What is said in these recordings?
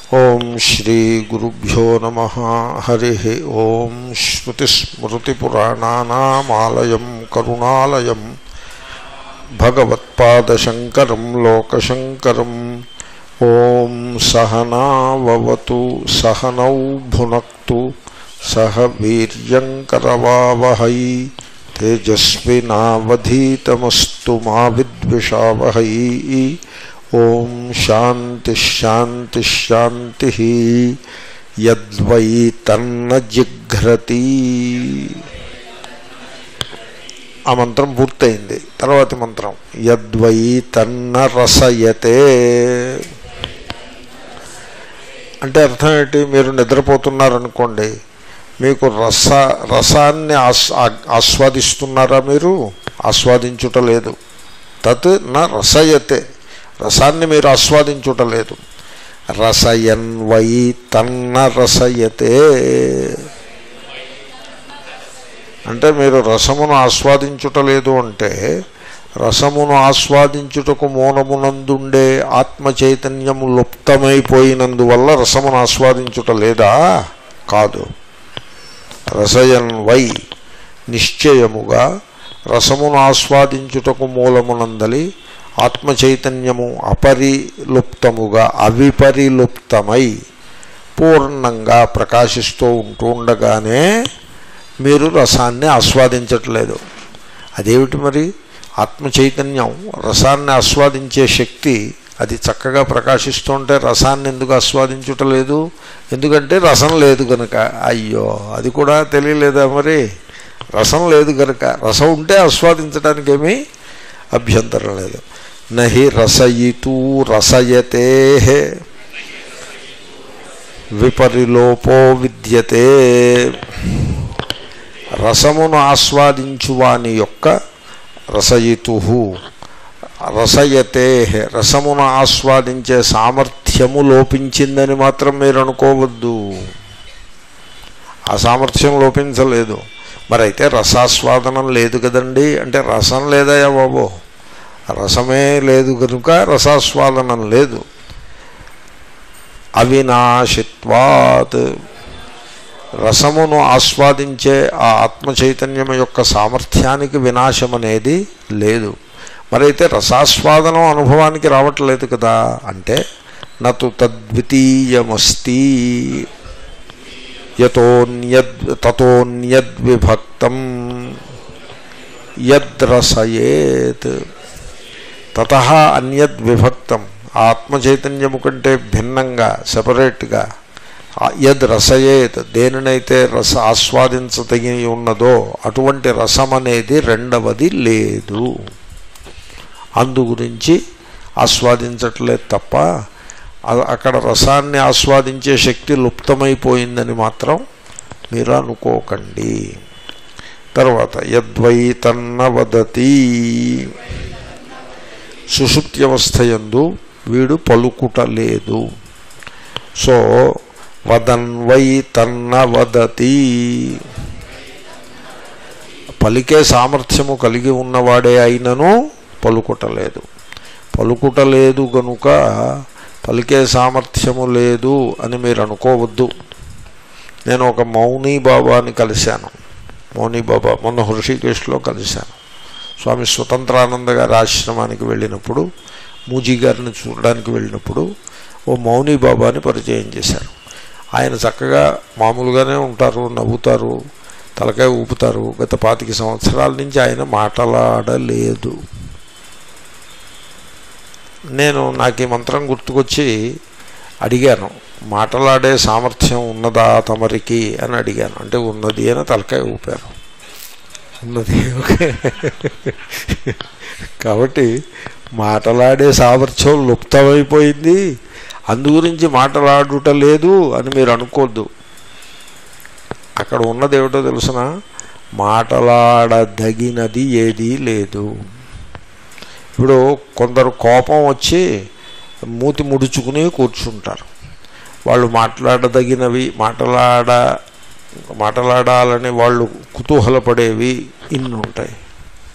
ఓం శ్రీ గురుభ్యో నమ హరి ఓం శ్రుతిస్మృతిపురాణానామాలయం కరుణాలయం భగవత్పాదశంకరం లోకశంకరం ఓం సహనావతు సహనౌ భునక్తు సహ వీర్యంకరవావహై తేజస్వినావధీతమస్తు మా విద్విషావహై ఓం శాంతి శాంతి శాంతి యద్వై తన్న జిఘ్రతి ఆ మంత్రం పూర్తయింది తర్వాతి మంత్రం యద్వై తన్న రసయతే అంటే అర్థం ఏంటి మీరు నిద్రపోతున్నారనుకోండి మీకు రస రసాన్ని ఆస్ ఆస్వాదిస్తున్నారా మీరు ఆస్వాదించుట లేదు తత్ నా రసయతే రసాన్ని మీరు ఆస్వాదించుట లేదు రసయన్ వై తన్న రసయతే అంటే మీరు రసమును ఆస్వాదించుట లేదు అంటే రసమును ఆస్వాదించుటకు మూలమునందుండే ఆత్మ చైతన్యము లుప్తమైపోయినందువల్ల రసమును ఆస్వాదించుట లేదా కాదు రసయన్ వై నిశ్చయముగా రసమును ఆస్వాదించుటకు మూలమునందలి ఆత్మ చైతన్యము అపరిలుప్తముగా అవిపరిలుప్తమై పూర్ణంగా ప్రకాశిస్తూ ఉంటూ ఉండగానే మీరు రసాన్ని ఆస్వాదించట్లేదు అదేమిటి మరి ఆత్మ చైతన్యం రసాన్ని ఆస్వాదించే శక్తి అది చక్కగా ప్రకాశిస్తుంటే రసాన్ని ఎందుకు ఆస్వాదించుటలేదు ఎందుకంటే రసం లేదు కనుక అయ్యో అది కూడా తెలియలేదా మరి రసం లేదు కనుక రసం ఉంటే ఆస్వాదించడానికి ఏమీ అభ్యంతరం లేదు నహి రసయితూ రసయతే విపరిలోపో విద్యతే రసమును ఆస్వాదించువాని యొక్క రసయితు రసయతే రసమును ఆస్వాదించే సామర్థ్యము లోపించిందని మాత్రం మీరు అనుకోవద్దు ఆ సామర్థ్యం లోపించలేదు మరి అయితే రసాస్వాదనం లేదు కదండి అంటే రసం లేదయా బాబో రసమే లేదు కనుక రసాస్వాదనం లేదు అవినాశిత్వాత్ రసమును ఆస్వాదించే ఆ ఆత్మ చైతన్యం యొక్క సామర్థ్యానికి వినాశం అనేది లేదు మరైతే రసాస్వాదనం అనుభవానికి రావట్లేదు కదా అంటే నతు తద్వితీయమస్తి యతోన్యద్ తతోన్యద్విభక్తం యద్రసయేత్ తత అన్యద్విభక్తం ఆత్మచైతన్యము కంటే భిన్నంగా సపరేట్గా యద్ రసయేత్ దేనినైతే రస ఆస్వాదించతగి ఉన్నదో అటువంటి రసం అనేది రెండవది లేదు అందు గురించి ఆస్వాదించట్లేదు తప్ప అక్కడ రసాన్ని ఆస్వాదించే శక్తి లుప్తమైపోయిందని మాత్రం మీరు అనుకోకండి తర్వాత యద్వై తన్న వదతి సుషుప్త్యవస్థయందు వీడు పలుకుట లేదు సో వదన్వై తన్న వదతి పలికే సామర్థ్యము కలిగి ఉన్నవాడే అయినను పలుకుటలేదు పలుకుటలేదు గనుక పలికే సామర్థ్యము లేదు అని మీరు అనుకోవద్దు నేను ఒక మౌనీ బాబాని కలిశాను మౌనీ బాబా మొన్న హృషికేశ్లో కలిశాను స్వామి స్వతంత్రానంద గారి ఆశ్రమానికి వెళ్ళినప్పుడు మూజీ గారిని చూడడానికి వెళ్ళినప్పుడు ఓ మౌనీ బాబాని పరిచయం చేశారు ఆయన చక్కగా మామూలుగానే ఉంటారు నవ్వుతారు తలకాయ ఊపుతారు గత పాతిక సంవత్సరాల నుంచి ఆయన మాట్లాడలేదు నేను నాకు ఈ మంత్రం గుర్తుకొచ్చి అడిగాను మాట్లాడే సామర్థ్యం ఉన్నదా తమరికి అని అడిగాను అంటే ఉన్నది అని తలకాయ ఊపారు ఉన్నది ఓకే కాబట్టి మాట్లాడే సామర్థ్యం లుప్తమైపోయింది అందు గురించి మాట్లాడుట లేదు అని మీరు అనుకోద్దు అక్కడ ఉన్నది ఏమిటో తెలుసిన మాట్లాడదగినది ఏదీ లేదు ఇప్పుడు కొందరు కోపం వచ్చి మూతి ముడుచుకుని కూర్చుంటారు వాళ్ళు మాట్లాడదగినవి మాట్లాడ మాట్లాడాలని వాళ్ళు కుతూహలపడేవి ఇన్ని ఉంటాయి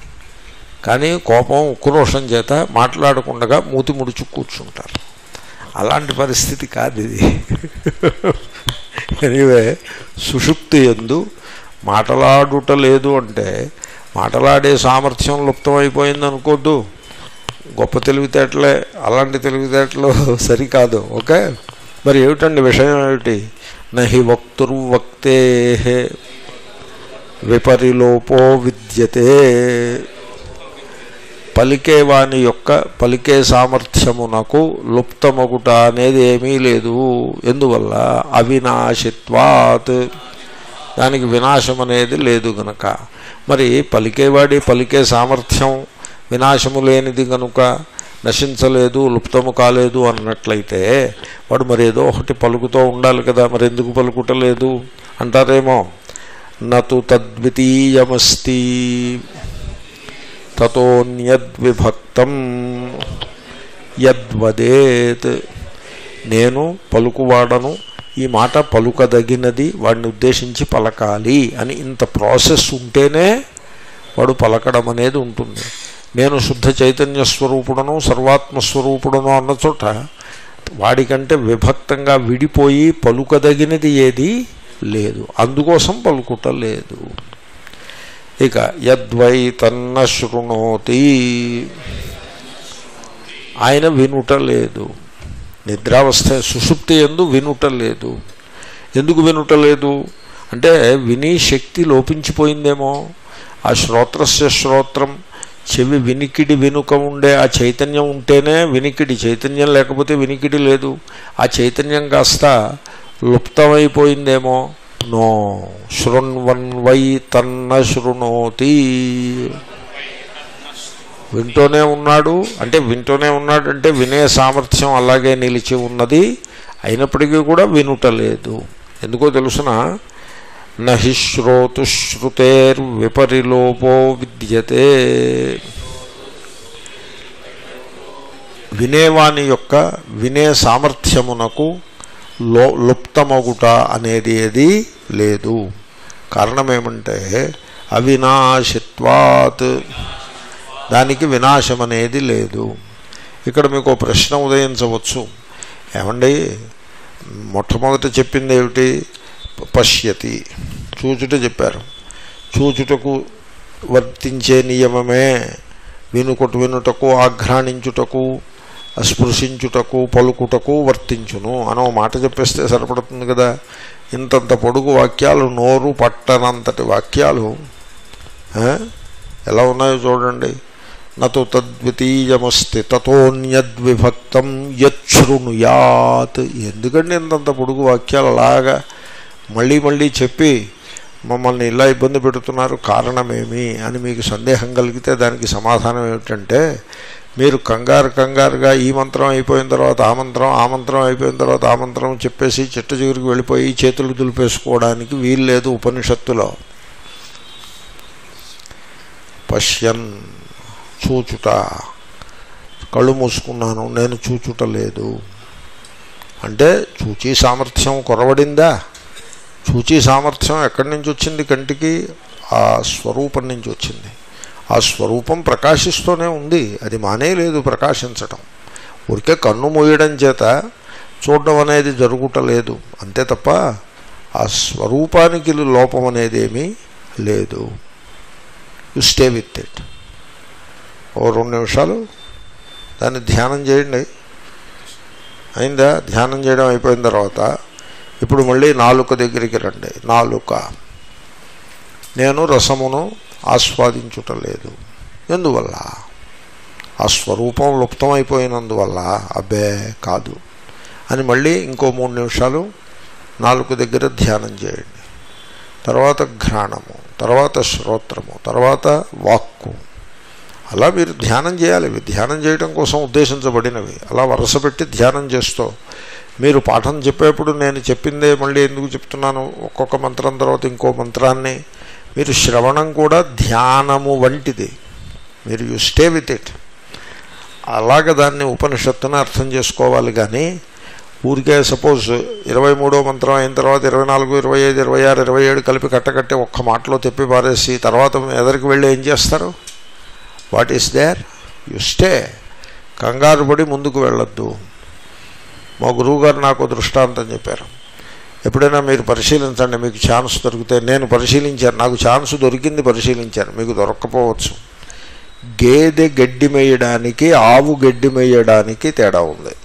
కానీ కోపం ఉక్రోషం చేత మాట్లాడకుండా మూతి ముడుచు కూర్చుంటారు అలాంటి పరిస్థితి కాదు ఇది ఎనివే సుషుప్తి ఎందు మాటలాడుట లేదు అంటే మాటలాడే సామర్థ్యం లుప్తమైపోయింది అనుకోద్దు గొప్ప తెలివితేటలే అలాంటి తెలివితేటలు సరికాదు ఓకే మరి ఏమిటండి విషయం ఏమిటి నహి వక్తుర్వక్తే విపరిలోపో విద్యతే పలికేవాని యొక్క పలికే సామర్థ్యమునకు లుప్తమగుట అనేది ఏమీ లేదు ఎందువల్ల అవినాశిత్వాత్ దానికి వినాశం అనేది లేదు గనక మరి పలికేవాడి పలికే సామర్థ్యం వినాశము లేనిది కనుక నశించలేదు లుప్తము కాలేదు అన్నట్లయితే వాడు మరి ఏదో ఒకటి పలుకుతూ ఉండాలి కదా మరి ఎందుకు పలుకుటలేదు అంటారేమో నతు తద్వితీయమస్తి తతోన్యద్విభక్తం యద్వదేత్ నేను పలుకువాడను ఈ మాట పలుకదగినది వాడిని ఉద్దేశించి పలకాలి అని ఇంత ప్రాసెస్ ఉంటేనే వాడు పలకడం అనేది ఉంటుంది నేను శుద్ధ చైతన్య స్వరూపుడను సర్వాత్మస్వరూపుడను అన్న చోట వాడికంటే విభక్తంగా విడిపోయి పలుకదగినది ఏది లేదు అందుకోసం పలుకుట లేదు ఇక యద్వై తన్న శృణోతి ఆయన వినుట లేదు నిద్రావస్థ సుషుప్తి ఎందు వినుట లేదు ఎందుకు వినుట లేదు అంటే విని శక్తి లోపించిపోయిందేమో ఆ శ్రోత్రస్య శ్రోత్రం చెవి వినికిడి వెనుక ఉండే ఆ చైతన్యం ఉంటేనే వినికిడి చైతన్యం లేకపోతే వినికిడి లేదు ఆ చైతన్యం కాస్త లుప్తమైపోయిందేమో నో శృణ్వన్ వై తన్న శృణోతి వింటూనే ఉన్నాడు అంటే వింటూనే ఉన్నాడు అంటే వినే సామర్థ్యం అలాగే నిలిచి ఉన్నది అయినప్పటికీ కూడా వినుటలేదు ఎందుకో తెలుసిన నహి శ్రోతుశ్రుతేర్ విపరిలోపో విద్యతే వినేవాని యొక్క వినే సామర్థ్యమునకు లో లుప్తమగుట అనేది ఏది లేదు కారణం ఏమంటే అవినాశిత్వాత్ దానికి వినాశం అనేది లేదు ఇక్కడ మీకు ఓ ప్రశ్న ఉదయించవచ్చు ఏమండి మొట్టమొదట చెప్పింది ఏమిటి పశ్యతి చూచుట చెప్పారు చూచుటకు వర్తించే నియమమే వినుకొటు వినుటకు ఆఘ్రాణించుటకు స్పృశించుటకు పలుకుటకు వర్తించును అనో మాట చెప్పేస్తే సరిపడుతుంది కదా ఇంతంత పొడుగు వాక్యాలు నోరు పట్టనంతటి వాక్యాలు ఆ? ఎలా ఉన్నాయో చూడండి నతు తద్వితీయమస్తి తతోన్యద్విభక్తం యచ్ఛృణుయాత్ ఎందుకండి ఇంతంత పొడుగు వాక్యాలు అలాగా మళ్ళీ మళ్ళీ చెప్పి మమ్మల్ని ఇలా ఇబ్బంది పెడుతున్నారు కారణమేమి అని మీకు సందేహం కలిగితే దానికి సమాధానం ఏమిటంటే మీరు కంగారు కంగారుగా ఈ మంత్రం అయిపోయిన తర్వాత ఆ మంత్రం ఆ మంత్రం అయిపోయిన తర్వాత ఆ మంత్రం చెప్పేసి చిట్ట చిగురికి వెళ్ళిపోయి చేతులు దులిపేసుకోవడానికి వీలు లేదు ఉపనిషత్తులో పశ్యన్ చూచుట కళ్ళు మూసుకున్నాను నేను చూచుట లేదు అంటే చూచి సామర్థ్యం కొరవడిందా చూచి సామర్థ్యం ఎక్కడి నుంచి వచ్చింది కంటికి ఆ స్వరూపం నుంచి వచ్చింది ఆ స్వరూపం ప్రకాశిస్తూనే ఉంది అది మానేయలేదు ప్రకాశించటం ఊరికే కన్ను మూయడం చేత చూడడం అనేది జరుగుటలేదు అంతే తప్ప ఆ స్వరూపానికి లోపం అనేది ఏమీ లేదు యు స్టే విత్ ఇట్ ఓ రెండు నిమిషాలు దాన్ని ధ్యానం చేయండి అయిందా ధ్యానం చేయడం అయిపోయిన తర్వాత ఇప్పుడు మళ్ళీ నాలుక దగ్గరికి రండి నాలుక నేను రసమును ఆస్వాదించుటలేదు ఎందువల్ల ఆ స్వరూపం లుప్తమైపోయినందువల్ల అబ్బే కాదు అని మళ్ళీ ఇంకో మూడు నిమిషాలు నాలుగు దగ్గర ధ్యానం చేయండి తర్వాత ఘ్రాణము తర్వాత శ్రోత్రము తర్వాత వాక్కు అలా మీరు ధ్యానం చేయాలి ఇవి ధ్యానం చేయడం కోసం ఉద్దేశించబడినవి అలా వరుస పెట్టి ధ్యానం చేస్తూ మీరు పాఠం చెప్పేప్పుడు నేను చెప్పిందే మళ్ళీ ఎందుకు చెప్తున్నాను ఒక్కొక్క మంత్రం తర్వాత ఇంకో మంత్రాన్ని మీరు శ్రవణం కూడా ధ్యానము వంటిది మీరు యు స్టే విత్ ఇట్ అలాగ దాన్ని ఉపనిషత్తుని అర్థం చేసుకోవాలి కానీ ఊరికే సపోజ్ ఇరవై మూడో మంత్రం అయిన తర్వాత ఇరవై నాలుగు ఇరవై ఐదు ఇరవై ఆరు ఇరవై ఏడు కలిపి కట్టకట్టి ఒక్క మాటలో తెప్పి పారేసి తర్వాత ఎదరికి వెళ్ళి ఏం చేస్తారు what is there you stay కంగారు పడి ముందుకు వెళ్ళొద్దు మా గురువుగారు నాకు దృష్టాంతం చెప్పారు ఎప్పుడైనా మీరు పరిశీలించండి మీకు ఛాన్స్ దొరికితే నేను పరిశీలించాను నాకు ఛాన్స్ దొరికింది పరిశీలించాను మీకు దొరక్కపోవచ్చు గేదె గడ్డి మేయడానికి ఆవు గడ్డి మేయడానికి తేడా ఉంది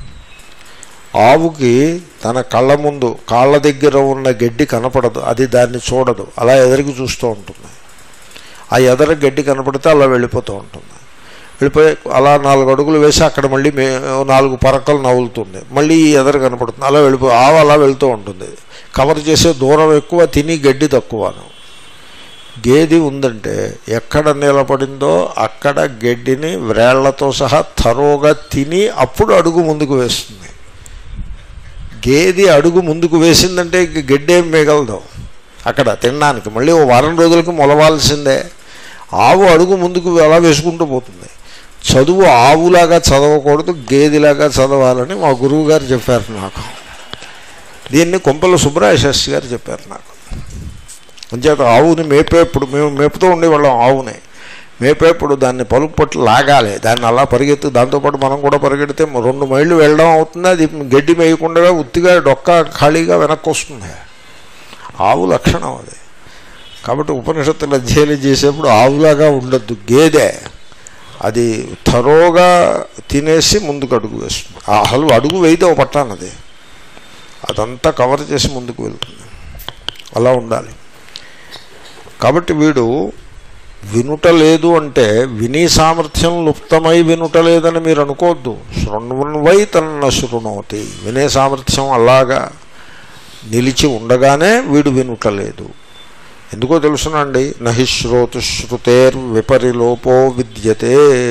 ఆవుకి తన కళ్ళ ముందు కాళ్ళ దగ్గర ఉన్న గడ్డి కనపడదు అది దాన్ని చూడదు అలా ఎదరికి చూస్తూ ఉంటుంది ఆ ఎదర గడ్డి కనపడితే అలా వెళ్ళిపోతూ ఉంటుంది వెళ్ళిపోయి అలా నాలుగు అడుగులు వేసి అక్కడ మళ్ళీ మే నాలుగు పరకలు నవ్వులుతుంది మళ్ళీ ఈ ఎదరు కనపడుతుంది అలా వెళ్ళిపో ఆవు అలా వెళ్తూ ఉంటుంది కవర్ చేసే దూరం ఎక్కువ తిని గడ్డి తక్కువను గేది ఉందంటే ఎక్కడ నిలబడిందో అక్కడ గడ్డిని వ్రేళ్లతో సహా తరోగా తిని అప్పుడు అడుగు ముందుకు వేస్తుంది గేది అడుగు ముందుకు వేసిందంటే ఇంక గడ్డి ఏం మిగలదు అక్కడ తినడానికి మళ్ళీ ఓ వారం రోజులకి మొలవాల్సిందే ఆవు అడుగు ముందుకు అలా వేసుకుంటూ పోతుంది చదువు ఆవులాగా చదవకూడదు గేదిలాగా చదవాలని మా గురువు గారు చెప్పారు నాకు దీన్ని కొంపల సుబ్రాయ శాస్త్రి గారు చెప్పారు నాకు అంచేత ఆవుని మేపేప్పుడు మేము మేపుతూ ఉండేవాళ్ళం ఆవుని మేపేప్పుడు దాన్ని పలుపు పట్టు లాగాలి దాన్ని అలా పరిగెత్తు దాంతోపాటు మనం కూడా పరిగెడితే రెండు మైళ్ళు వెళ్ళడం అవుతుంది అది గడ్డి మేయకుండా ఉత్తిగా డొక్క ఖాళీగా వెనక్కి వస్తుంది ఆవు లక్షణం అది కాబట్టి ఉపనిషత్తులు అధ్యయనం చేసేప్పుడు ఆవులాగా ఉండద్దు గేదె అది థరోగా తినేసి ముందుకు అడుగు వేస్తుంది ఆ హలు అడుగు వేయితే ఒక పట్టానది అదంతా కవర్ చేసి ముందుకు వెళ్తుంది అలా ఉండాలి కాబట్టి వీడు వినుట లేదు అంటే విని సామర్థ్యం లుప్తమై వినుట లేదని మీరు అనుకోవద్దు శృణ్వన్వై తన్న శృణోతి వినే సామర్థ్యం అలాగా నిలిచి ఉండగానే వీడు వినుట లేదు ఎందుకో తెలుసునండి నహి శ్రోతు శృతేర్ విపరిలోపో విద్యతే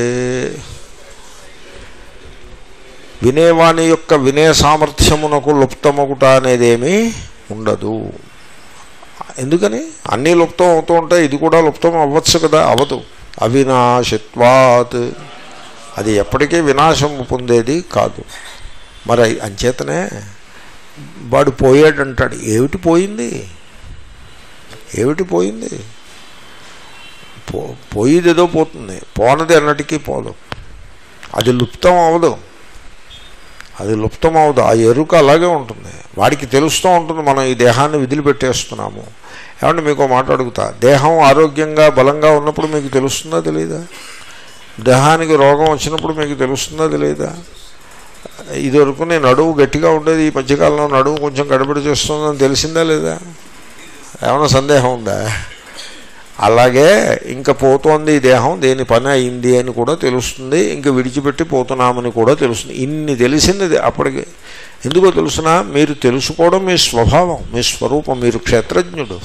వినేవాణి యొక్క వినే సామర్థ్యమునకు లుప్తమగుట అనేదేమీ ఉండదు ఎందుకని అన్నీ లుప్తం అవుతూ ఉంటాయి ఇది కూడా లుప్తం అవ్వచ్చు కదా అవదు అవినాశిత్వాత్ అది ఎప్పటికీ వినాశం పొందేది కాదు మరి అంచేతనే వాడు పోయాడంటాడు ఏమిటి పోయింది ఏమిటి పోయింది పో పోయేది ఏదో పోతుంది పోనది అన్నటికీ పోదు అది లుప్తం అవదు అది లుప్తం అవదు ఆ ఎరుక అలాగే ఉంటుంది వాడికి తెలుస్తూ ఉంటుంది మనం ఈ దేహాన్ని విదిలిపెట్టేస్తున్నాము ఏమంటే మీకు మాట అడుగుతా దేహం ఆరోగ్యంగా బలంగా ఉన్నప్పుడు మీకు తెలుస్తుందా తెలియదా దేహానికి రోగం వచ్చినప్పుడు మీకు తెలుస్తుందా తెలియదా ఇదివరకు నేను నడువు గట్టిగా ఉండేది ఈ మధ్యకాలంలో నడువు కొంచెం గడబడి చేస్తుందని తెలిసిందా లేదా ఏమైనా సందేహం ఉందా అలాగే ఇంకా పోతోంది ఈ దేహం దేని పని అయింది అని కూడా తెలుస్తుంది ఇంకా విడిచిపెట్టి పోతున్నామని కూడా తెలుస్తుంది ఇన్ని తెలిసింది అప్పటికి ఎందుకో తెలుసునా మీరు తెలుసుకోవడం మీ స్వభావం మీ స్వరూపం మీరు క్షేత్రజ్ఞుడు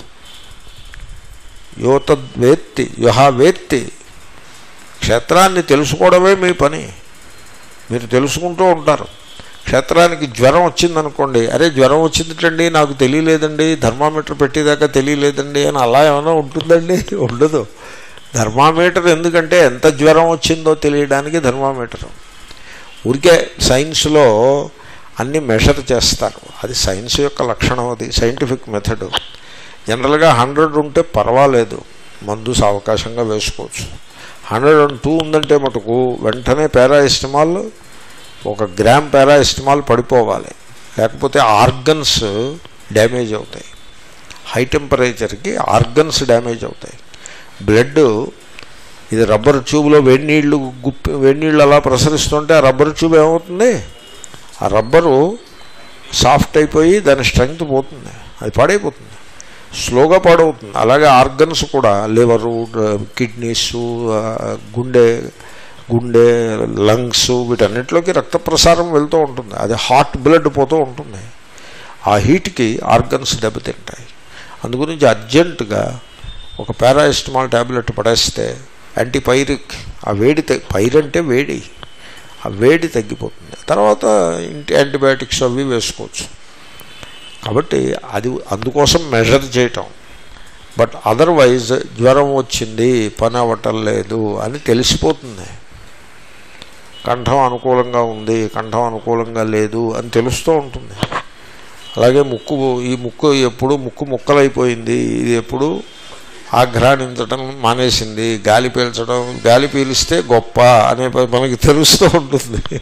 యోతద్వేత్తి యుహా వేత్తి క్షేత్రాన్ని తెలుసుకోవడమే మీ పని మీరు తెలుసుకుంటూ ఉంటారు క్షేత్రానికి జ్వరం వచ్చిందనుకోండి అరే జ్వరం వచ్చిందండి నాకు తెలియలేదండి థర్మామీటర్ పెట్టేదాకా తెలియలేదండి అని అలా ఏమైనా ఉంటుందండి ఉండదు థర్మామీటర్ ఎందుకంటే ఎంత జ్వరం వచ్చిందో తెలియడానికి థర్మామీటర్ ఊరికే సైన్స్లో అన్ని మెషర్ చేస్తారు అది సైన్స్ యొక్క లక్షణం అది సైంటిఫిక్ మెథడ్ జనరల్గా హండ్రెడ్ ఉంటే పర్వాలేదు మందు అవకాశంగా వేసుకోవచ్చు హండ్రెడ్ అండ్ టూ ఉందంటే మటుకు వెంటనే పారాయిస్టమాల్ ఒక గ్రామ్ పారాయిస్టమాల్ పడిపోవాలి లేకపోతే ఆర్గన్స్ డ్యామేజ్ అవుతాయి హై టెంపరేచర్కి ఆర్గన్స్ డ్యామేజ్ అవుతాయి బ్లడ్ ఇది రబ్బర్ ట్యూబ్లో వేడి నీళ్లు గుప్పి వేడి నీళ్ళు అలా ప్రసరిస్తుంటే ఆ రబ్బర్ ట్యూబ్ ఏమవుతుంది ఆ రబ్బరు సాఫ్ట్ అయిపోయి దాని స్ట్రెంగ్త్ పోతుంది అది పాడైపోతుంది స్లోగా పాడవుతుంది అలాగే ఆర్గన్స్ కూడా లివరు కిడ్నీస్ గుండె గుండె లంగ్స్ వీటన్నిటిలోకి రక్త ప్రసారం వెళ్తూ ఉంటుంది అది హాట్ బ్లడ్ పోతూ ఉంటుంది ఆ హీట్కి ఆర్గన్స్ దెబ్బతింటాయి అందుగురించి అర్జెంటుగా ఒక పారాయిస్టమాల్ ట్యాబ్లెట్ పడేస్తే యాంటీపైరిక్ ఆ వేడి పైర్ అంటే వేడి ఆ వేడి తగ్గిపోతుంది తర్వాత ఇంటి యాంటీబయాటిక్స్ అవి వేసుకోవచ్చు కాబట్టి అది అందుకోసం మెజర్ చేయటం బట్ అదర్వైజ్ జ్వరం వచ్చింది పని అవ్వటం లేదు అని తెలిసిపోతుంది కంఠం అనుకూలంగా ఉంది కంఠం అనుకూలంగా లేదు అని తెలుస్తూ ఉంటుంది అలాగే ముక్కు ఈ ముక్కు ఎప్పుడు ముక్కు ముక్కలైపోయింది ఇది ఎప్పుడు ఆఘ్రానించడం మానేసింది గాలి పీల్చడం గాలి పీలిస్తే గొప్ప అనే మనకి తెలుస్తూ ఉంటుంది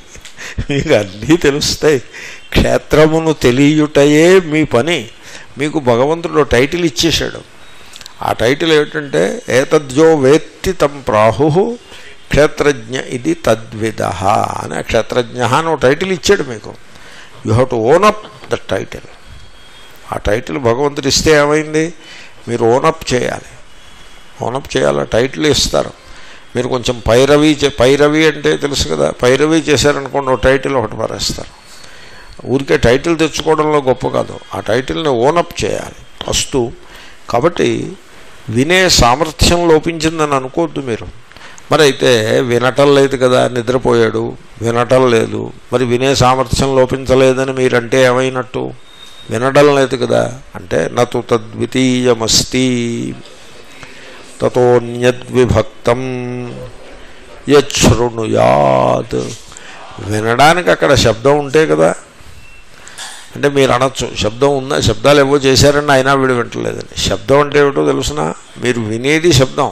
మీకు అన్నీ తెలుస్తాయి క్షేత్రమును తెలియుటయే మీ పని మీకు భగవంతుడు టైటిల్ ఇచ్చేశాడు ఆ టైటిల్ ఏమిటంటే ఏతద్యో వేత్తి తం ప్రాహు క్షేత్రజ్ఞ ఇది తద్విద అని ఆ క్షేత్రజ్ఞ అని ఒక టైటిల్ ఇచ్చాడు మీకు you have to own up the title ఆ టైటిల్ భగవంతుడు ఇస్తే ఏమైంది మీరు ఓనప్ చేయాలి ఓనప్ చేయాలి టైటిల్ ఇస్తారు మీరు కొంచెం పైరవి చే పైరవి అంటే తెలుసు కదా పైరవి చేశారనుకోండి ఒక టైటిల్ ఒకటి పారేస్తారు ఊరికే టైటిల్ తెచ్చుకోవడంలో గొప్ప కాదు ఆ టైటిల్ని ఓనప్ చేయాలి ఫస్ట్ కాబట్టి వినే సామర్థ్యం లోపించిందని అనుకోవద్దు మీరు మరి అయితే వినటం లేదు కదా నిద్రపోయాడు వినటం లేదు మరి వినే సామర్థ్యం లోపించలేదని మీరంటే ఏమైనట్టు వినడం లేదు కదా అంటే నతు తద్వితీయమస్తి తతోన్యద్విభక్తం యశృణుయాత్ వినడానికి అక్కడ శబ్దం ఉంటే కదా అంటే మీరు అనొచ్చు శబ్దం ఉందా శబ్దాలు ఏవో చేశారని అయినా వీడు వింటలేదని శబ్దం అంటే ఏమిటో తెలుసిన మీరు వినేది శబ్దం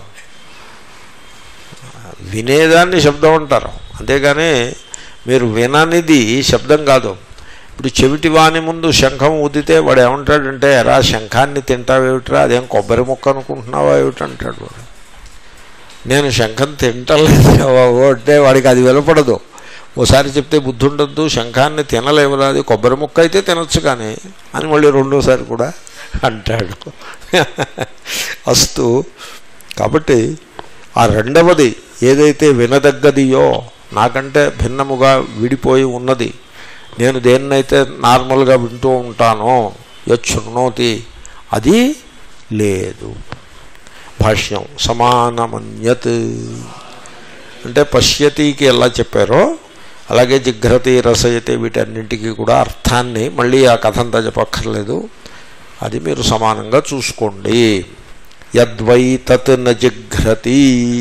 వినేదాన్ని శబ్దం అంటారు అంతేగాని మీరు విననిది శబ్దం కాదు ఇప్పుడు చెవిటి వాని ముందు శంఖం ఊదితే వాడు ఏమంటాడంటే ఎరా శంఖాన్ని తింటావేమిట్రా అదేం కొబ్బరి ముక్క అనుకుంటున్నావా ఏమిటంటాడు వాడు నేను శంఖం తింటలేదు బాబు అంటే వాడికి అది వినపడదు ఓసారి చెప్తే బుద్ధి ఉండద్దు శంఖాన్ని తినలేవురా అది కొబ్బరి ముక్క అయితే తినొచ్చు కానీ అని మళ్ళీ రెండోసారి కూడా అంటాడు అస్తు కాబట్టి ఆ రెండవది ఏదైతే వినదగ్గదియో నాకంటే భిన్నముగా విడిపోయి ఉన్నది నేను దేన్నైతే నార్మల్గా వింటూ ఉంటానో యశృణోతి అది లేదు భాష్యం సమానమన్యత్ అంటే పశ్యతికి ఎలా చెప్పారో అలాగే జిఘ్రతి రసయతి వీటన్నింటికి కూడా అర్థాన్ని మళ్ళీ ఆ కథ అంతా చెప్పక్కర్లేదు అది మీరు సమానంగా చూసుకోండి యద్వై తత్ న జిఘ్రతి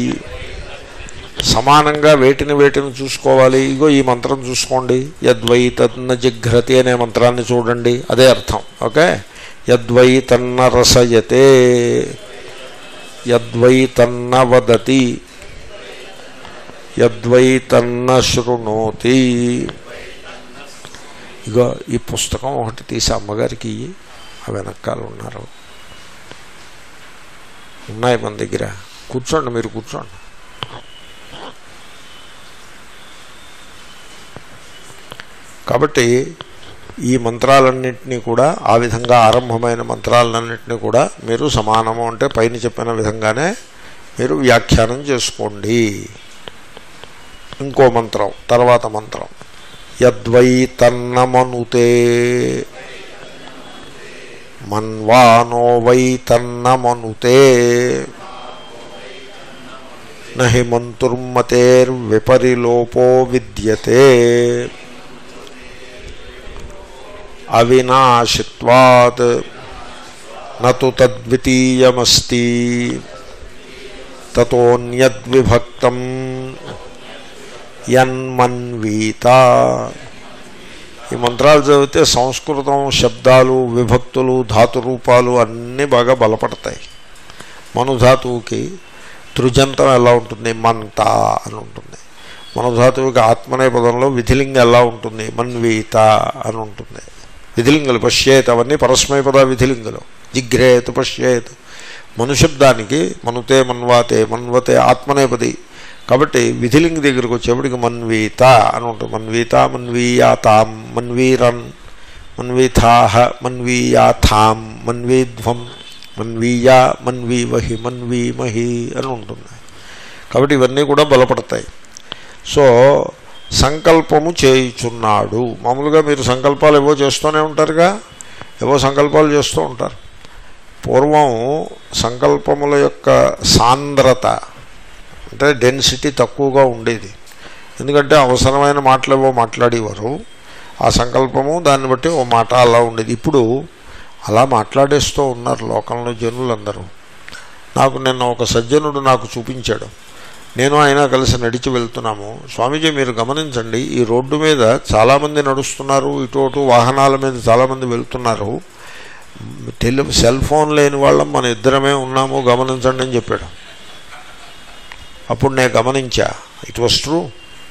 సమానంగా వేటిని వేటిని చూసుకోవాలి ఇగో ఈ మంత్రం చూసుకోండి యద్వై తన్న జిఘ్రతి అనే మంత్రాన్ని చూడండి అదే అర్థం ఓకే యద్వై తన్న రసయతే యద్వై తన్న వదతి యద్వై తన్న శృణోతి ఇగో ఈ పుస్తకం ఒకటి తీసి అమ్మగారికి ఇయ్యి ఆ వెనకాల ఉన్నారు ఉన్నాయి మన దగ్గర కూర్చోండి మీరు కూర్చోండి కాబట్టి ఈ మంత్రాలన్నింటినీ కూడా ఆ విధంగా ఆరంభమైన మంత్రాలన్నింటినీ కూడా మీరు సమానము అంటే పైన చెప్పిన విధంగానే మీరు వ్యాఖ్యానం చేసుకోండి ఇంకో మంత్రం తర్వాత మంత్రం యద్వై తన్నమనుతే మన్వానో వై తన్నమనుతే నహి మంతుర్మతేర్విపరిలోపో విద్యతే అవినాశిత్వాత్ నతు తద్వితీయమస్తి తతోన్యద్విభక్తం యన్మన్వీత ఈ మంత్రాలు చదివితే సంస్కృతం శబ్దాలు విభక్తులు ధాతురూపాలు అన్నీ బాగా బలపడతాయి మనుధాతువుకి తృజంతం ఎలా ఉంటుంది మంత అని ఉంటుంది మనుధాతువుకి ఆత్మనే పదంలో విధిలింగ ఎలా ఉంటుంది మన్వీత అని ఉంటుంది విధిలింగులు పశ్యేత్ అవన్నీ పరస్మయ పద విధిలింగులు జిగ్రేత్ పశ్యేత్ మనుశబ్దానికి మనుతే మన్వాతే మన్వతే ఆత్మనేపది కాబట్టి విధిలింగ దగ్గరికి వచ్చేప్పటికి మన్వీత అని ఉంటుంది మన్వీత మన్వీయాతాం మన్వీరన్ మన్వీథాహ మన్వీయాథాం మన్వీధ్వం మన్వీయా మన్వీవహి మన్వీమహి అని ఉంటుంది కాబట్టి ఇవన్నీ కూడా బలపడతాయి సో సంకల్పము చేయుచున్నాడు మామూలుగా మీరు సంకల్పాలు ఏవో చేస్తూనే ఉంటారుగా ఏవో సంకల్పాలు చేస్తూ ఉంటారు పూర్వం సంకల్పముల యొక్క సాంద్రత అంటే డెన్సిటీ తక్కువగా ఉండేది ఎందుకంటే అవసరమైన మాటలు ఏవో మాట్లాడేవారు ఆ సంకల్పము దాన్ని బట్టి ఓ మాట అలా ఉండేది ఇప్పుడు అలా మాట్లాడేస్తూ ఉన్నారు లోకంలో జనులందరూ నాకు నిన్న ఒక సజ్జనుడు నాకు చూపించాడు నేను ఆయన కలిసి నడిచి వెళ్తున్నాము స్వామీజీ మీరు గమనించండి ఈ రోడ్డు మీద చాలామంది నడుస్తున్నారు ఇటు అటు వాహనాల మీద చాలామంది వెళ్తున్నారు టెలి సెల్ ఫోన్ లేని వాళ్ళం మన ఇద్దరమే ఉన్నాము గమనించండి అని చెప్పాడు అప్పుడు నేను గమనించా ఇట్ వాస్ ట్రూ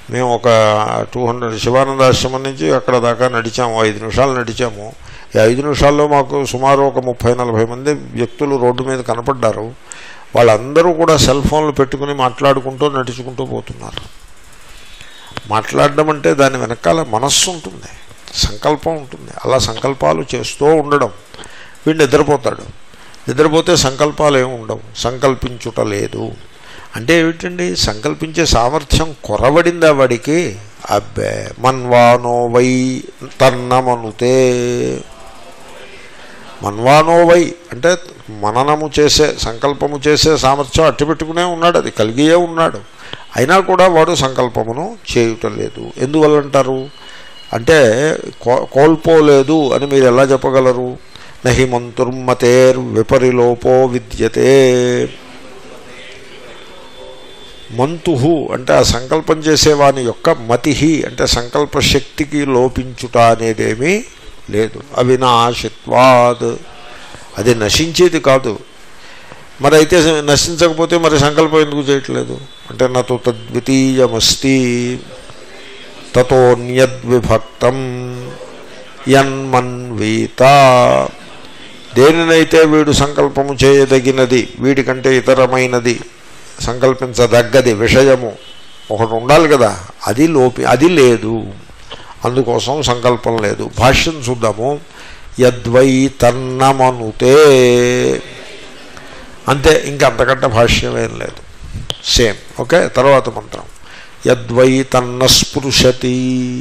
మేము ఒక టూ హండ్రెడ్ శివానంద ఆశ్రమం నుంచి అక్కడ దాకా నడిచాము ఐదు నిమిషాలు నడిచాము ఈ ఐదు నిమిషాల్లో మాకు సుమారు ఒక ముప్పై నలభై మంది వ్యక్తులు రోడ్డు మీద కనపడ్డారు వాళ్ళందరూ కూడా సెల్ ఫోన్లు పెట్టుకుని మాట్లాడుకుంటూ నడుచుకుంటూ పోతున్నారు మాట్లాడడం అంటే దాని వెనకాల మనస్సు ఉంటుంది సంకల్పం ఉంటుంది అలా సంకల్పాలు చేస్తూ ఉండడం వీడు నిద్రపోతాడు నిద్రపోతే సంకల్పాలు ఏమి ఉండవు సంకల్పించుట లేదు అంటే ఏమిటండి సంకల్పించే సామర్థ్యం కొరవడిందా వాడికి అబ్బే మన్వానో వై తన్నమనుతే మన్వానో వై అంటే మననము చేసే సంకల్పము చేసే సామర్థ్యం అట్టిపెట్టుకునే ఉన్నాడు అది కలిగియే ఉన్నాడు అయినా కూడా వాడు సంకల్పమును చేయుటం లేదు ఎందువల్లంటారు అంటే కో- కోల్పోలేదు అని మీరు ఎలా చెప్పగలరు నహి మంతుర్మతేర్ విపరిలోపో విద్యతే మంతుహు అంటే ఆ సంకల్పం చేసేవాని యొక్క మతిహి అంటే సంకల్ప శక్తికి లోపించుట అనేదేమీ లేదు అవినాశిత్వాద్ అది నశించేది కాదు మరి అయితే నశించకపోతే మరి సంకల్పం ఎందుకు చేయట్లేదు అంటే నతో తద్వితీయమస్తి తతోన్యద్విభక్తం యన్మన్వీత దేనినైతే వీడు సంకల్పము చేయదగినది వీడికంటే ఇతరమైనది సంకల్పించదగ్గది విషయము ఒకటి ఉండాలి కదా అది లోపి అది లేదు అందుకోసం సంకల్పం లేదు భాష్యం చూద్దాము యద్వై తన్నమనుతే అంతే ఇంకా అంతకంటే భాష్యం ఏం లేదు సేమ్ ఓకే తర్వాత మంత్రం యద్వై తన్న స్పృశతి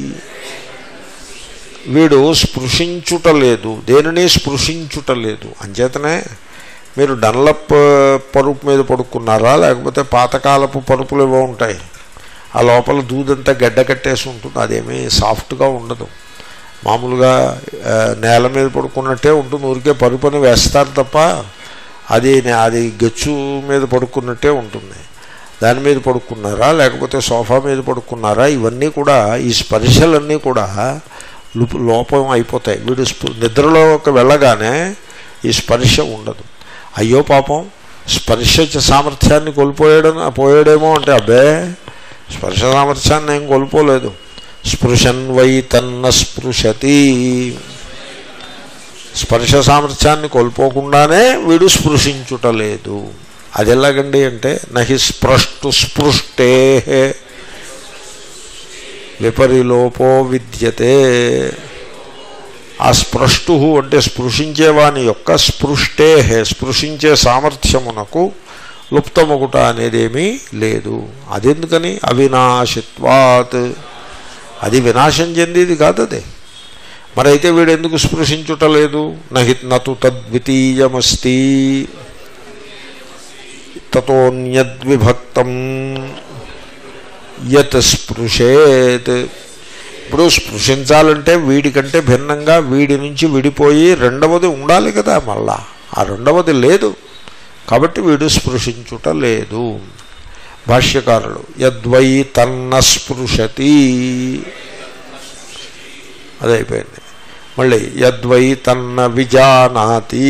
వీడు స్పృశించుట లేదు దేనిని స్పృశించుట లేదు అంచేతనే మీరు డన్లప్ పరుపు మీద పడుకున్నారా లేకపోతే పాతకాలపు పరుపులు ఏవో ఉంటాయి ఆ లోపల దూదంతా గడ్డ కట్టేసి ఉంటుంది అదేమీ సాఫ్ట్గా ఉండదు మామూలుగా ఆ, నేల మీద పడుకున్నట్టే ఉంటుంది ఊరికే పరుపుని వేస్తారు తప్ప అది నే- అది గచ్చు మీద పడుకున్నట్టే ఉంటుంది దాని మీద పడుకున్నారా లేకపోతే సోఫా మీద పడుకున్నారా ఇవన్నీ కూడా ఈ స్పర్శలన్నీ కూడా లుపు లోపం అయిపోతాయి వీడు స్పృ- నిద్రలోకి వెళ్ళగానే ఈ స్పర్శ ఉండదు అయ్యో పాపం స్పర్శ చ- సామర్థ్యాన్ని కోల్పోయాడు పోయాడేమో అంటే అబ్బే స్పర్శ సామర్థ్యాన్ని ఏం కోల్పోలేదు స్పృశన్ వై తన్న స్పృశతి స్పర్శ సామర్థ్యాన్ని కోల్పోకుండానే వీడు స్పృశించుటలేదు అది ఎలాగండి అంటే నహి స్పృష్టు స్పృష్టే విపరిలోపో విద్యతే ఆ స్పృష్టు అంటే స్పృశించేవాని యొక్క స్పృష్టే స్పృశించే సామర్థ్యమునకు లుప్తమొగుట అనేదేమీ లేదు అదెందుకని అవినాశిత్వాత్ అది వినాశం చెందేది కాదు అది మరైతే వీడు ఎందుకు స్పృశించుట లేదు నహి నతు తద్వితీయమస్తి తతోన్యద్విభక్తం యత్ స్పృశేత్ ఇప్పుడు స్పృశించాలంటే వీడికంటే భిన్నంగా వీడి నుంచి విడిపోయి రెండవది ఉండాలి కదా మళ్ళా ఆ రెండవది లేదు కాబట్టి వీడు స్పృశించుట లేదు భాష్యకారులు యద్వై తన్న స్పృశతి అదైపోయింది మళ్ళీ యద్వై తన్న విజానాతి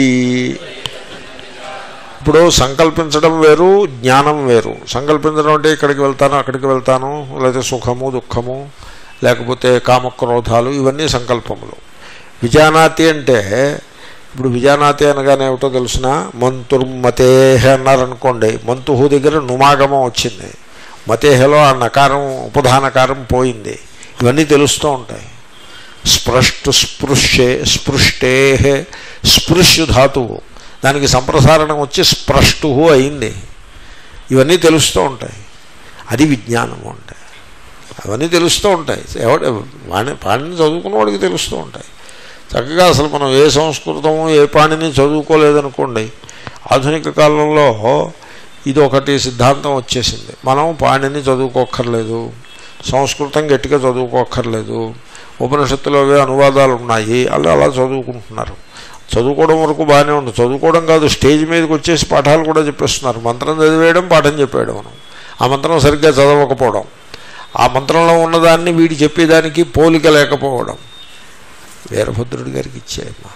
ఇప్పుడు సంకల్పించడం వేరు జ్ఞానం వేరు సంకల్పించడం అంటే ఇక్కడికి వెళ్తాను అక్కడికి వెళ్తాను లేకపోతే సుఖము దుఃఖము లేకపోతే కామక్రోధాలు ఇవన్నీ సంకల్పములు విజానాతి అంటే ఇప్పుడు విజానాతి అనగానే ఏమిటో తెలిసిన మంతుర్మతేహ అన్నారనుకోండి మంతుహు దగ్గర నుమాగమం వచ్చింది మతేహలో ఆ నకారం ఉపధానకారం పోయింది ఇవన్నీ తెలుస్తూ ఉంటాయి స్పృష్టు స్పృశ్యే స్పృష్టే స్పృశ్యు ధాతువు దానికి సంప్రసారణం వచ్చి స్పృష్టు అయింది ఇవన్నీ తెలుస్తూ ఉంటాయి అది విజ్ఞానము అంటే అవన్నీ తెలుస్తూ ఉంటాయి ఎవడ వాణి పాణిని చదువుకున్న వాడికి తెలుస్తూ ఉంటాయి చక్కగా అసలు మనం ఏ సంస్కృతము ఏ పాణిని చదువుకోలేదనుకోండి ఆధునిక కాలంలో ఇది ఒకటి సిద్ధాంతం వచ్చేసింది మనం పాణిని చదువుకోక్కర్లేదు సంస్కృతం గట్టిగా చదువుకోక్కర్లేదు ఉపనిషత్తులో అవే అనువాదాలు ఉన్నాయి అలా అలా చదువుకుంటున్నారు చదువుకోవడం వరకు బాగానే ఉంది చదువుకోవడం కాదు స్టేజ్ మీదకి వచ్చేసి పాఠాలు కూడా చెప్పేస్తున్నారు మంత్రం చదివేయడం పాఠం చెప్పేయడం మనం ఆ మంత్రం సరిగ్గా చదవకపోవడం ఆ మంత్రంలో ఉన్నదాన్ని వీడి చెప్పేదానికి పోలిక లేకపోవడం వీరభద్రుడి గారికి ఇచ్చేయమ్మా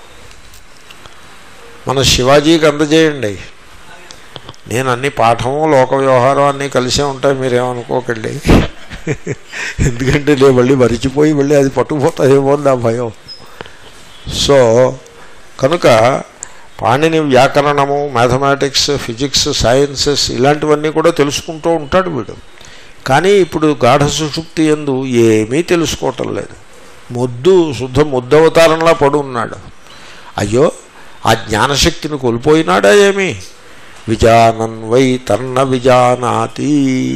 మన శివాజీకి అందజేయండి నేను అన్ని పాఠము లోక వ్యవహారం అన్నీ కలిసే ఉంటాయి మీరేమనుకోకండి ఎందుకంటే నేను మళ్ళీ మరిచిపోయి మళ్ళీ అది పట్టుకుపోతాయేమో అని నా భయం సో కనుక పాణిని వ్యాకరణము మ్యాథమెటిక్స్ ఫిజిక్స్ సైన్సెస్ ఇలాంటివన్నీ కూడా తెలుసుకుంటూ ఉంటాడు వీడు కానీ ఇప్పుడు గాఢ సుషుప్తి ఎందు ఏమీ తెలుసుకోవటం లేదు మొద్దు శుద్ధ ముద్దవతారంలా పడి ఉన్నాడు అయ్యో ఆ జ్ఞానశక్తిని కోల్పోయినాడా ఏమి విజానన్ వై తన్న విజానాతి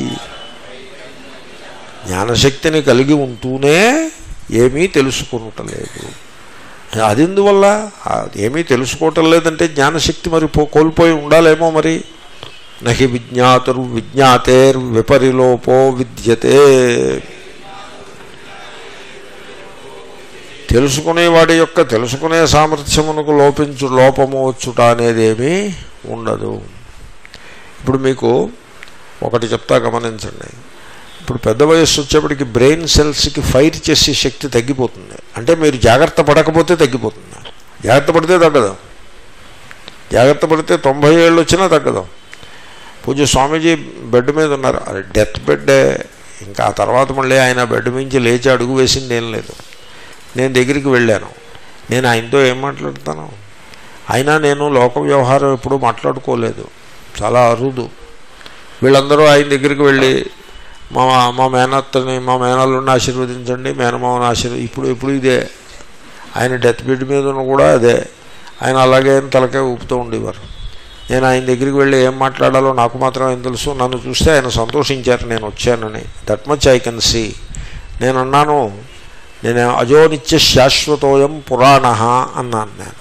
జ్ఞానశక్తిని కలిగి ఉంటూనే ఏమీ తెలుసుకునటలేదు అది ఎందువల్ల ఆ ఏమీ తెలుసుకోవటం లేదంటే జ్ఞానశక్తి మరి పో కోల్పోయి ఉండాలేమో మరి నహి విజ్ఞాతురు విజ్ఞాతేర్ విపరిలోపో విద్యతే తెలుసుకునేవాడి యొక్క తెలుసుకునే సామర్థ్యమునకు లోపించు లోపము వచ్చుట అనేదేమీ ఉండదు ఇప్పుడు మీకు ఒకటి చెప్తా గమనించండి ఇప్పుడు పెద్ద వయస్సు వచ్చేప్పటికి బ్రెయిన్ సెల్స్కి ఫైర్ చేసే శక్తి తగ్గిపోతుంది అంటే మీరు జాగ్రత్త పడకపోతే తగ్గిపోతుంది జాగ్రత్త పడితే తగ్గదు జాగ్రత్త పడితే తొంభై ఏళ్ళు వచ్చినా తగ్గదు పూజ స్వామీజీ బెడ్ మీద ఉన్నారు అది డెత్ బెడ్డే ఇంకా ఆ తర్వాత మళ్ళీ ఆయన బెడ్ మించి లేచి అడుగు వేసింది ఏం లేదు నేను దగ్గరికి వెళ్ళాను నేను ఆయనతో ఏం మాట్లాడతాను అయినా నేను లోక వ్యవహారం ఎప్పుడూ మాట్లాడుకోలేదు చాలా అరుదు వీళ్ళందరూ ఆయన దగ్గరికి వెళ్ళి మా మా మేనత్తని మా మేనల్ని ఆశీర్వదించండి మేనమామని ఆశీర్వ ఇప్పుడు ఇప్పుడు ఇదే ఆయన డెత్ బెడ్ మీద ఉన్న కూడా అదే ఆయన అలాగే తలకే ఊపుతూ ఉండేవారు నేను ఆయన దగ్గరికి వెళ్ళి ఏం మాట్లాడాలో నాకు మాత్రం ఏం తెలుసు నన్ను చూస్తే ఆయన సంతోషించారు నేను వచ్చానని that much I can see నేను అన్నాను నేను అజోనిత్య శాశ్వతోయం పురాణ అన్నాను నేను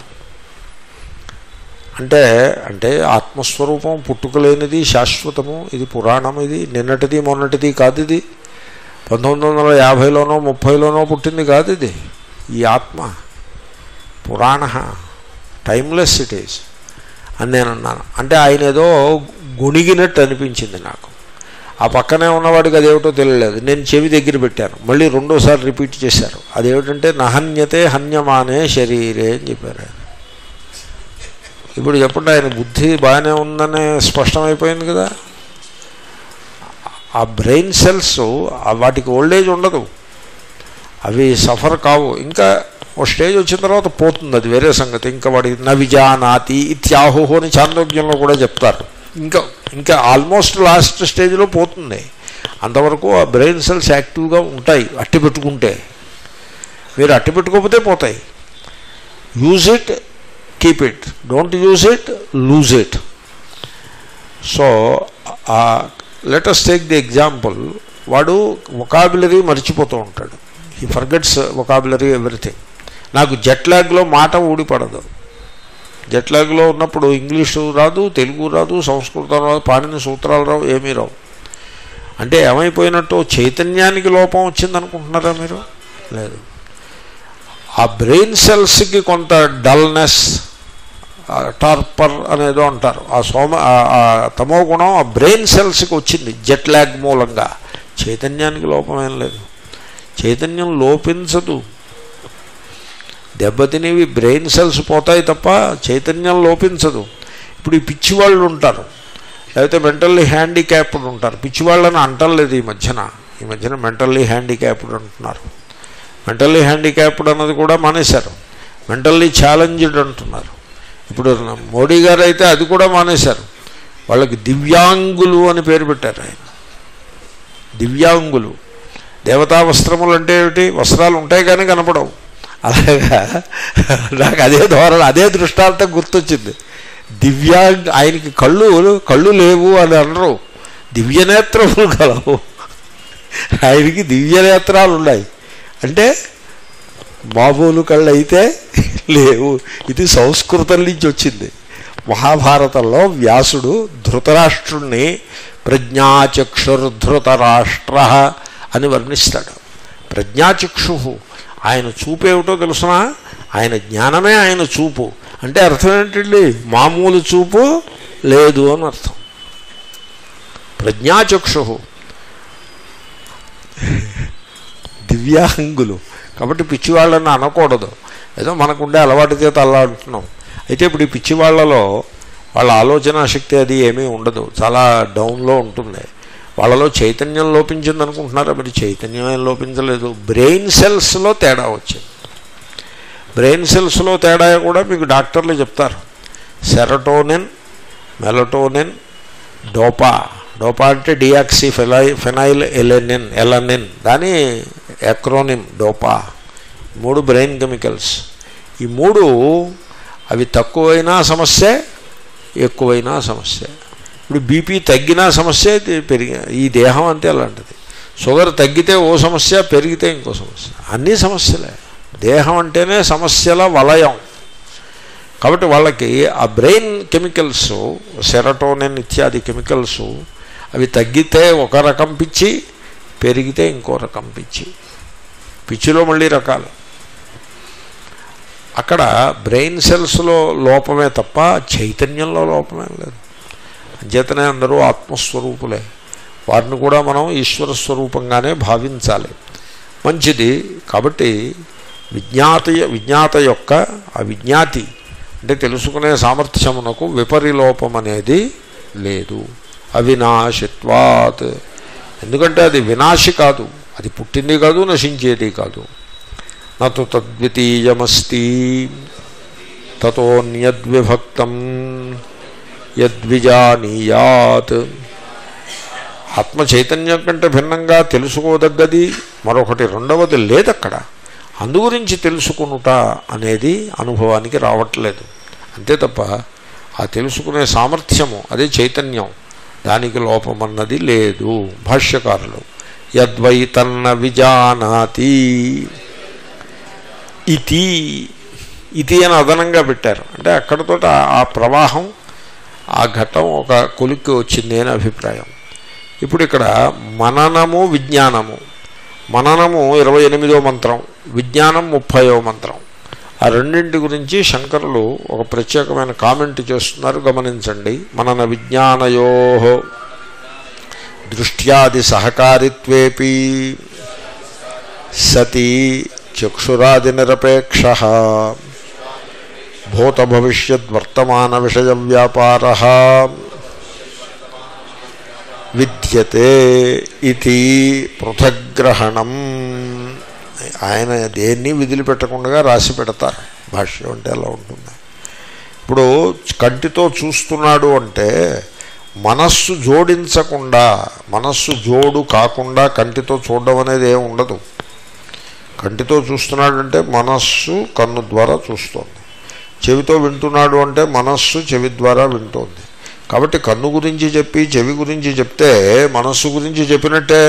అంటే అంటే ఆత్మస్వరూపం పుట్టుకలేనిది శాశ్వతము ఇది పురాణం ఇది నిన్నటిది మొన్నటిది కాదు ఇది పంతొమ్మిది వందల యాభైలోనో ముప్పైలోనో పుట్టింది కాదు ఇది ఈ ఆత్మ పురాణ టైమ్లెస్ ఇట్ ఈజ్ అని నేను అన్నాను అంటే ఆయన ఏదో గుణిగినట్టు అనిపించింది నాకు ఆ పక్కనే ఉన్నవాడికి అదేమిటో తెలియలేదు నేను చెవి దగ్గర పెట్టాను మళ్ళీ రెండోసారి రిపీట్ చేశారు అదేమిటంటే నహన్యతే హన్యమానే శరీరే అని చెప్పారు ఆయన ఇప్పుడు చెప్పండి ఆయన బుద్ధి బాగానే ఉందని స్పష్టమైపోయింది కదా ఆ బ్రెయిన్ సెల్స్ వాటికి ఓల్డేజ్ ఉండదు అవి సఫర్ కావు ఇంకా ఓ స్టేజ్ వచ్చిన తర్వాత పోతుంది అది వేరే సంగతి ఇంకా వాడి నవిజానాతి ఇత్యాహు అని చాందోగ్యంలో కూడా చెప్తారు ఇంకా ఇంకా ఆల్మోస్ట్ లాస్ట్ స్టేజ్లో పోతుంది అంతవరకు ఆ బ్రెయిన్ సెల్స్ యాక్టివ్గా ఉంటాయి అట్టి పెట్టుకుంటే మీరు అట్టి పెట్టుకోకపోతే పోతాయి use it keep it don't use it lose it so let's take the example వాడు వొకాబులరీ మర్చిపోతూ ఉంటాడు ఈ ఫర్గెట్స్ వొకాబులరీ ఎవ్రీథింగ్ నాకు జెట్ లాగ్లో మాట ఊడిపడదు జెట్ లాగ్లో ఉన్నప్పుడు ఇంగ్లీషు రాదు తెలుగు రాదు సంస్కృతం రాదు పాడిన సూత్రాలు రావు ఏమీ రావు అంటే ఏమైపోయినట్టు చైతన్యానికి లోపం వచ్చిందనుకుంటున్నారా మీరు లేదు ఆ బ్రెయిన్ సెల్స్కి కొంత డల్నెస్ టార్పర్ అనేదో అంటారు ఆ సోమ ఆ తమో గుణం ఆ బ్రెయిన్ సెల్స్కి వచ్చింది జెట్ ల్యాగ్ మూలంగా చైతన్యానికి లోపం ఏం లేదు చైతన్యం లోపించదు దెబ్బతినేవి బ్రెయిన్ సెల్స్ పోతాయి తప్ప చైతన్యం లోపించదు ఇప్పుడు ఈ పిచ్చివాళ్ళు ఉంటారు లేకపోతే మెంటల్లీ హ్యాండిక్యాప్డ్ ఉంటారు పిచ్చివాళ్ళని అంటలేదు ఈ మధ్యన ఈ మధ్యన మెంటల్లీ హ్యాండిక్యాప్డ్ అంటున్నారు మెంటల్లీ హ్యాండిక్యాప్డ్ అన్నది కూడా మానేశారు మెంటల్లీ ఛాలెంజ్డ్ అంటున్నారు ఇప్పుడు మోడీ గారు అయితే అది కూడా మానేశారు వాళ్ళకి దివ్యాంగులు అని పేరు పెట్టారు ఆయన దివ్యాంగులు దేవతా వస్త్రములు అంటే ఏమిటి వస్త్రాలు ఉంటాయి కానీ కనపడవు అలాగా నాకు అదే ధోరణ అదే దృష్టాంతం గుర్తొచ్చింది దివ్యాంగ్ ఆయనకి కళ్ళు కళ్ళు లేవు అని అనరు దివ్యనేత్రములు కలవు ఆయనకి దివ్యనేత్రాలు ఉన్నాయి అంటే మామూలు కళ్ళు అయితే లేవు ఇది సంస్కృతం నుంచి వచ్చింది మహాభారతంలో వ్యాసుడు ధృతరాష్ట్రుణ్ణి ప్రజ్ఞాచక్షుర్ధృతరాష్ట్ర అని వర్ణిస్తాడు ప్రజ్ఞాచక్షు ఆయన చూపేమిటో తెలుసిన ఆయన జ్ఞానమే ఆయన చూపు అంటే అర్థం ఏంటండి మామూలు చూపు లేదు అని అర్థం ప్రజ్ఞాచక్షు దివ్యాంగులు కాబట్టి పిచ్చివాళ్ళని అనకూడదు ఏదో మనకుండే అలవాటు చేత అలా అంటున్నాం అయితే ఇప్పుడు ఈ పిచ్చివాళ్లలో వాళ్ళ ఆలోచన శక్తి అది ఏమీ ఉండదు చాలా డౌన్లో ఉంటుంది వాళ్ళలో చైతన్యం లోపించింది అనుకుంటున్నారా మరి చైతన్యం ఏం లోపించలేదు బ్రెయిన్ సెల్స్లో తేడా వచ్చింది బ్రెయిన్ సెల్స్లో తేడా కూడా మీకు డాక్టర్లు చెప్తారు సెరటోనిన్ మెలటోనిన్ డోపా డోపా అంటే డియాక్సీ ఫెలై ఫెనైల్ ఎలెనిన్ ఎలనిన్ దాని ఎక్రోనిమ్ డోపా మూడు బ్రెయిన్ కెమికల్స్ ఈ మూడు అవి తక్కువైనా సమస్య ఎక్కువైనా సమస్య ఇప్పుడు బీపీ తగ్గినా సమస్య ఇది పెరిగి ఈ దేహం అంతే అలాంటిది షుగర్ తగ్గితే ఓ సమస్య పెరిగితే ఇంకో సమస్య అన్నీ సమస్యలే దేహం అంటేనే సమస్యల వలయం కాబట్టి వాళ్ళకి ఆ బ్రెయిన్ కెమికల్స్ సెరటోనిన్ ఇత్యాది కెమికల్స్ అవి తగ్గితే ఒక రకం పిచ్చి పెరిగితే ఇంకో రకం పిచ్చి పిచ్చిలో మళ్ళీ రకాలు అక్కడ బ్రెయిన్ సెల్స్లో లోపమే తప్ప చైతన్యంలో లోపమే లేదు అంచేతనే అందరూ ఆత్మస్వరూపులే వారిని కూడా మనం ఈశ్వర స్వరూపంగానే భావించాలి మంచిది కాబట్టి విజ్ఞాత విజ్ఞాత యొక్క ఆ విజ్ఞాతి అంటే తెలుసుకునే సామర్థ్యమునకు విపరిలోపం అనేది లేదు అవినాశిత్వాత్ ఎందుకంటే అది వినాశి కాదు అది పుట్టింది కాదు నశించేది కాదు నతు తద్వితీయమస్తి తతోన్యద్విభక్తం యద్విజానీయాత్ ఆత్మ చైతన్యం కంటే భిన్నంగా తెలుసుకోదగ్గది మరొకటి రెండవది లేదక్కడ అందు గురించి తెలుసుకునుట అనేది అనుభవానికి రావట్లేదు అంతే తప్ప ఆ తెలుసుకునే సామర్థ్యము అదే చైతన్యం దానికి లోపమన్నది లేదు భాష్యకారులు యద్వై తన్న విజానాతి ఇతి ఇతి అని అదనంగా పెట్టారు అంటే అక్కడతో ఆ ప్రవాహం ఆ ఘట్టం ఒక కొలిక్కి వచ్చింది అని అభిప్రాయం ఇప్పుడు ఇక్కడ మననము విజ్ఞానము మననము ఇరవై ఎనిమిదో మంత్రం విజ్ఞానం ముప్పయో మంత్రం ఆ రెండింటి గురించి శంకరులు ఒక ప్రత్యేకమైన కామెంట్ చేస్తున్నారు గమనించండి మనన విజ్ఞానయో దృష్ట్యాది సహకారిత్వేపి సతి చక్షురాది నిరపేక్ష భూత భవిష్యద్వర్తమాన విషయ వ్యాపార విద్యతే ఇది పృథగ్రహణం ఆయన దేన్ని విదిలిపెట్టకుండా రాసి పెడతారు భాష్యం అంటే అలా ఉంటుంది ఇప్పుడు కంటితో చూస్తున్నాడు అంటే మనస్సు జోడించకుండా మనస్సు జోడు కాకుండా కంటితో చూడడం అనేది ఏమి ఉండదు కంటితో చూస్తున్నాడంటే మనస్సు కన్ను ద్వారా చూస్తోంది చెవితో వింటున్నాడు అంటే మనస్సు చెవి ద్వారా వింటోంది కాబట్టి కన్ను గురించి చెప్పి చెవి గురించి చెప్తే మనస్సు గురించి చెప్పినట్టే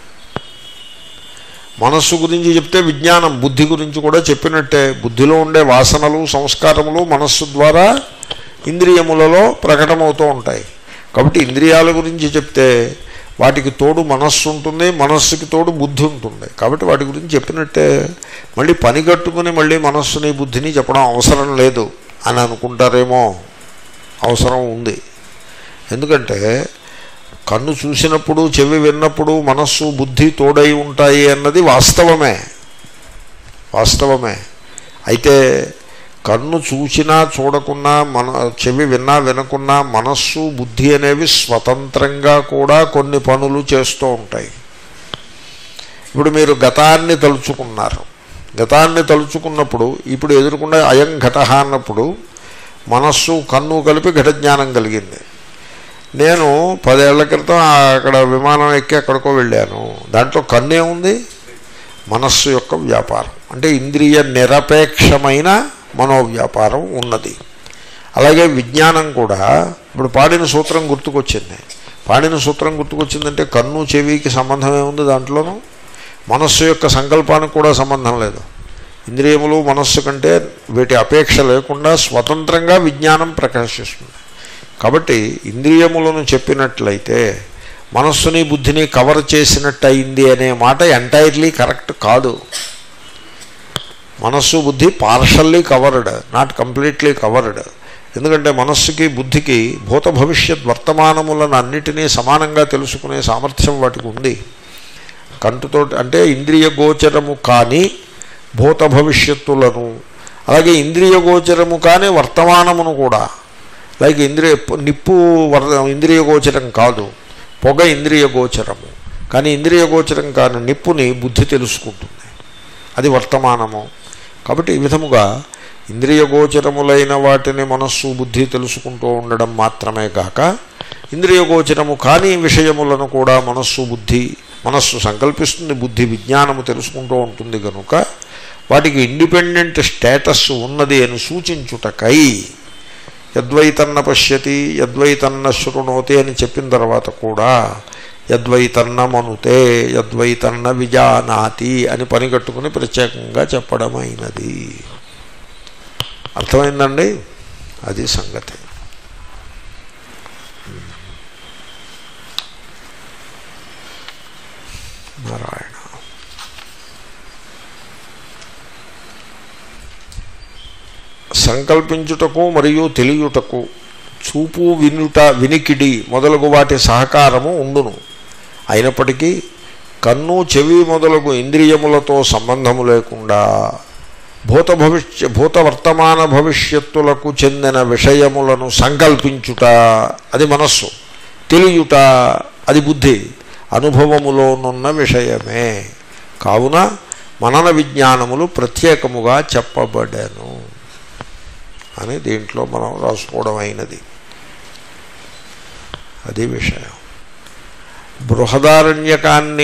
మనస్సు గురించి చెప్తే విజ్ఞానం బుద్ధి గురించి కూడా చెప్పినట్టే బుద్ధిలో ఉండే వాసనలు సంస్కారములు మనస్సు ద్వారా ఇంద్రియములలో ప్రకటమవుతూ ఉంటాయి కాబట్టి ఇంద్రియాల గురించి చెప్తే వాటికి తోడు మనస్సు ఉంటుంది మనస్సుకి తోడు బుద్ధి ఉంటుంది కాబట్టి వాటి గురించి చెప్పినట్టే మళ్ళీ పని కట్టుకుని మళ్ళీ మనస్సుని బుద్ధిని చెప్పడం అవసరం లేదు అని అనుకుంటారేమో అవసరం ఉంది ఎందుకంటే కన్ను చూసినప్పుడు చెవి విన్నప్పుడు మనస్సు బుద్ధి తోడై ఉంటాయి అన్నది వాస్తవమే వాస్తవమే అయితే కన్ను చూసినా చూడకున్నా మన చెవి విన్నా వినకున్నా మనస్సు బుద్ధి అనేవి స్వతంత్రంగా కూడా కొన్ని పనులు చేస్తూ ఉంటాయి ఇప్పుడు మీరు గతాన్ని తలుచుకున్నారు గతాన్ని తలుచుకున్నప్పుడు ఇప్పుడు ఎదురుకుండా అయం ఘట అన్నప్పుడు మనస్సు కన్ను కలిపి ఘట జ్ఞానం కలిగింది నేను పదేళ్ల క్రితం అక్కడ విమానం ఎక్కి ఎక్కడికో వెళ్ళాను దాంట్లో కన్ను ఏముంది మనస్సు యొక్క వ్యాపారం అంటే ఇంద్రియ నిరపేక్షమైన మనోవ్యాపారం ఉన్నది అలాగే విజ్ఞానం కూడా ఇప్పుడు పాడిన సూత్రం గుర్తుకొచ్చింది పాడిన సూత్రం గుర్తుకొచ్చిందంటే కన్ను చెవికి సంబంధం ఏముంది దాంట్లోనూ మనస్సు యొక్క సంకల్పానికి కూడా సంబంధం లేదు ఇంద్రియములు మనస్సు కంటే వీటి అపేక్ష లేకుండా స్వతంత్రంగా విజ్ఞానం ప్రకాశిస్తుంది కాబట్టి ఇంద్రియములను చెప్పినట్లయితే మనస్సుని బుద్ధిని కవర్ చేసినట్టు అయింది అనే మాట ఎంటైర్లీ కరెక్ట్ కాదు మనస్సు బుద్ధి partially covered not completely covered ఎందుకంటే మనస్సుకి బుద్ధికి భూత భవిష్యత్ వర్తమానములను అన్నిటినీ సమానంగా తెలుసుకునే సామర్థ్యం వాటికి ఉంది కంటుతో అంటే ఇంద్రియ గోచరము కానీ భూత భవిష్యత్తులను అలాగే ఇంద్రియ గోచరము కానీ వర్తమానమును కూడా లైక్ ఇంద్రియ నిప్పు వర్ ఇంద్రియ గోచరం కాదు పొగ ఇంద్రియ గోచరము కానీ ఇంద్రియ గోచరం కాని నిప్పుని బుద్ధి తెలుసుకుంటుంది అది వర్తమానము కాబట్టి ఈ విధముగా ఇంద్రియ గోచరములైన వాటిని మనస్సు బుద్ధి తెలుసుకుంటూ ఉండడం మాత్రమే కాక ఇంద్రియ గోచరము కాని విషయములను కూడా మనస్సు బుద్ధి మనస్సు సంకల్పిస్తుంది బుద్ధి విజ్ఞానము తెలుసుకుంటూ ఉంటుంది కనుక వాటికి ఇండిపెండెంట్ స్టేటస్ ఉన్నది అని సూచించుటకై యద్వైతన్న పశ్యతి యద్వైతన్న శృణోతి అని చెప్పిన తర్వాత కూడా యద్వైతన్న మనుతే యద్వైతన్న విజానాతి అని పని కట్టుకుని ప్రత్యేకంగా చెప్పడమైనది అర్థమైందండి అది సంగతి నారాయణ సంకల్పించుటకు మరియు తెలియుటకు చూపు వినుట వినికిడి మొదలగు వాటి సహకారము ఉండును అయినప్పటికీ కన్ను చెవి మొదలగు ఇంద్రియములతో సంబంధము లేకుండా భూత భవిష్య భూత వర్తమాన భవిష్యత్తులకు చెందిన విషయములను సంకల్పించుట అది మనస్సు తెలియుట అది బుద్ధి అనుభవములోనున్న విషయమే కావున మనన విజ్ఞానములు ప్రత్యేకముగా చెప్పబడాను అని దీంట్లో మనం రాసుకోవడం అయినది అది విషయం బృహదారణ్యకాన్ని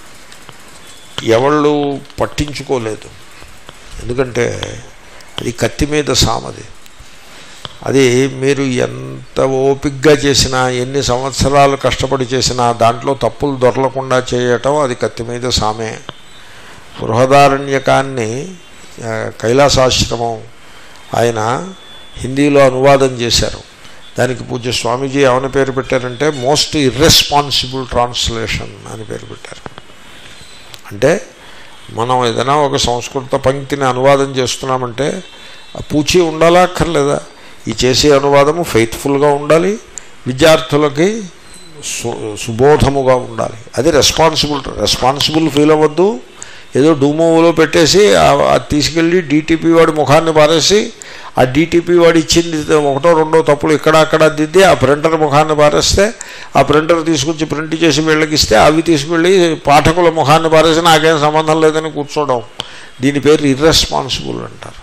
ఎవళ్ళు పట్టించుకోలేదు ఎందుకంటే అది కత్తి మీద సామది అది మీరు ఎంత ఓపిగ్గా చేసినా ఎన్ని సంవత్సరాలు కష్టపడి చేసినా దాంట్లో తప్పులు దొరలకుండా చేయటం అది కత్తి మీద సామే బృహదారణ్యకాన్ని ఆ, కైలాసాశ్రమం ఆయన హిందీలో అనువాదం చేశారు దానికి పూజ్య స్వామీజీ ఏమని పేరు పెట్టారంటే మోస్ట్ ఇర్రెస్పాన్సిబుల్ ట్రాన్స్లేషన్ అని పేరు పెట్టారు అంటే మనం ఏదైనా ఒక సంస్కృత పంక్తిని అనువాదం చేస్తున్నామంటే ఆ పూచి ఉండాలా అక్కర్లేదా ఈ చేసే అనువాదము ఫెయిత్ఫుల్గా ఉండాలి విద్యార్థులకి సు సుబోధముగా ఉండాలి అది రెస్పాన్సిబుల్ రెస్పాన్సిబుల్ ఫీల్ అవ్వద్దు ఏదో డూమోలో పెట్టేసి ఆ- అది తీసుకెళ్ళి డీటీపీ వాడి ముఖాన్ని పారేసి ఆ డీటీపీ వాడు ఇచ్చింది ఒకటో రెండో తప్పులు ఇక్కడ అక్కడ దిద్ది ఆ ప్రింటర్ ముఖాన్ని పారేస్తే ఆ ప్రింటర్ తీసుకొచ్చి ప్రింట్ చేసి వీళ్ళకి ఇస్తే అవి తీసుకెళ్ళి పాఠకుల ముఖాన్ని పారేసి నాకేం సంబంధం లేదని కూర్చోవడం దీని పేరు ఇర్రెస్పాన్సిబుల్ అంటారు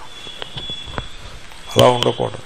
అలా ఉండకూడదు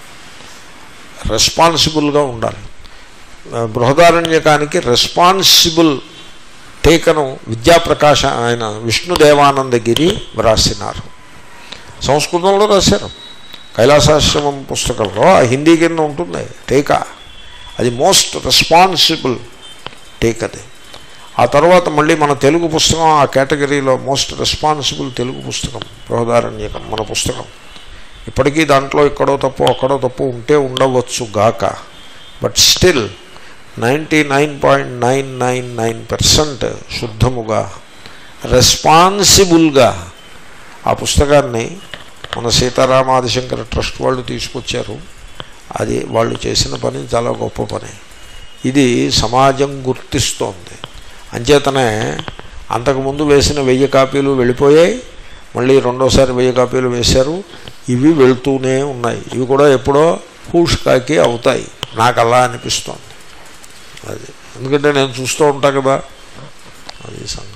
రెస్పాన్సిబుల్గా ఉండాలి ఆ, బృహదారణ్యకానికి రెస్పాన్సిబుల్ టేకను విద్యాప్రకాశ ఆయన విష్ణుదేవానందగిరి వ్రాసినారు సంస్కృతంలో రాశారు కైలాసాశ్రమం పుస్తకంలో ఆ హిందీ కింద ఉంటుంది టీకా అది మోస్ట్ రెస్పాన్సిబుల్ టేక్ అది ఆ తర్వాత మళ్ళీ మన తెలుగు పుస్తకం ఆ కేటగిరీలో మోస్ట్ రెస్పాన్సిబుల్ తెలుగు పుస్తకం బృహదారణ్యకం మన పుస్తకం ఇప్పటికీ దాంట్లో ఇక్కడో తప్పు అక్కడో తప్పు ఉంటే ఉండవచ్చు గాక but still ninety nine point nine nine nine percent శుద్ధముగా రెస్పాన్సిబుల్గా ఆ పుస్తకాన్ని మన సీతారామాదిశంకర ట్రస్ట్ వాళ్ళు తీసుకొచ్చారు అది వాళ్ళు చేసిన పని చాలా గొప్ప పని ఇది సమాజం గుర్తిస్తోంది అంచేతనే అంతకుముందు వేసిన వెయ్యి కాపీలు వెళ్ళిపోయాయి మళ్ళీ రెండోసారి వెయ్యి కాపీలు వేశారు ఇవి వెళ్తూనే ఉన్నాయి ఇవి కూడా ఎప్పుడో హూష్కాకి అవుతాయి నాకు అలా అనిపిస్తోంది అది ఎందుకంటే నేను చూస్తూ ఉంటా కదా అది సంగతి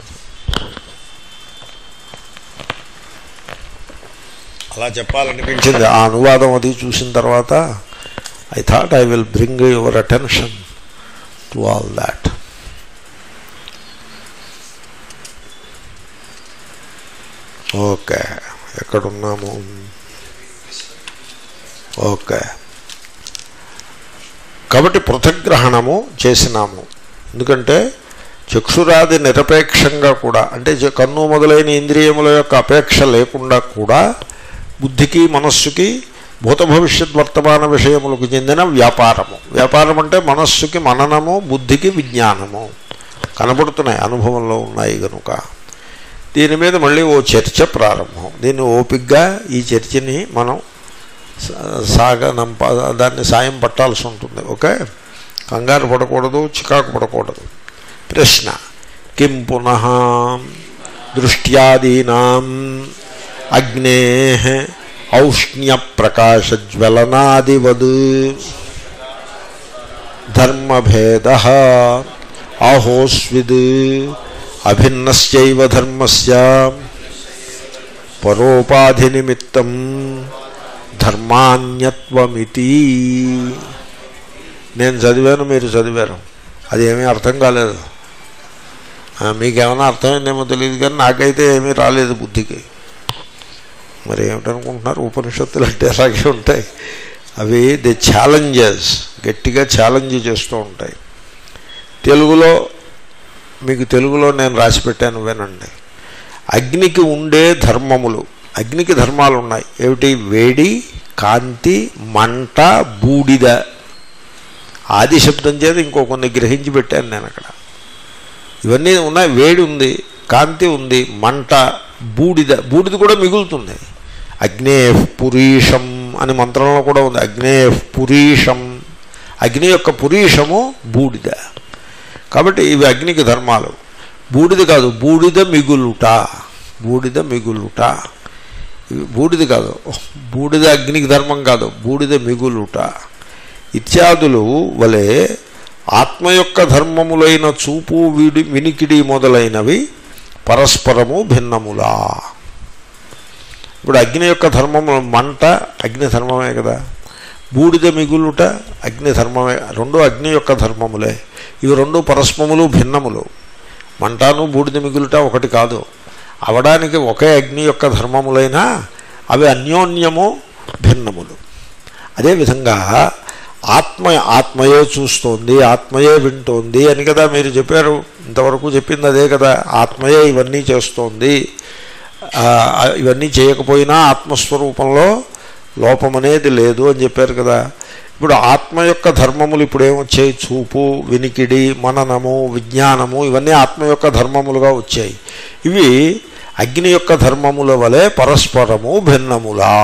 అలా చెప్పాలనిపించింది ఆ అనువాదం అది చూసిన తర్వాత I thought I will bring your attention to all that okay ఎక్కడున్నాము ఓకే కాబట్టి పృథగ్రహణము చేసినాము ఎందుకంటే చక్షురాది నిరపేక్షంగా కూడా అంటే చ- కన్ను మొదలైన ఇంద్రియముల యొక్క అపేక్ష లేకుండా కూడా బుద్ధికి మనస్సుకి భూత భవిష్యత్ వర్తమాన విషయములకు చెందిన వ్యాపారము వ్యాపారం అంటే మనస్సుకి మననము బుద్ధికి విజ్ఞానము కనబడుతున్నాయి అనుభవంలో ఉన్నాయి కనుక దీని మీద మళ్ళీ ఓ చర్చ ప్రారంభం దీన్ని ఓపిగ్గా ఈ చర్చని మనం సా- సాగనంప దాన్ని సాయం పట్టాల్సి ఉంటుంది ఓకే కంగారు పడకూడదు చికాకు పడకూడదు ప్రశ్న కిం పునః దృష్ట్యాదీనాం అగ్నే ఔష్ణ్య ప్రకాశ జ్వలనాదివద్ ధర్మభేద ఆహోస్విద్ అభిన్నశ్చైవ ధర్మస్య పరోపాధి నిమిత్తం ధర్మాన్యత్వమితి నేను చదివాను మీరు చదివారు అది ఏమీ అర్థం కాలేదు ఆ, మీకేమైనా అర్థమైందేమో తెలియదు కానీ నాకైతే ఏమీ రాలేదు బుద్ధికి మరి ఏమిటనుకుంటున్నారు ఉపనిషత్తులు అంటే అలాగే ఉంటాయి అవి ది ఛాలెంజెస్ గట్టిగా ఛాలెంజ్ చేస్తూ ఉంటాయి తెలుగులో మీకు తెలుగులో నేను రాసి పెట్టాను వినండి అగ్నికి ఉండే ధర్మములు అగ్నికి ధర్మాలు ఉన్నాయి ఏమిటి వేడి కాంతి మంట బూడిద ఆది శబ్దం చేత ఇంకో కొన్ని గ్రహించి పెట్టాను నేను అక్కడ ఇవన్నీ ఉన్నాయి వేడి ఉంది కాంతి ఉంది మంట బూడిద బూడిద కూడా మిగులుతుంది అగ్నే పురీషం అని మంత్రంలో కూడా ఉంది అగ్నే పురీషం అగ్ని యొక్క పురీషము బూడిద కాబట్టి ఇవి అగ్నికి ధర్మాలు బూడిద కాదు బూడిద మిగులుట బూడిద మిగులుట ఇవి బూడిద కాదు బూడిద అగ్నికి ధర్మం కాదు బూడిద మిగులుట ఇత్యాదులు వలె ఆత్మ యొక్క ధర్మములైన చూపు విడి వినికిడి మొదలైనవి పరస్పరము భిన్నములా ఇప్పుడు అగ్ని యొక్క ధర్మము మంట అగ్ని ధర్మమే కదా బూడిద మిగులుట అగ్ని ధర్మమే రెండు అగ్ని యొక్క ధర్మములే ఇవి రెండు పరస్పరములు భిన్నములు మంటాను బూడిద మిగులుట ఒకటి కాదు అవడానికి ఒకే అగ్ని యొక్క ధర్మములైనా అవి అన్యోన్యము భిన్నములు అదేవిధంగా ఆత్మ ఆత్మయే చూస్తోంది ఆత్మయే వింటోంది అని కదా మీరు చెప్పారు ఇంతవరకు చెప్పింది అదే కదా ఆత్మయే ఇవన్నీ చేస్తోంది ఆ, ఇవన్నీ చేయకపోయినా ఆత్మస్వరూపంలో లోపం అనేది లేదు అని చెప్పారు కదా ఇప్పుడు ఆత్మ యొక్క ధర్మములు ఇప్పుడు ఏమొచ్చాయి చూపు వినికిడి మననము విజ్ఞానము ఇవన్నీ ఆత్మ యొక్క ధర్మములుగా వచ్చాయి ఇవి అగ్ని యొక్క ధర్మముల వలె పరస్పరము భిన్నములా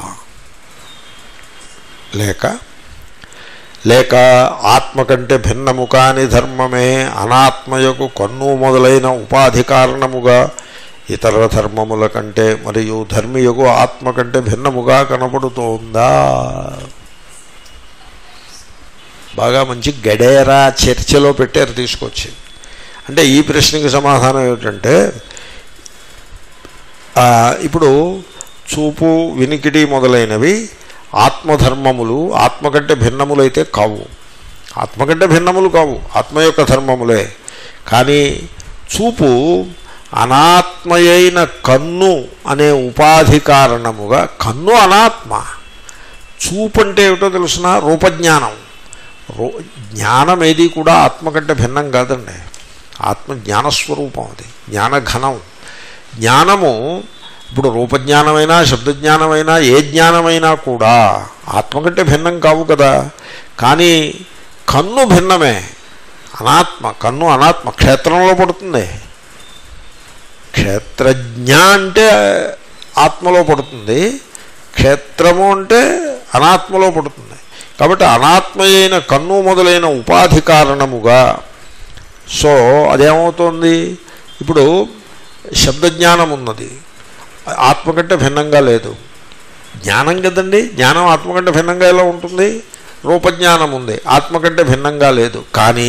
లేక లేక ఆత్మ కంటే భిన్నము కాని ధర్మమే అనాత్మయకు కన్ను మొదలైన ఉపాధి కారణముగా ఇతర ధర్మముల కంటే మరియు ధర్మియకు ఆత్మ కంటే భిన్నముగా కనబడుతోందా బాగా మంచి గడేరా చర్చలో పెట్టారు తీసుకొచ్చి అంటే ఈ ప్రశ్నకి సమాధానం ఏమిటంటే ఆ, ఇప్పుడు చూపు వినికిడి మొదలైనవి ఆత్మధర్మములు ఆత్మ కంటే భిన్నములైతే కావు ఆత్మ కంటే భిన్నములు కావు ఆత్మ యొక్క ధర్మములే కానీ చూపు అనాత్మయైన కన్ను అనే ఉపాధి కారణముగా కన్ను అనాత్మ చూపు అంటే ఏమిటో తెలుసిన రూపజ్ఞానం రూ జ్ఞానం ఏది కూడా ఆత్మ కంటే భిన్నం కాదండి ఆత్మ జ్ఞానస్వరూపం అది జ్ఞానఘనం జ్ఞానము ఇప్పుడు రూపజ్ఞానమైనా శబ్దజ్ఞానమైనా ఏ జ్ఞానమైనా కూడా ఆత్మ కంటే భిన్నం కావు కదా కానీ కన్ను భిన్నమే అనాత్మ కన్ను అనాత్మ క్షేత్రంలో పడుతుంది క్షేత్రజ్ఞ అంటే ఆత్మలో పడుతుంది క్షేత్రము అంటే అనాత్మలో పడుతుంది కాబట్టి అనాత్మయైన కన్ను మొదలైన ఉపాధి కారణముగా సో అదేమవుతోంది ఇప్పుడు శబ్దజ్ఞానం ఉన్నది ఆత్మ కంటే భిన్నంగా లేదు జ్ఞానం కదండి జ్ఞానం ఆత్మ కంటే భిన్నంగా ఎలా ఉంటుంది రూపజ్ఞానం ఉంది ఆత్మ కంటే భిన్నంగా లేదు కానీ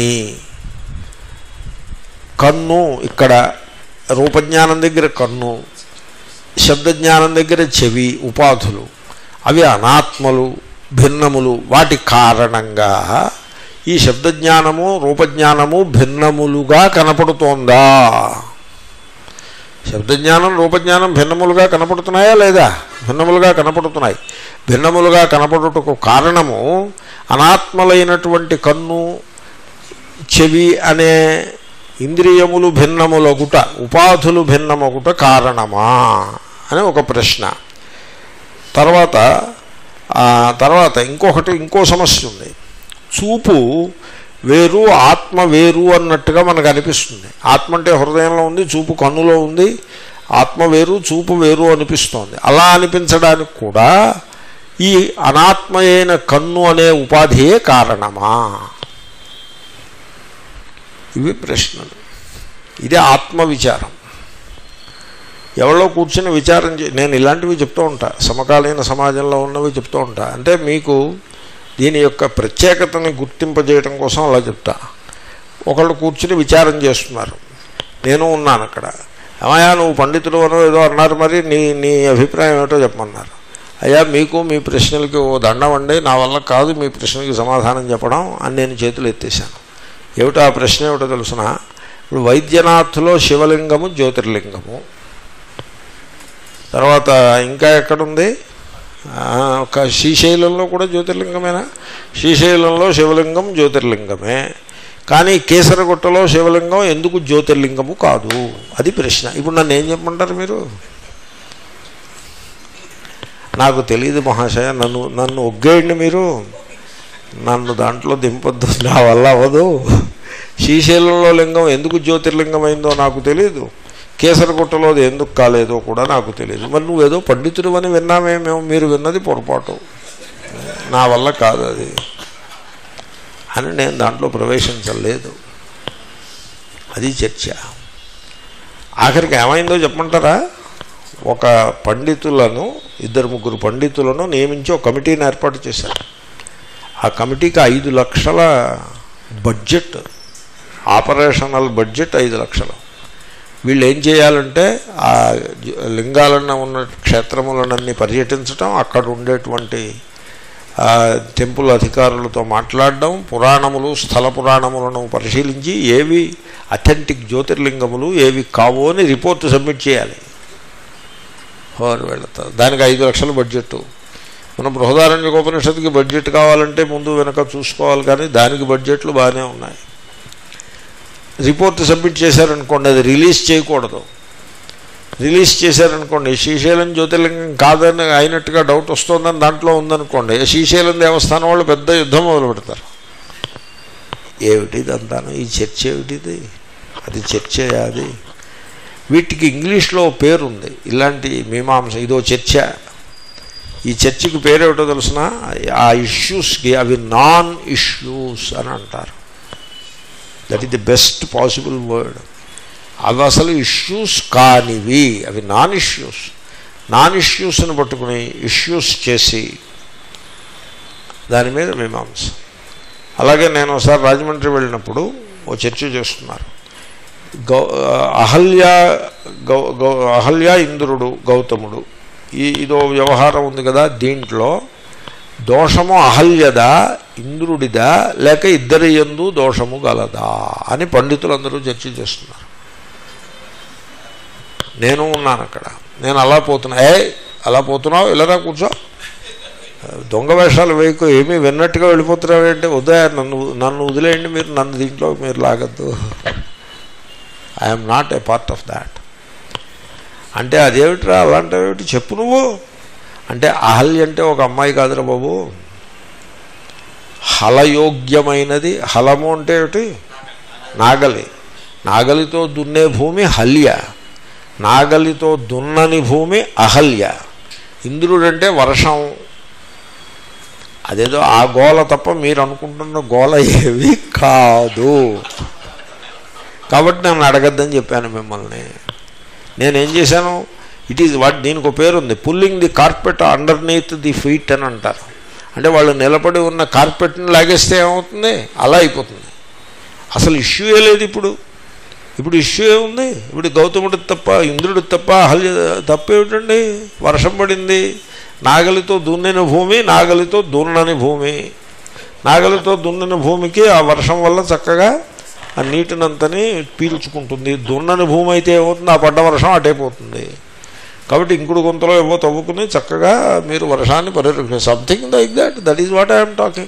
కన్ను ఇక్కడ రూపజ్ఞానం దగ్గర కన్ను శబ్దజ్ఞానం దగ్గర చెవి ఉపాధులు అవి అనాత్మలు భిన్నములు వాటి కారణంగా ఈ శబ్దజ్ఞానము రూపజ్ఞానము భిన్నములుగా కనపడుతోందా శబ్దజ్ఞానం రూపజ్ఞానం భిన్నములుగా కనపడుతున్నాయా లేదా భిన్నములుగా కనపడుతున్నాయి భిన్నములుగా కనపడుటకు కారణము అనాత్మలైనటువంటి కన్ను చెవి అనే ఇంద్రియములు భిన్నములగుట ఉపాధులు భిన్నమగుట కారణమా అని ఒక ప్రశ్న తర్వాత ఆ తర్వాత ఇంకొకటి ఇంకో సమస్య ఉంది చూపు వేరు ఆత్మ వేరు అన్నట్టుగా మనకు అనిపిస్తుంది ఆత్మ అంటే హృదయంలో ఉంది చూపు కన్నులో ఉంది ఆత్మ వేరు చూపు వేరు అనిపిస్తోంది అలా అనిపించడానికి కూడా ఈ అనాత్మయైన కన్ను అనే ఉపాధియే కారణమా ఇవి ప్రశ్నలు ఇదే ఆత్మ విచారం ఎవరో కూర్చుని విచారం చే నేను ఇలాంటివి చెప్తూ ఉంటా సమకాలీన సమాజంలో ఉన్నవి చెప్తూ ఉంటా అంటే మీకు దీని యొక్క ప్రత్యేకతని గుర్తింపజేయడం కోసం అలా చెప్తా ఒకళ్ళు కూర్చుని విచారం చేస్తున్నారు నేను ఉన్నాను అక్కడ ఏమయ్యా నువ్వు పండితుడు అనో ఏదో అన్నారు మరి నీ నీ అభిప్రాయం ఏమిటో చెప్పమన్నారు అయ్యా మీకు మీ ప్రశ్నలకి ఓ దండం అండి నా వల్ల కాదు మీ ప్రశ్నకి సమాధానం చెప్పడం అని నేను చేతులు ఎత్తేసాను ఏమిటో ఆ ప్రశ్న ఏమిటో తెలుసిన ఇప్పుడు వైద్యనాథ్లో శివలింగము జ్యోతిర్లింగము తర్వాత ఇంకా ఎక్కడుంది ఆ, ఒక శ్రీశైలంలో కూడా జ్యోతిర్లింగమేనా శ్రీశైలంలో శివలింగం జ్యోతిర్లింగమే కానీ కేసరగుట్టలో శివలింగం ఎందుకు జ్యోతిర్లింగము కాదు అది ప్రశ్న ఇప్పుడు నన్ను ఏం చెప్పమంటారు మీరు నాకు తెలియదు మహాశయ నన్ను నన్ను ఒగ్గేయండి మీరు నన్ను దాంట్లో దింపొద్దు నా వల్ల అవ్వదు శ్రీశైలంలో లింగం ఎందుకు జ్యోతిర్లింగమైందో నాకు తెలియదు కేసరగుట్టలో అది ఎందుకు కాలేదో కూడా నాకు తెలియదు మరి నువ్వేదో పండితుడు అని విన్నామే మేము మీరు విన్నది పొరపాటు నా వల్ల కాదు అది అని నేను దాంట్లో ప్రవేశించలేదు అది చర్చ ఆఖరికి ఏమైందో చెప్పమంటారా ఒక పండితులను ఇద్దరు ముగ్గురు పండితులను నియమించి ఒక కమిటీని ఏర్పాటు చేశారు ఆ కమిటీకి ఐదు లక్షల బడ్జెట్ ఆపరేషనల్ బడ్జెట్ ఐదు లక్షలు వీళ్ళు ఏం చేయాలంటే ఆ జ- లింగాలన్న ఉన్న క్షేత్రములనన్నీ పర్యటించటం అక్కడ ఉండేటువంటి ఆ, టెంపుల్ అధికారులతో మాట్లాడడం పురాణములు స్థల పురాణములను పరిశీలించి ఏవి అథెంటిక్ జ్యోతిర్లింగములు ఏవి కావో అని రిపోర్ట్ సబ్మిట్ చేయాలి వారు వెళతారు దానికి ఐదు లక్షల బడ్జెట్ మన బృహదారణ్యకోపనిషత్తుకి బడ్జెట్ కావాలంటే ముందు వెనక చూసుకోవాలి కానీ దానికి బడ్జెట్లు బాగానే ఉన్నాయి రిపోర్ట్ సబ్మిట్ చేశారనుకోండి అది రిలీజ్ చేయకూడదు రిలీజ్ చేశారనుకోండి శ్రీశైలం జ్యోతిర్లింగం కాదని అయినట్టుగా డౌట్ వస్తుందని దాంట్లో ఉందనుకోండి శ్రీశైలం దేవస్థానం వాళ్ళు పెద్ద యుద్ధం మొదలు పెడతారు ఏమిటి ఇదంతాను ఈ చర్చ ఏమిటిది అది చర్చ అది వీటికి ఇంగ్లీష్లో ఓ పేరు ఉంది ఇలాంటి మీమాంస ఇదో చర్చ ఈ చర్చకి పేరేమిటో తెలుసిన ఆ ఇష్యూస్కి అవి నాన్ ఇష్యూస్ అని అంటారు that is the best possible word అవి అసలు ఇష్యూస్ కానివి అవి నాన్ ఇష్యూస్ నాన్ ఇష్యూస్ని పట్టుకుని ఇష్యూస్ చేసి దాని మీద మీమాంస అలాగే నేను ఒకసారి రాజమండ్రి వెళ్ళినప్పుడు ఓ చర్చ చేస్తున్నారు గౌ అహల్య గౌ గౌ అహల్య ఇంద్రుడు గౌతముడు ఈ ఇదో వ్యవహారం ఉంది కదా దీంట్లో దోషము అహల్యదా ఇంద్రుడిదా లేక ఇద్దరి ఎందు దోషము గలదా అని పండితులందరూ చర్చ చేస్తున్నారు నేను ఉన్నాను అక్కడ నేను అలా పోతున్నా ఏ అలా పోతున్నావు ఇలారా కూర్చో దొంగ వేషాలు వేయకు ఏమీ విన్నట్టుగా వెళ్ళిపోతున్నావు అంటే వద్దా నన్ను నన్ను వదిలేయండి మీరు నన్ను దీంట్లో మీరు లాగద్దు I'm not a part of that అంటే అదేమిట్రా అలాంటివేమిటి చెప్పు నువ్వు అంటే అహల్య అంటే ఒక అమ్మాయి కాదురా బాబు హలయోగ్యమైనది హలము అంటే ఏమిటి నాగలి నాగలితో దున్నే భూమి హల్య నాగలితో దున్నని భూమి అహల్య ఇంద్రుడంటే వర్షం అదేదో ఆ గోల తప్ప మీరు అనుకుంటున్న గోల ఏవి కాదు కాబట్టి నన్ను అడగద్దని చెప్పాను మిమ్మల్ని నేనేం చేశాను ఇట్ ఈజ్ వాట్ దీనికి ఒక పేరు ఉంది pulling the carpet underneath the feet అని అంటారు అంటే వాళ్ళు నిలబడి ఉన్న కార్పెట్ని లాగేస్తే ఏమవుతుంది అలా అయిపోతుంది అసలు ఇష్యూ ఏ లేదు ఇప్పుడు ఇప్పుడు ఇష్యూ ఏముంది ఇప్పుడు గౌతముడు తప్ప ఇంద్రుడు తప్ప హల్య తప్ప ఏమిటండి వర్షం పడింది నాగలితో దున్నిన భూమి నాగలితో దున్నని భూమి నాగలితో దున్నిన భూమికి ఆ వర్షం వల్ల చక్కగా ఆ నీటినంతని పీల్చుకుంటుంది దున్నని భూమి అయితే ఏమవుతుంది ఆ పడ్డ వర్షం అటైపోతుంది కాబట్టి ఇంకుడు గుంతలో ఏవో తవ్వుకుని చక్కగా మీరు వర్షాన్ని పరిరక్ష something like that that is what I'm talking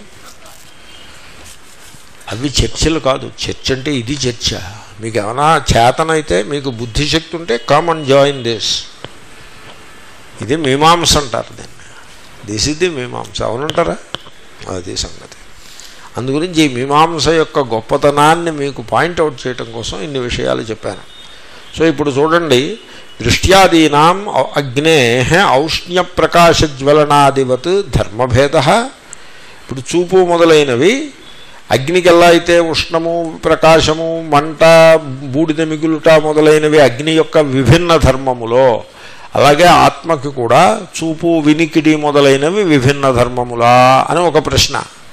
అవి చర్చలు కాదు చర్చ అంటే ఇది చర్చ మీకు ఏమైనా చేతనైతే మీకు బుద్ధిశక్తి ఉంటే కమ్ అండ్ జాయిన్ దిస్ ఇది మీమాంస అంటారు దీన్ని దిస్ ఇది మీమాంస అవునంటారా అది సంగతి అందుగురించి ఈ మీమాంస యొక్క గొప్పతనాన్ని మీకు పాయింట్అవుట్ చేయటం కోసం ఇన్ని విషయాలు చెప్పాను సో ఇప్పుడు చూడండి దృష్ట్యాదీనాం అగ్నే ఔష్ణ్య ప్రకాశజ్వలనాదివత్ ధర్మభేద ఇప్పుడు చూపు మొదలైనవి అగ్నికి ఎలా అయితే ఉష్ణము ప్రకాశము మంట బూడిద మిగులుట మొదలైనవి అగ్ని యొక్క విభిన్న ధర్మములో అలాగే ఆత్మకి కూడా చూపు వినికిడి మొదలైనవి విభిన్న ధర్మములా అని ఒక ప్రశ్న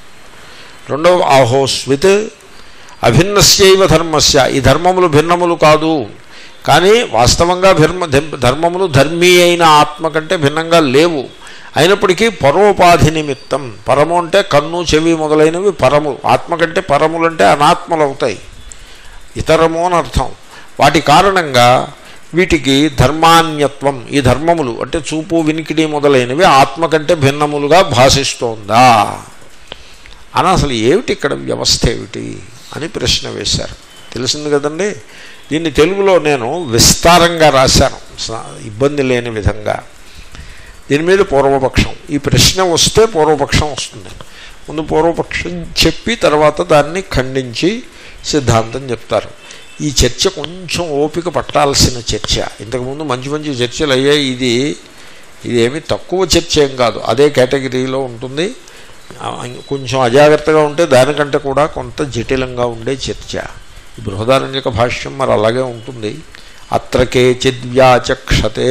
రెండవ ఆహోస్విత్ అభిన్నస్యైవ ధర్మస్య ఈ ధర్మములు భిన్నములు కాదు కానీ వాస్తవంగా ధర్మ ధర్మములు ధర్మీ అయిన ఆత్మ కంటే భిన్నంగా లేవు అయినప్పటికీ పరోపాధి నిమిత్తం పరము అంటే కన్ను చెవి మొదలైనవి పరము ఆత్మ కంటే పరములంటే అనాత్మలు అవుతాయి ఇతరము అని అర్థం వాటి కారణంగా వీటికి ధర్మాన్యత్వం ఈ ధర్మములు అంటే చూపు వినికిడి మొదలైనవి ఆత్మ కంటే భిన్నములుగా భాషిస్తోందా అని అసలు ఏమిటి ఇక్కడ వ్యవస్థ ఏమిటి అని ప్రశ్న వేశారు తెలిసింది కదండి దీన్ని తెలుగులో నేను విస్తారంగా రాశాను స- ఇబ్బంది లేని విధంగా దీని మీద పూర్వపక్షం ఈ ప్రశ్న వస్తే పూర్వపక్షం వస్తుంది ముందు పూర్వపక్షం చెప్పి తర్వాత దాన్ని ఖండించి సిద్ధాంతం చెప్తారు ఈ చర్చ కొంచెం ఓపిక పట్టాల్సిన చర్చ ఇంతకుముందు మంచి మంచి చర్చలు అయ్యాయి ఇది ఇది ఏమి తక్కువ చర్చ ఏం కాదు అదే కేటగిరీలో ఉంటుంది ఆ, కొంచెం అజాగ్రత్తగా ఉంటే దానికంటే కూడా కొంత జటిలంగా ఉండే చర్చ ఈ బృహదారణ్యక భాష్యం మరి అలాగే ఉంటుంది అత్రకే చిద్వ్యాచక్షతే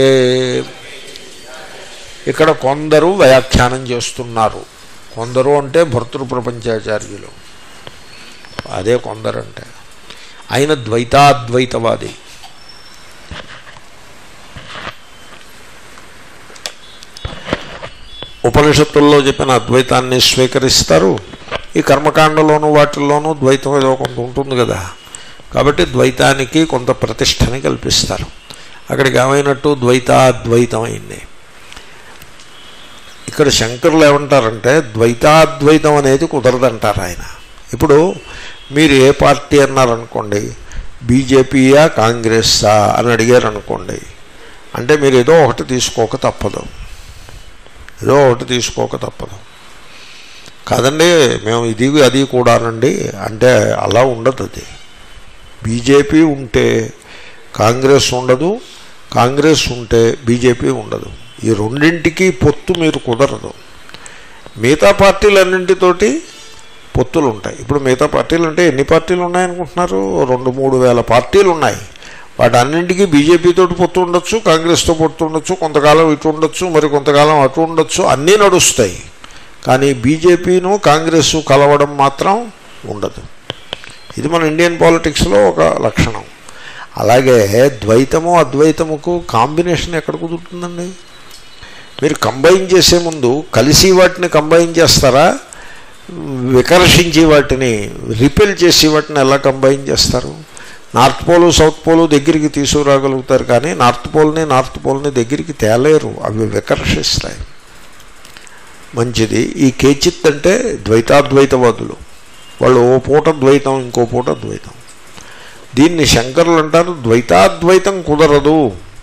ఇక్కడ కొందరు వ్యాఖ్యానం చేస్తున్నారు కొందరు అంటే భర్తృ ప్రపంచాచార్యులు అదే కొందరు అంటే ఆయన ద్వైతాద్వైతవాది ఉపనిషత్తుల్లో చెప్పిన అద్వైతాన్ని స్వీకరిస్తారు ఈ కర్మకాండలోను వాటిల్లోనూ ద్వైతం ఏదో కొంత ఉంటుంది కదా కాబట్టి ద్వైతానికి కొంత ప్రతిష్టని కల్పిస్తారు అక్కడికి ఏమైనట్టు ద్వైతాద్వైతం అయింది ఇక్కడ శంకరులు ఏమంటారంటే ద్వైతాద్వైతం అనేది కుదరదంటారు ఆయన ఇప్పుడు మీరు ఏ పార్టీ అన్నారనుకోండి బీజేపీయా కాంగ్రెస్సా అని అడిగారు అనుకోండి అంటే మీరు ఏదో ఒకటి తీసుకోక తప్పదు ఏదో ఒకటి తీసుకోక తప్పదు కాదండి మేము ఇది అది కూడానండి అంటే అలా ఉండదు అది బీజేపీ ఉంటే కాంగ్రెస్ ఉండదు కాంగ్రెస్ ఉంటే బీజేపీ ఉండదు ఈ రెండింటికి పొత్తు మీరు కుదరదు మిగతా పార్టీలన్నింటితోటి పొత్తులు ఉంటాయి ఇప్పుడు మిగతా పార్టీలు అంటే ఎన్ని పార్టీలు ఉన్నాయనుకుంటున్నారు రెండు మూడు వేల పార్టీలు ఉన్నాయి వాటి అన్నింటికీ బీజేపీతో పొత్తు ఉండొచ్చు కాంగ్రెస్తో పొత్తు ఉండొచ్చు కొంతకాలం ఇటు ఉండొచ్చు మరి కొంతకాలం అటు ఉండొచ్చు అన్నీ నడుస్తాయి కానీ బీజేపీను కాంగ్రెస్ కలవడం మాత్రం ఉండదు ఇది మన ఇండియన్ పాలిటిక్స్లో ఒక లక్షణం అలాగే ద్వైతము అద్వైతముకు కాంబినేషన్ ఎక్కడ కుదురుతుందండి మీరు కంబైన్ చేసే ముందు కలిసి వాటిని కంబైన్ చేస్తారా వికర్షించి వాటిని రిపెల్ చేసి వాటిని ఎలా కంబైన్ చేస్తారు నార్త్ పోలు సౌత్ పోలు దగ్గరికి తీసుకురాగలుగుతారు కానీ నార్త్ పోల్ని నార్త్ పోల్ని దగ్గరికి తేలేరు అవి వికర్షిస్తాయి మంచిది ఈ కేచిత్ అంటే ద్వైతాద్వైతవాదులు వాళ్ళు ఓ పూట ద్వైతం ఇంకో పూట ద్వైతం దీన్ని శంకరులు అంటారు ద్వైతాద్వైతం కుదరదు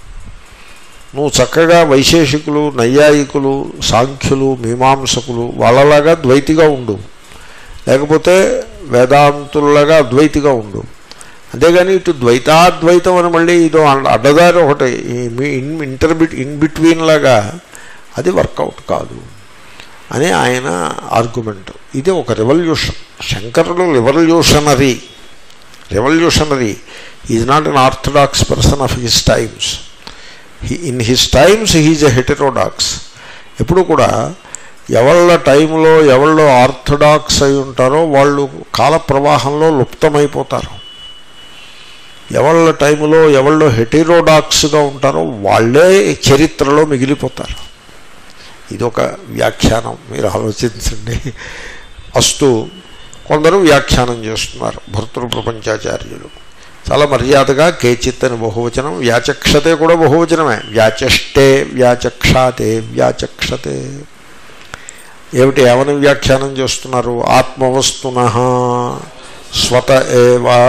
నువ్వు చక్కగా వైశేషికులు నైయాయికులు సాంఖ్యులు మీమాంసకులు వాళ్ళలాగా ద్వైతిగా ఉండు లేకపోతే వేదాంతుల్లాగా అద్వైతిగా ఉండు అంతేగాని ఇటు ద్వైతాద్వైతం అని మళ్ళీ ఇదో అడ్డదారి ఒకటి ఇన్ ఇంటర్బిట్ ఇన్ బిట్వీన్ లాగా అది వర్కౌట్ కాదు అని ఆయన ఆర్గ్యుమెంట్ ఇది ఒక రెవల్యూషన్ శంకరులు revolutionary revolutionary is not an orthodox person of his times in his times he's a heterodox ఎప్పుడు కూడా ఎవళ్ళ టైంలో ఎవళ్ళు ఆర్థడాక్స్ అయి ఉంటారో వాళ్ళు కాల ప్రవాహంలో లుప్తమైపోతారు ఎవళ్ళ టైంలో ఎవళ్ళు హెటరోడాక్స్గా ఉంటారో వాళ్ళే చరిత్రలో మిగిలిపోతారు ఇది ఒక వ్యాఖ్యానం మీరు ఆలోచించండి అస్తు కొందరు వ్యాఖ్యానం చేస్తున్నారు భర్తృ ప్రపంచాచార్యులు చాలా మర్యాదగా కేచిత్ అని బహువచనం వ్యాచక్షతే కూడా బహువచనమే వ్యాచష్టే వ్యాచక్షాతే వ్యాచక్షతే ఏమిటి ఏమని వ్యాఖ్యానం చేస్తున్నారు ఆత్మవస్తున స్వత ఏవా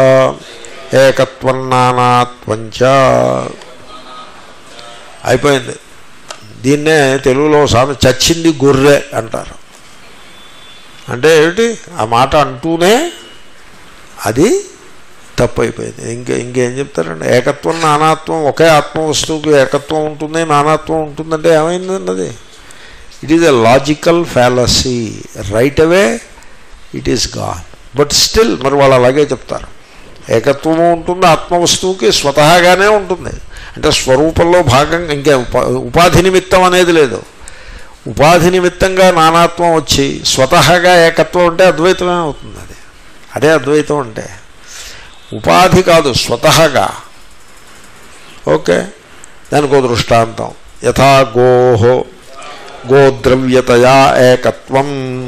ఏకత్వన్నానాత్వంచ అయిపోయింది దీన్నే తెలుగులో సామె చచ్చింది గొర్రె అంటారు అంటే ఏమిటి ఆ మాట అంటూనే అది తప్పు అయిపోయింది ఇంకా ఇంకేం చెప్తారండి ఏకత్వం నానాత్వం ఒకే ఆత్మ వస్తువుకి ఏకత్వం ఉంటుంది నానాత్వం ఉంటుందంటే ఏమైందండి అది it is a logical fallacy right away it is gone but still మరి వాళ్ళు అలాగే చెప్తారు ఏకత్వము ఉంటుంది ఆత్మ వస్తువుకి స్వతహాగానే ఉంటుంది అంటే స్వరూపంలో భాగంగా ఇంకా ఉపా ఉపాధి నిమిత్తం అనేది లేదు ఉపాధి నిమిత్తంగా నానాత్వం వచ్చి స్వతహాగా ఏకత్వం అంటే అద్వైతమే అవుతుంది అది అదే అద్వైతం అంటే ఉపాధి కాదు స్వతహాగా ఓకే దానికి ఒక దృష్టాంతం యథా గోహో గోద్రవ్యతయా ఏకత్వం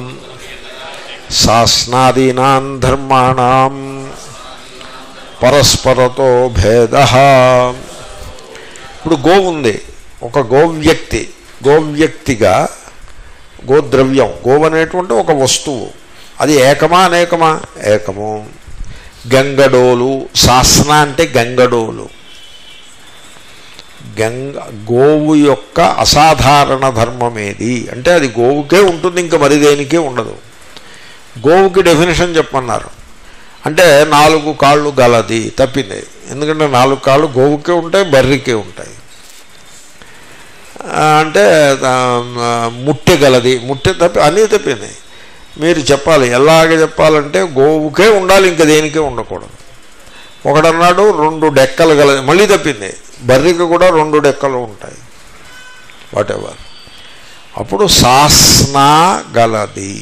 శాస్నాదీనాం ధర్మాణం పరస్పరతో భేద ఇప్పుడు గోవు ఉంది ఒక గోవ్యక్తి గోవ్యక్తిగా గోద్రవ్యం గోవు అనేటువంటి ఒక వస్తువు అది ఏకమా అనేకమా ఏకము గంగడోలు శాసన అంటే గంగడోలు గంగ గోవు యొక్క అసాధారణ ధర్మం ఏది అంటే అది గోవుకే ఉంటుంది ఇంకా మరి దేనికే ఉండదు గోవుకి డెఫినేషన్ చెప్పమన్నారు అంటే నాలుగు కాళ్ళు గలది తప్పింది ఎందుకంటే నాలుగు కాళ్ళు గోవుకే ఉంటాయి బర్రికే ఉంటాయి ఆ, అంటే ఆ, ముట్టె గలది ముట్టె తప్పి అన్నీ తప్పింది మీరు చెప్పాలి ఎలాగ చెప్పాలంటే గోవుకే ఉండాలి ఇంకా దేనికే ఉండకూడదు ఒకడన్నాడు రెండు డెక్కలు గలది మళ్ళీ తప్పింది బర్రికి కూడా రెండు డెక్కలు ఉంటాయి వాటెవర్ అప్పుడు సాస్నా గలది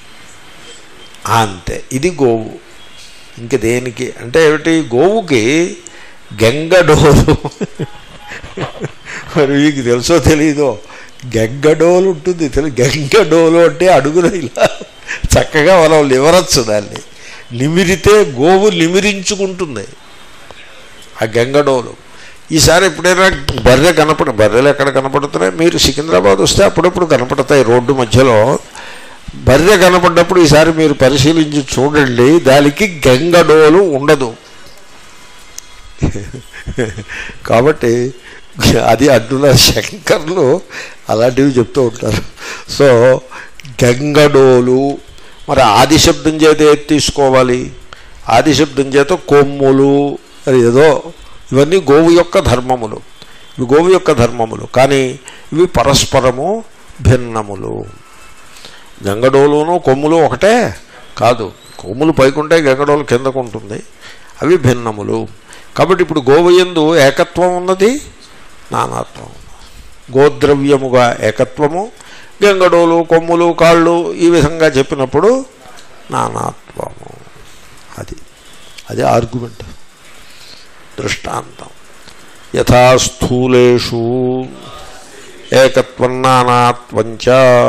అంతే ఇది గోవు ఇంక దేనికి అంటే ఏమిటి గోవుకి గంగడోలు మరి మీకు తెలుసో తెలీదో గంగడోలు ఉంటుంది తెలు గంగడోలు అంటే అడుగున ఇలా చక్కగా మనం లివరచ్చు దాన్ని నిమిరితే గోవు నిమిరించుకుంటుంది ఆ గంగడోలు ఈసారి ఎప్పుడైనా బర్రె కనపడ బర్రెలు ఎక్కడ కనపడుతున్నాయి మీరు సికింద్రాబాద్ వస్తే అప్పుడప్పుడు కనపడతాయి రోడ్డు మధ్యలో బర్రె కనపడ్డప్పుడు ఈసారి మీరు పరిశీలించి చూడండి దానికి గంగడోలు ఉండదు కాబట్టి అది అడ్డుల శంకర్లు అలాంటివి చెప్తూ ఉంటారు సో గంగడోలు మరి ఆది శబ్దం చేత ఏది తీసుకోవాలి ఆది శబ్దం చేత కొమ్ములు అది ఏదో ఇవన్నీ గోవు యొక్క ధర్మములు ఇవి గోవు యొక్క ధర్మములు కానీ ఇవి పరస్పరము భిన్నములు గంగడోలును కొమ్ములు ఒకటే కాదు కొమ్ములు పైకుంటే గంగడోలు కిందకు ఉంటుంది అవి భిన్నములు కాబట్టి ఇప్పుడు గోవయందు ఏకత్వం ఉన్నది నానాత్వం ఉన్నది గోద్రవ్యముగా ఏకత్వము గంగడోలు కొమ్ములు కాళ్ళు ఈ విధంగా చెప్పినప్పుడు నానాత్వము అది అది ఆర్గ్యుమెంట్ దృష్టాంతం యథా స్థూలేషు ఏకత్వం నానాత్వంచ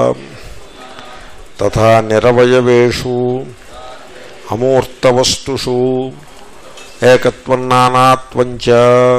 తథా నిరవయవేషు అమూర్తవస్తుషు ఏకత్వం నానాత్వంచ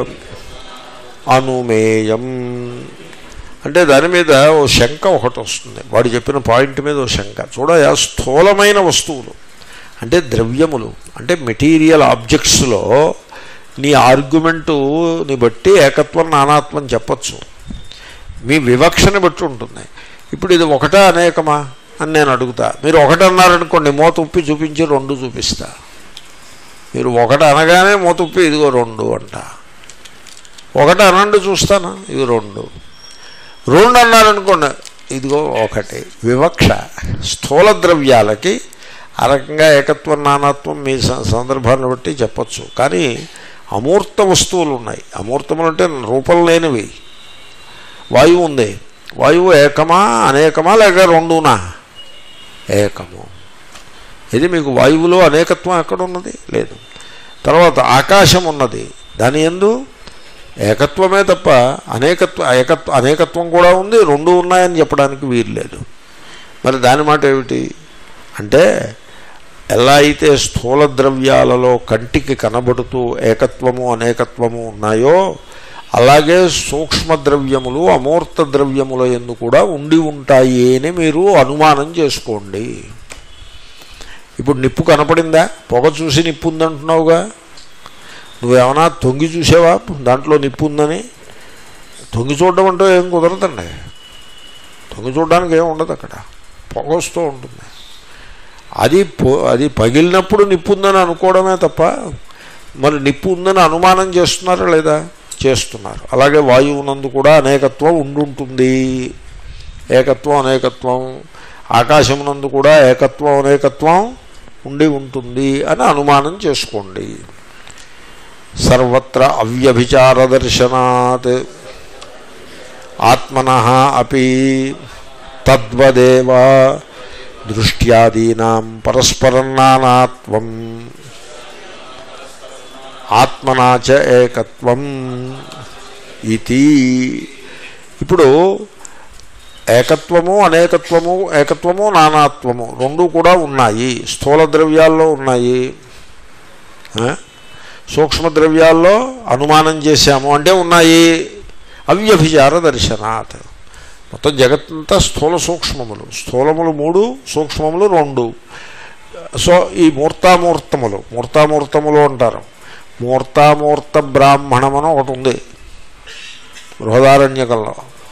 అనుమేయం అంటే దాని మీద ఓ శంక ఒకటి వస్తుంది వాడు చెప్పిన పాయింట్ మీద ఓ శంక చూడయా స్థూలమైన వస్తువులు అంటే ద్రవ్యములు అంటే మెటీరియల్ ఆబ్జెక్ట్స్లో నీ ఆర్గ్యుమెంటుని బట్టి ఏకత్వం నానాత్వం చెప్పచ్చు మీ వివక్షని బట్టి ఉంటుంది ఇప్పుడు ఇది ఒకటా అనేకమా అని నేను అడుగుతా మీరు ఒకటి అన్నారనుకోండి మూత ఉప్పి చూపించి రెండు చూపిస్తా మీరు ఒకటి అనగానే మూత ఉప్పి ఇదిగో రెండు అంట ఒకటి అనండి చూస్తాను ఇది రెండు రెండు అన్నారనుకోండి ఇదిగో ఒకటి వివక్ష స్థూల ద్రవ్యాలకి ఆ రకంగా ఏకత్వం నానాత్వం మీ స- సందర్భాన్ని బట్టి చెప్పచ్చు కానీ అమూర్త వస్తువులు ఉన్నాయి అమూర్తములు అంటే రూపం లేనివి వాయువు ఉంది వాయువు ఏకమా అనేకమా లేక రెండునా ఏకము ఇది మీకు వాయువులో అనేకత్వం ఎక్కడ ఉన్నది లేదు తర్వాత ఆకాశం ఉన్నది దాని ఎందు ఏకత్వమే తప్ప అనేకత్వ ఏకత్వ అనేకత్వం కూడా ఉంది రెండు ఉన్నాయని చెప్పడానికి వీలు లేదు మరి దాని మాట ఏమిటి అంటే ఎలా అయితే స్థూల ద్రవ్యాలలో కంటికి కనబడుతూ ఏకత్వము అనేకత్వము ఉన్నాయో అలాగే సూక్ష్మ ద్రవ్యములు అమూర్త ద్రవ్యముల ఎందు కూడా ఉండి ఉంటాయి అని మీరు అనుమానం చేసుకోండి ఇప్పుడు నిప్పు కనపడిందా పొగ చూసి నిప్పు ఉందంటున్నావుగా నువ్వేమన్నా తొంగి చూసావా దాంట్లో నిప్పు ఉందని తొంగి చూడడం అంటూ ఏం కుదరదండి తొంగి చూడడానికి ఏం ఉండదు అక్కడ పొగ వస్తూ ఉంటుంది అది పొ- అది పగిలినప్పుడు నిప్పు ఉందని అనుకోవడమే తప్ప మరి నిప్పు ఉందని అనుమానం చేస్తున్నారా లేదా చేస్తున్నారు అలాగే వాయువునందు కూడా అనేకత్వం ఉండుంటుంది ఏకత్వం అనేకత్వం ఆకాశమునందు కూడా ఏకత్వం అనేకత్వం ఉండి ఉంటుంది అని అనుమానం చేసుకోండి సర్వత్ర అవ్యభిచార దర్శనాత్ ఆత్మన అపి తద్వదేవ దృష్ట్యాదీనాం పరస్పరం నానాత్వం ఆత్మనాచ ఏకత్వం ఇది ఇప్పుడు ఏకత్వము అనేకత్వము ఏకత్వము నానాత్వము రెండు కూడా ఉన్నాయి స్థూల ద్రవ్యాల్లో ఉన్నాయి ఆ? సూక్ష్మ ద్రవ్యాల్లో అనుమానం చేశాము అంటే ఉన్నాయి అవ్యభిచార దర్శనాత్ మొత్తం జగత్తంతా స్థూల సూక్ష్మములు స్థూలములు మూడు సూక్ష్మములు రెండు సో ఈ మూర్తామూర్తములు మూర్తామూర్తములు అంటారు మూర్తామూర్త బ్రాహ్మణం అని ఒకటి ఉంది బృహదారణ్యకంలో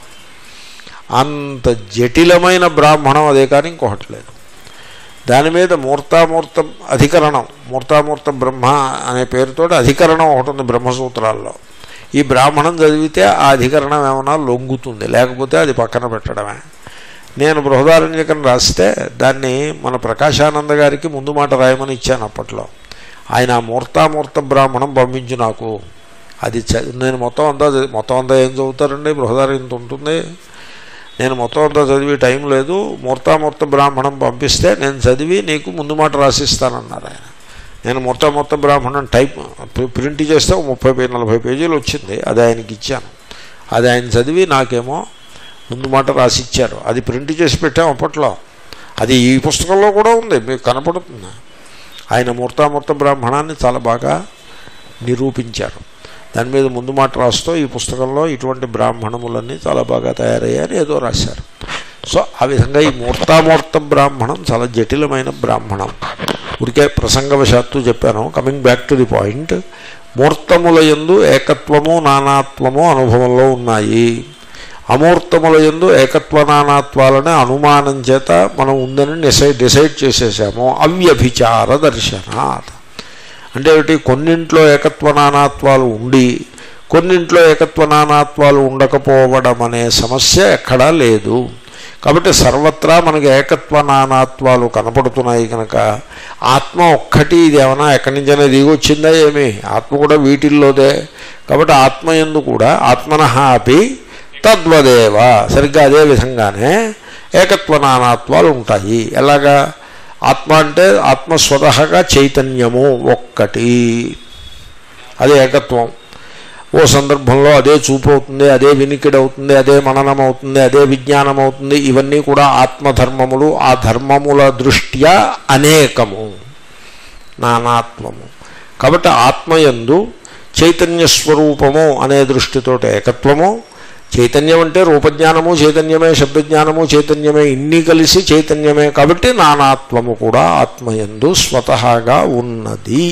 అంత జటిలమైన బ్రాహ్మణం అదే కానీ ఇంకొకటి లేదు దాని మీద మూర్తామూర్త అధికరణం మూర్తామూర్త బ్రహ్మ అనే పేరుతో అధికరణం ఒకటి ఉంది బ్రహ్మసూత్రాల్లో ఈ బ్రాహ్మణం చదివితే ఆ అధికరణం ఏమైనా లొంగుతుంది లేకపోతే అది పక్కన పెట్టడమే నేను బృహదారణ్యకం రాస్తే దాన్ని మన ప్రకాశానంద గారికి ముందు మాట రాయమని ఇచ్చాను అప్పట్లో ఆయన ఆ మూర్తామూర్త బ్రాహ్మణం పంపించు నాకు అది చ- నేను మొత్తం అంతా చదివి- మొత్తం అంతా ఏం చదువుతారండి బృహదారణ్యంత ఉంటుంది నేను మొత్తం అంతా చదివి టైం లేదు మూర్తామూర్త బ్రాహ్మణం పంపిస్తే నేను చదివి నీకు ముందు మాట రాసిస్తానన్నారు ఆయన నేను మూర్తామూర్త బ్రాహ్మణం టైప్ ప్రి- ప్రింట్ చేస్తే ఒక ముప్పై పే నలభై పేజీలు వచ్చింది అది ఆయనకి ఇచ్చాను అది ఆయన చదివి నాకేమో ముందు మాట రాసిచ్చారు అది ప్రింట్ చేసి పెట్టాం అప్పట్లో అది ఈ పుస్తకంలో కూడా ఉంది మీకు కనపడుతుంది ఆయన మూర్తామూర్త బ్రాహ్మణాన్ని చాలా బాగా నిరూపించారు దాని మీద ముందు మాట రాస్తూ ఈ పుస్తకంలో ఇటువంటి బ్రాహ్మణములన్నీ చాలా బాగా తయారయ్యాయని ఏదో రాశారు సో ఆ విధంగా ఈ మూర్తామూర్త బ్రాహ్మణం చాలా జటిలమైన బ్రాహ్మణం ఊరికే ప్రసంగవశాత్తు చెప్పాను coming back to the point మూర్తముల యందు ఏకత్వము నానాత్వము అనుభవంలో ఉన్నాయి అమూర్తముల యందు ఏకత్వ నానాత్వాలనే అనుమానం చేత మనం ఉందని డిసైడ్ డిసైడ్ చేసేసాము అవ్యభిచార దర్శనాత్ అంటే ఏమిటి కొన్నింట్లో ఏకత్వ నానాత్వాలు ఉండి కొన్నింట్లో ఏకత్వ నానాత్వాలు ఉండకపోవడం అనే సమస్య ఎక్కడా లేదు కాబట్టి సర్వత్రా మనకి ఏకత్వ నానాత్వాలు కనపడుతున్నాయి కనుక ఆత్మ ఒక్కటి ఇది ఏమైనా ఎక్కడి నుంచైనా దిగి వచ్చిందా ఏమి ఆత్మ కూడా వీటిల్లోదే కాబట్టి ఆత్మ ఎందు కూడా ఆత్మన అపి తద్వదేవ సరిగ్గా అదే విధంగానే ఏకత్వ నానాత్వాలు ఉంటాయి ఎలాగా ఆత్మ అంటే ఆత్మ స్వతహగా చైతన్యము ఒక్కటి అది ఏకత్వం ఓ సందర్భంలో అదే చూపు అవుతుంది అదే వినికిడి అవుతుంది అదే మననం అవుతుంది అదే విజ్ఞానం అవుతుంది ఇవన్నీ కూడా ఆత్మధర్మములు ఆ ధర్మముల దృష్ట్యా అనేకము నానాత్మము కాబట్టి ఆత్మయందు చైతన్య స్వరూపము అనే దృష్టితో ఏకత్వము చైతన్యం అంటే రూపజ్ఞానము చైతన్యమే శబ్దజ్ఞానము చైతన్యమే ఇన్ని కలిసి చైతన్యమే కాబట్టి నానాత్వము కూడా ఆత్మయందు స్వతహాగా ఉన్నది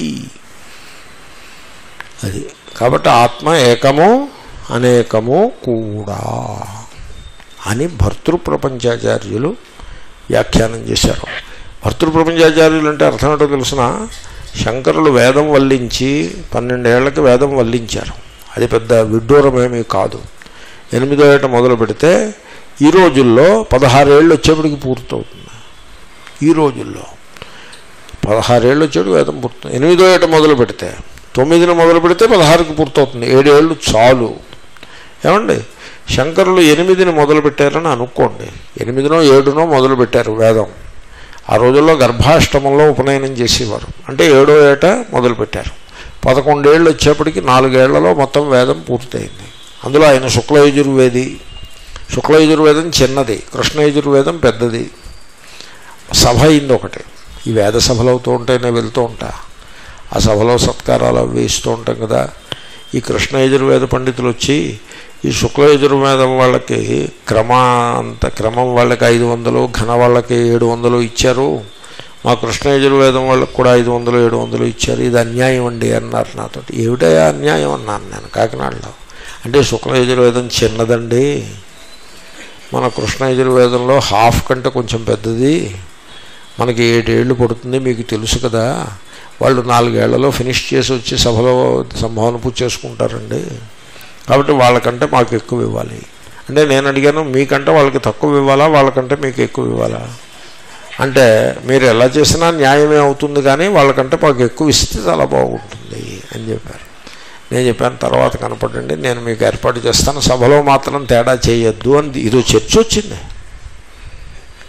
అది కాబట్టి ఆత్మ ఏకము అనేకము కూడా అని భర్తృప్రపంచాచార్యులు వ్యాఖ్యానం చేశారు భర్తృప్రపంచాచార్యులు అంటే అర్థం ఏంటో తెలుసిన శంకరులు వేదం వల్లించి పన్నెండేళ్లకి వేదం వల్లించారు అది పెద్ద విడ్డూరమేమీ కాదు ఎనిమిదో ఏట మొదలు పెడితే ఈ రోజుల్లో పదహారేళ్ళు వచ్చేప్పటికి పూర్తవుతుంది ఈ రోజుల్లో పదహారేళ్ళు వచ్చేటి వేదం పూర్తి ఎనిమిదో ఏట మొదలు పెడితే తొమ్మిదిన మొదలు పెడితే పదహారుకి పూర్తవుతుంది ఏడేళ్ళు చాలు ఏమండి శంకరులు ఎనిమిదిని మొదలు పెట్టారని అనుకోండి ఎనిమిదినో ఏడునో మొదలు పెట్టారు వేదం ఆ రోజుల్లో గర్భాష్టమంలో ఉపనయనం చేసేవారు అంటే ఏడో ఏట మొదలు పెట్టారు పదకొండేళ్ళు వచ్చేప్పటికి నాలుగేళ్లలో మొత్తం వేదం పూర్తయింది అందులో ఆయన శుక్లయజుర్వేది శుక్లయజుర్వేదం చిన్నది కృష్ణయజుర్వేదం పెద్దది సభ అయింది ఒకటి ఈ వేద సభలు అవుతూ ఉంటే నేను వెళ్తూ ఉంటా ఆ సభలో సత్కారాలు అవి ఇస్తూ ఉంటాం కదా ఈ కృష్ణ యజుర్వేద పండితులు వచ్చి ఈ శుక్ల యజుర్వేదం వాళ్ళకి క్రమాంత క్రమం వాళ్ళకి ఐదు వందలు ఘన వాళ్ళకి ఏడు వందలు ఇచ్చారు మా కృష్ణ యజుర్వేదం వాళ్ళకి కూడా ఐదు వందలు ఏడు వందలు ఇచ్చారు ఇది అన్యాయం అండి అన్నారు నాతో ఏమిటయా అన్యాయం అన్నాను నేను కాకినాడలో అంటే శుక్ల యజుర్వేదం చిన్నదండి మన కృష్ణ యజుర్వేదంలో హాఫ్ కంటే కొంచెం పెద్దది మనకి ఏడేళ్ళు పడుతుంది మీకు తెలుసు కదా వాళ్ళు నాలుగేళ్లలో ఫినిష్ చేసి వచ్చి సభలో సంభావన పూజ చేసుకుంటారండి కాబట్టి వాళ్ళకంటే మాకు ఎక్కువ ఇవ్వాలి అంటే నేను అడిగాను మీకంటే వాళ్ళకి తక్కువ ఇవ్వాలా వాళ్ళకంటే మీకు ఎక్కువ ఇవ్వాలా అంటే మీరు ఎలా చేసినా న్యాయమే అవుతుంది కానీ వాళ్ళకంటే మాకు ఎక్కువ ఇస్తే చాలా బాగుంటుంది అని చెప్పారు నేను చెప్పాను తర్వాత కనపడండి నేను మీకు ఏర్పాటు చేస్తాను సభలో మాత్రం తేడా చేయొద్దు అని ఇది చర్చ వచ్చింది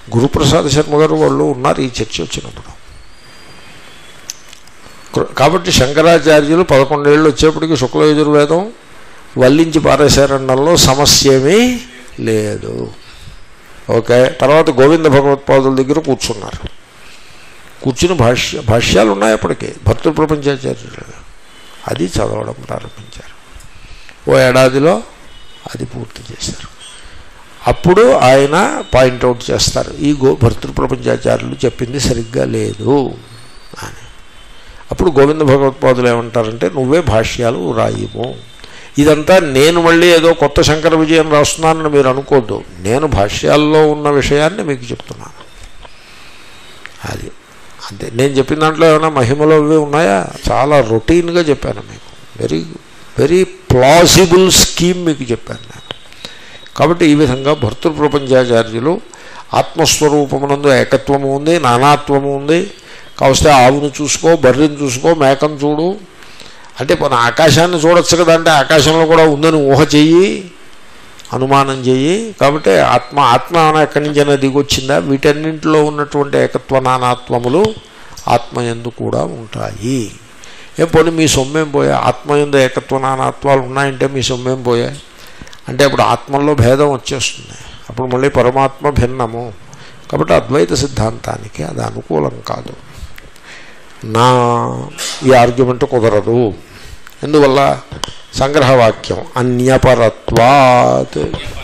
గురుప్రసాద్ శర్మ గారు వాళ్ళు ఉన్నారు ఈ చర్చ వచ్చినప్పుడు కృ- కాబట్టి శంకరాచార్యులు పదకొండేళ్ళు వచ్చేప్పటికి శుక్ల యజుర్వేదం వల్లించి పారేశారనడంలో సమస్య ఏమీ లేదు ఓకే తర్వాత గోవింద భగవత్పాదుల దగ్గర కూర్చున్నారు కూర్చుని భాష్య భాష్యాలు ఉన్నాయి అప్పటికి భక్తు ప్రపంచాచార్యులు అది చదవడం ప్రారంభించారు ఓ ఏడాదిలో అది పూర్తి చేశారు అప్పుడు ఆయన పాయింట్అవుట్ చేస్తారు ఈ గో భర్తృ ప్రపంచాచార్యులు చెప్పింది సరిగ్గా లేదు అని అప్పుడు గోవింద భగవత్పాదులు ఏమంటారంటే నువ్వే భాష్యాలు రాయము ఇదంతా నేను మళ్ళీ ఏదో కొత్త శంకర విజయం రాస్తున్నానని మీరు అనుకోద్దు నేను భాష్యాల్లో ఉన్న విషయాన్ని మీకు చెప్తున్నాను అది అంతే నేను చెప్పిన దాంట్లో ఏమైనా మహిమలు అవి ఉన్నాయా చాలా రొటీన్గా చెప్పాను మీకు వెరీ వెరీ ప్లాసిబుల్ స్కీమ్ మీకు చెప్పాను నేను కాబట్టి ఈ విధంగా భర్తృ ప్రపంచాచార్యులు ఆత్మస్వరూపమునందు ఏకత్వము ఉంది నానాత్వము ఉంది కావస్తే ఆవును చూసుకో బర్రెని చూసుకో మేకను చూడు అంటే మన ఆకాశాన్ని చూడొచ్చు కదా అంటే ఆకాశంలో కూడా ఉందని ఊహ చెయ్యి అనుమానం చెయ్యి కాబట్టి ఆత్మ ఆత్మ అని ఎక్కడి నుంచైనా దిగొచ్చిందా వీటన్నింటిలో ఉన్నటువంటి ఏకత్వ నానాత్వములు ఆత్మ ఎందు కూడా ఉంటాయి ఏం పోనీ మీ సొమ్మేం పోయా ఆత్మ ఎందు ఏకత్వ నానాత్వాలు ఉన్నాయంటే మీ సొమ్మేం పోయాయి అంటే అప్పుడు ఆత్మల్లో భేదం వచ్చేస్తుంది అప్పుడు మళ్ళీ పరమాత్మ భిన్నము కాబట్టి అద్వైత సిద్ధాంతానికి అది అనుకూలం కాదు నా ఈ ఆర్గ్యుమెంట్ కుదరదు ఎందువల్ల సంగ్రహవాక్యం అన్యపరత్వాత్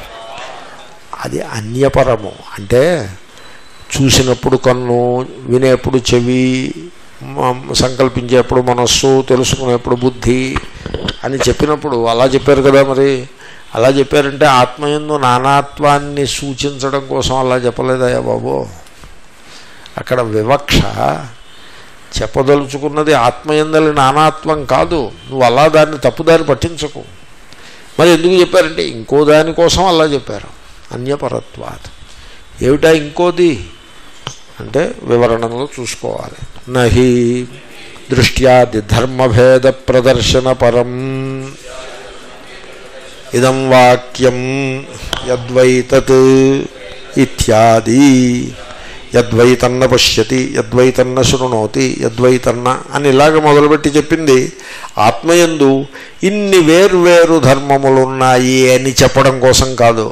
అది అన్యపరము అంటే చూసినప్పుడు కన్ను వినేప్పుడు చెవి మ- సంకల్పించేప్పుడు మనస్సు తెలుసుకునేప్పుడు బుద్ధి అని చెప్పినప్పుడు అలా చెప్పారు కదా మరి అలా చెప్పారంటే ఆత్మయందు నానాత్వాన్ని సూచించడం కోసం అలా చెప్పలేదయ్యా బాబు అక్కడ వివక్ష చెప్పదలుచుకున్నది ఆత్మయందలి నానాత్వం కాదు నువ్వు అలా దాన్ని తప్పుదారి పట్టించకు మరి ఎందుకు చెప్పారంటే ఇంకో దానికోసం అలా చెప్పారు అన్యపరత్వాత్ ఏమిటా ఇంకోది అంటే వివరణలో చూసుకోవాలి నహి దృష్ట్యాది ధర్మభేద ప్రదర్శన పరం ఇదం వాక్యం యద్వైతత్ ఇత్యాది యద్వైతన్న పశ్యతి యద్వైతన్న శృణోతి యద్వైతన్న అని ఇలాగ మొదలుపెట్టి చెప్పింది ఆత్మయందు ఇన్ని వేర్వేరు ధర్మములున్నాయి అని చెప్పడం కోసం కాదు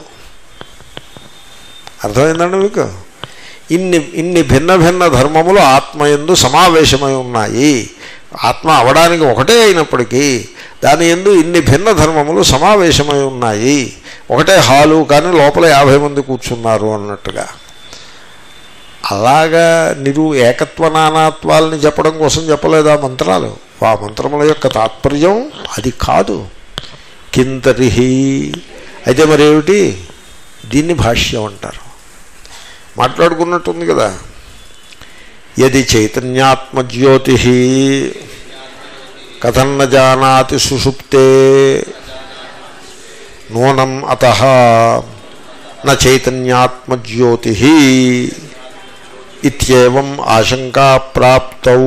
అర్థమైందండి మీకు ఇన్ని ఇన్ని భిన్న భిన్న ధర్మములు ఆత్మయందు సమావేశమై ఉన్నాయి ఆత్మ అవడానికి ఒకటే అయినప్పటికీ దాని ఎందు ఇన్ని భిన్న ధర్మములు సమావేశమై ఉన్నాయి ఒకటే హాలు కానీ లోపల యాభై మంది కూర్చున్నారు అన్నట్టుగా అలాగా నిరు ఏకత్వ నానాత్వాలని చెప్పడం కోసం చెప్పలేదు ఆ మంత్రాలు ఆ మంత్రముల యొక్క తాత్పర్యం అది కాదు కింతరిహి అయితే మరి ఏమిటి దీన్ని భాష్యం అంటారు మాట్లాడుకున్నట్టుంది కదా యది చైతన్యాత్మజ్యోతి కథన్న జానాతి సుషుప్తే నూనం అత న చైతన్యాత్మజ్యోతి ఇత్యేవం ఆశంకా ప్రాప్తౌ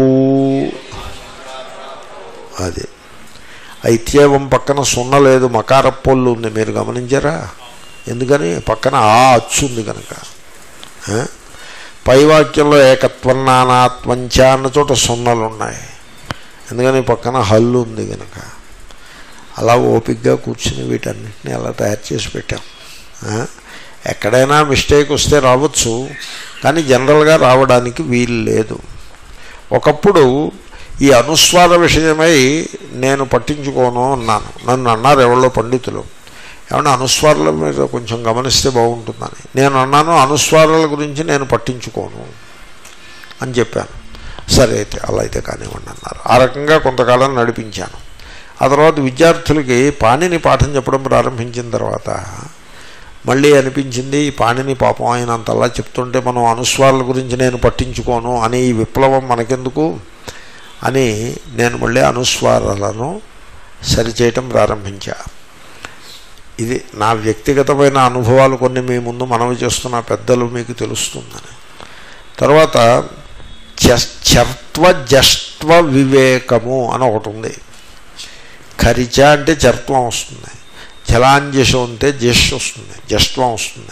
అది ఆ ఇత్యేవం పక్కన సున్న లేదు మకార పొల్లు ఉంది మీరు గమనించారా ఎందుకని పక్కన ఆ అచ్చు ఉంది కనుక ఆ? పై వాక్యంలో ఏకత్వం నానాత్వంచ అన్న చోట సున్నలు ఉన్నాయి ఎందుకని పక్కన హల్లు ఉంది కనుక అలా ఓపిక్గా కూర్చుని వీటన్నిటిని అలా తయారు చేసి పెట్టాం ఆ? ఎక్కడైనా మిస్టేక్ వస్తే రావచ్చు కానీ జనరల్గా రావడానికి వీలు లేదు ఒకప్పుడు ఈ అనుస్వార విషయమై నేను పట్టించుకోను అన్నాను నన్ను అన్నారు ఎవరో పండితులు ఏమన్నా అనుస్వారాల మీద కొంచెం గమనిస్తే బాగుంటుందని నేను అన్నాను అనుస్వారాల గురించి నేను పట్టించుకోను అని చెప్పాను సరే అయితే అలా అయితే కానివ్వండి అన్నారు ఆ రకంగా కొంతకాలం నడిపించాను ఆ తర్వాత విద్యార్థులకి పాణిని పాఠం చెప్పడం ప్రారంభించిన తర్వాత మళ్ళీ అనిపించింది ఈ పాణిని పాపం ఆయన అంతలా చెప్తుంటే మనం అనుస్వారాల గురించి నేను పట్టించుకోను అని ఈ విప్లవం మనకెందుకు అని నేను మళ్ళీ అనుస్వారాలను సరిచేయటం ప్రారంభించా ఇది నా వ్యక్తిగతమైన అనుభవాలు కొన్ని మీ ముందు మనవి చేస్తున్న పెద్దలు మీకు తెలుస్తుందని తర్వాత చ- చర్త్వ జష్ట్వ వివేకము అని ఒకటి ఉంది ఖరిచ అంటే చర్త్వం వస్తుంది జలాంజసం అంటే జష్ వస్తుంది జష్ట్వం వస్తుంది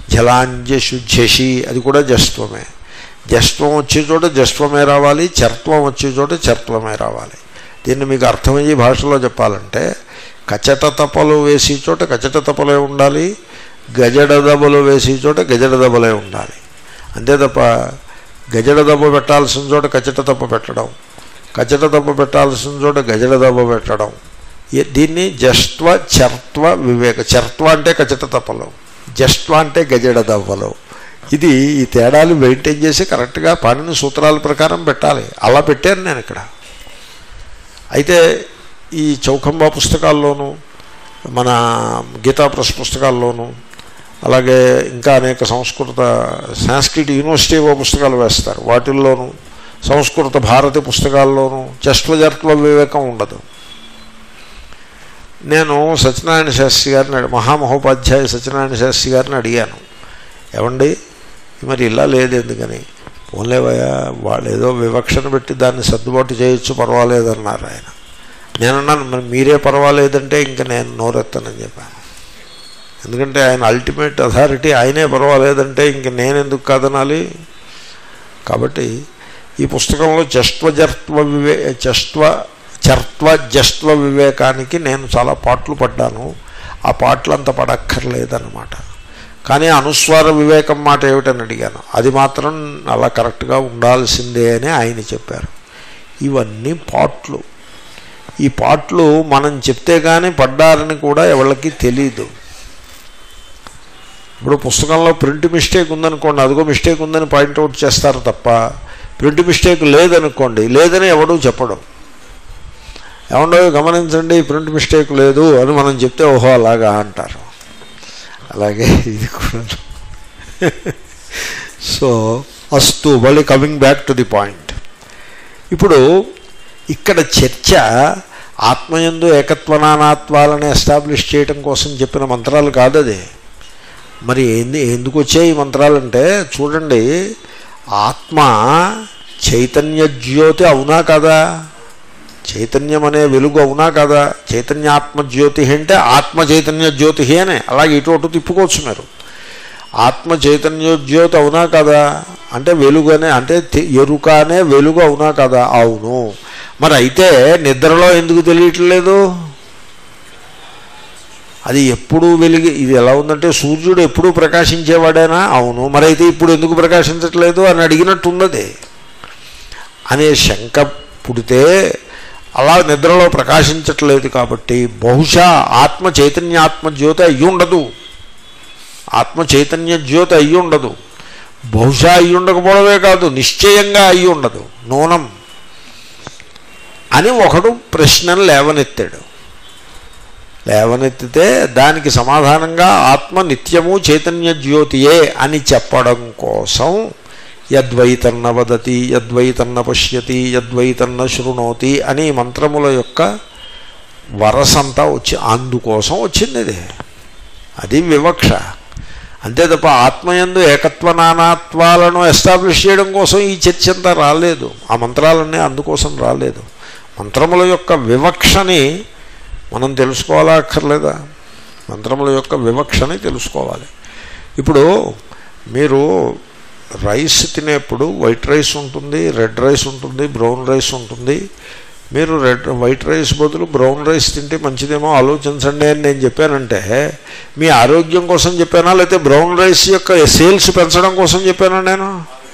జలాంజషు జషి అది కూడా జస్త్వమే జస్త్వం వచ్చే చోట జస్త్వమే రావాలి చర్త్వం వచ్చే చోట చర్త్వమే రావాలి దీన్ని మీకు అర్థమయ్యే భాషలో చెప్పాలంటే కచట తపలు వేసే చోట కచట తపలే ఉండాలి గజడ దెబ్బలు వేసే చోట గజడ దెబ్బలే ఉండాలి అంతే తప్ప గజడ దెబ్బ పెట్టాల్సిన చోట కచట తప్ప పెట్టడం కచట దెబ్బ పెట్టాల్సిన చోట గజడ దెబ్బ పెట్టడం ఈ- దీన్ని జస్త్వ చర్త్వ వివేక చర్త్వ అంటే కచట తప్పలు జస్త్వ అంటే గజడ దవ్వలు ఇది ఈ తేడాలు మెయింటైన్ చేసి కరెక్ట్గా పాణిని సూత్రాల ప్రకారం పెట్టాలి అలా పెట్టాను నేను ఇక్కడ అయితే ఈ చౌకంబా పుస్తకాల్లోనూ మన గీతా ప్రెస్ పుస్తకాల్లోనూ అలాగే ఇంకా అనేక సంస్కృత సాంస్క్రిట్ యూనివర్సిటీ ఏవో పుస్తకాలు వేస్తారు వాటిల్లోనూ సంస్కృత భారతి పుస్తకాల్లోనూ జస్త్వజర్త్వ వివేకం ఉండదు నేను సత్యనారాయణ శాస్త్రి గారిని అడి- మహామహోపాధ్యాయ సత్యనారాయణ శాస్త్రి గారిని అడిగాను ఏమండి మరి ఇలా లేదు ఎందుకని పోన్లేవయ్యా వాళ్ళు ఏదో వివక్షణ పెట్టి దాన్ని సర్దుబాటు చేయొచ్చు పర్వాలేదన్నారు ఆయన నేనన్నాను మరి మీరే పర్వాలేదంటే ఇంకా నేను నోరెత్తనని చెప్పాను ఎందుకంటే ఆయన అల్టిమేట్ అథారిటీ ఆయనే పర్వాలేదంటే ఇంక నేను ఎందుకు కాదనాలి కాబట్టి ఈ పుస్తకంలో జస్త్వజర్త్వ వివే జస్త్వ చర్త్వ జస్త్వ వివేకానికి నేను చాలా పాటలు పడ్డాను ఆ పాటలు అంత పడక్కర్లేదన్నమాట కానీ అనుస్వార వివేకం మాట ఏమిటని అడిగాను అది మాత్రం అలా కరెక్ట్గా ఉండాల్సిందే అని ఆయన చెప్పారు ఇవన్నీ పాట్లు ఈ పాటలు మనం చెప్తే కానీ పడ్డారని కూడా ఎవరికి తెలీదు ఇప్పుడు పుస్తకంలో ప్రింట్ మిస్టేక్ ఉందనుకోండి అదిగో మిస్టేక్ ఉందని పాయింట్అవుట్ చేస్తారు తప్ప ప్రింట్ మిస్టేక్ లేదనుకోండి లేదని ఎవడూ చెప్పడం ఏమండో గమనించండి ప్రింట్ మిస్టేక్ లేదు అని మనం చెప్తే ఓహో అలాగా అంటారు అలాగే ఇది కూడా సో అస్తు మళ్ళీ coming back to the point ఇప్పుడు ఇక్కడ చర్చ ఆత్మయందు ఏకత్వనానాత్వాలని ఎస్టాబ్లిష్ చేయటం కోసం చెప్పిన మంత్రాలు కాదు అది మరి ఏంది ఎందుకు వచ్చాయి ఈ మంత్రాలంటే చూడండి ఆత్మ చైతన్య జ్యోతి అవునా కదా చైతన్యం అనే వెలుగు అవునా కదా చైతన్యాత్మ జ్యోతి అంటే ఆత్మ చైతన్య జ్యోతి అనే అలాగే ఇటు అటు తిప్పుకోవచ్చు మీరు ఆత్మ చైతన్య జ్యోతి అవునా కదా అంటే వెలుగనే అంటే తె- ఎరుక అనే వెలుగు అవునా కదా అవును మరి అయితే నిద్రలో ఎందుకు తెలియట్లేదు అది ఎప్పుడు వెలిగి ఇది ఎలా ఉందంటే సూర్యుడు ఎప్పుడూ ప్రకాశించేవాడేనా అవును మరి అయితే ఇప్పుడు ఎందుకు ప్రకాశించట్లేదు అని అడిగినట్టుందది అనే శంక పుడితే అలా నిద్రలో ప్రకాశించట్లేదు కాబట్టి బహుశా ఆత్మ చైతన్యాత్మ జ్యోతి అయ్యి ఉండదు ఆత్మ చైతన్య జ్యోతి అయ్యి ఉండదు బహుశా అయ్యి ఉండకపోవడమే కాదు నిశ్చయంగా అయ్యి ఉండదు నూనం అని ఒకడు ప్రశ్నను లేవనెత్తాడు లేవనెత్తితే దానికి సమాధానంగా ఆత్మ నిత్యము చైతన్య జ్యోతియే అని చెప్పడం కోసం యద్వైతన్న వదతి యద్వైతన్న పశ్యతి యద్వైతన్న శృణోతి అని ఈ మంత్రముల యొక్క వరసంతా వచ్చి అందుకోసం వచ్చింది ఇది అది వివక్ష అంతే తప్ప ఆత్మయందు ఏకత్వ నానాత్వాలను ఎస్టాబ్లిష్ చేయడం కోసం ఈ చర్చ అంతా రాలేదు ఆ మంత్రాలన్నీ అందుకోసం రాలేదు మంత్రముల యొక్క వివక్షని మనం తెలుసుకోవాలా అక్కర్లేదా మంత్రముల యొక్క వివక్షని తెలుసుకోవాలి ఇప్పుడు మీరు రైస్ తినేప్పుడు వైట్ రైస్ ఉంటుంది రెడ్ రైస్ ఉంటుంది బ్రౌన్ రైస్ ఉంటుంది మీరు రెడ్ వైట్ రైస్ బదులు బ్రౌన్ రైస్ తింటే మంచిదేమో ఆలోచించండి అని నేను చెప్పానంటే మీ ఆరోగ్యం కోసం చెప్పానా లేకపోతే బ్రౌన్ రైస్ యొక్క సేల్స్ పెంచడం కోసం చెప్పానా నేను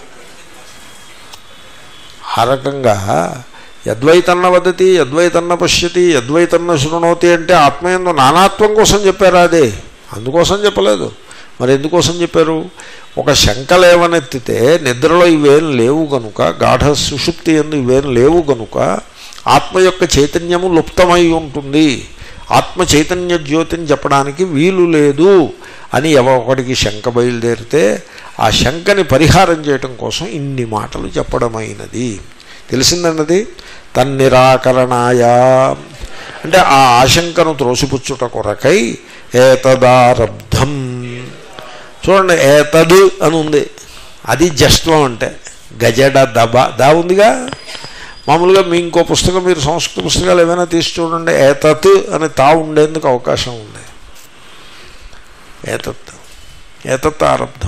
ఆ రకంగా యద్వైతన్న వదతి యద్వైతన్న పశ్యతి యద్వైతన్న శృణోతి అంటే ఆత్మయందు నానాత్వం కోసం చెప్పారా అదే అందుకోసం చెప్పలేదు మరి ఎందుకోసం చెప్పారు ఒక శంక లేవనెత్తితే నిద్రలో ఇవేం లేవు గనుక గాఢ సుషుప్తి ఎందు ఇవేం లేవు గనుక ఆత్మ యొక్క చైతన్యము లుప్తమై ఉంటుంది ఆత్మ చైతన్య జ్యోతిని చెప్పడానికి వీలు లేదు అని ఎవరికడికి శంక బయలుదేరితే ఆ శంకని పరిహారం చేయటం కోసం ఇన్ని మాటలు చెప్పడమైనది తెలిసిందన్నది తన్నిరాకరణాయ అంటే ఆ ఆశంకను త్రోసిపుచ్చుట కొరకై ఏతదారబ్ధం చూడండి ఏతదు అని ఉంది అది జస్త్వం అంటే గజడ దబ దా ఉందిగా మామూలుగా మీ ఇంకో పుస్తకం మీరు సంస్కృత పుస్తకాలు ఏమైనా తీసి చూడండి ఏతత్ అని తా ఉండేందుకు అవకాశం ఉంది ఏతత్ ఏతత్ ఆరబ్ధం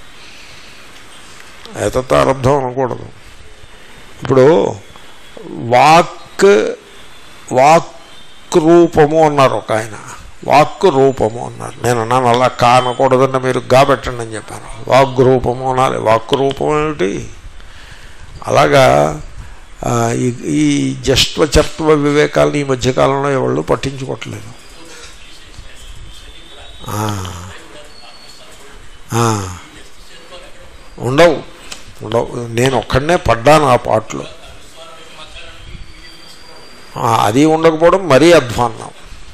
ఏతత్ ఆరబ్ధం అనకూడదు ఇప్పుడు వాక్ వాక్ రూపము అన్నారు ఒక ఆయన వాక్ రూపము అన్నారు నేను అన్నాను అలా కా అనకూడదని మీరు గా పెట్టండి అని చెప్పాను వాక్ రూపము అనాలి వాక్ రూపం ఏమిటి అలాగా ఆ, ఈ ఈ జస్త్వ చర్త్వ వివేకాలను ఈ మధ్యకాలంలో ఎవళ్ళు పట్టించుకోవట్లేదు ఆ. ఆ. ఉండవు ఉండవు నేను ఒక్కడనే పడ్డాను ఆ పాటలో ఆ, అది ఉండకపోవడం మరీ అధ్వాన్నం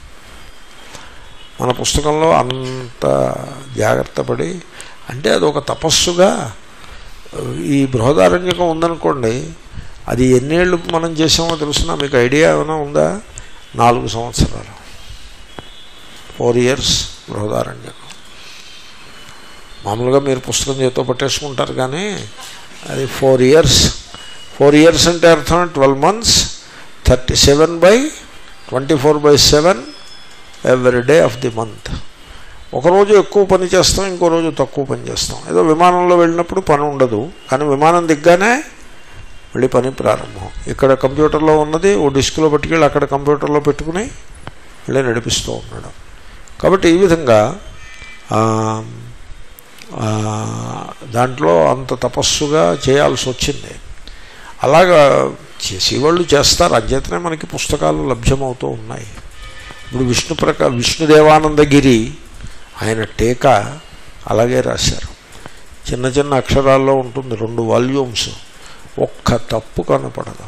మన పుస్తకంలో అంత జాగ్రత్త పడి అంటే అది ఒక తపస్సుగా ఈ బృహదారణ్యకం ఉందనుకోండి అది ఎన్నేళ్ళు మనం చేసామో తెలుసునా మీకు ఐడియా ఏమైనా ఉందా నాలుగు సంవత్సరాలు ఫోర్ ఇయర్స్ బృహదారణ్యకం మామూలుగా మీరు పుస్తకం చేతితో పట్టేసుకుంటారు కానీ అది ఫోర్ ఇయర్స్ ఫోర్ ఇయర్స్ అంటే అర్థం twelve months thirty seven by twenty four by seven every day of the month ఒకరోజు ఎక్కువ పని చేస్తాం ఇంకో రోజు తక్కువ పని చేస్తాం ఏదో విమానంలో వెళ్ళినప్పుడు పని ఉండదు కానీ విమానం దిగ్గానే మళ్ళీ పని ప్రారంభం ఇక్కడ కంప్యూటర్లో ఉన్నది ఓ డిస్క్లో పట్టుకెళ్ళి అక్కడ కంప్యూటర్లో పెట్టుకుని మళ్ళీ నడిపిస్తూ ఉన్నాడు కాబట్టి ఈ విధంగా ఆ, ఆ, దాంట్లో అంత తపస్సుగా చేయాల్సి వచ్చింది అలాగా చేసేవాళ్ళు చేస్తారు అధ్యతనే మనకి పుస్తకాలు లభ్యమవుతూ ఉన్నాయి ఇప్పుడు విష్ణు ప్రకా విష్ణుదేవానందగిరి ఆయన టీకా అలాగే రాశారు చిన్న చిన్న అక్షరాల్లో ఉంటుంది రెండు వాల్యూమ్స్ ఒక్క తప్పు కనపడదు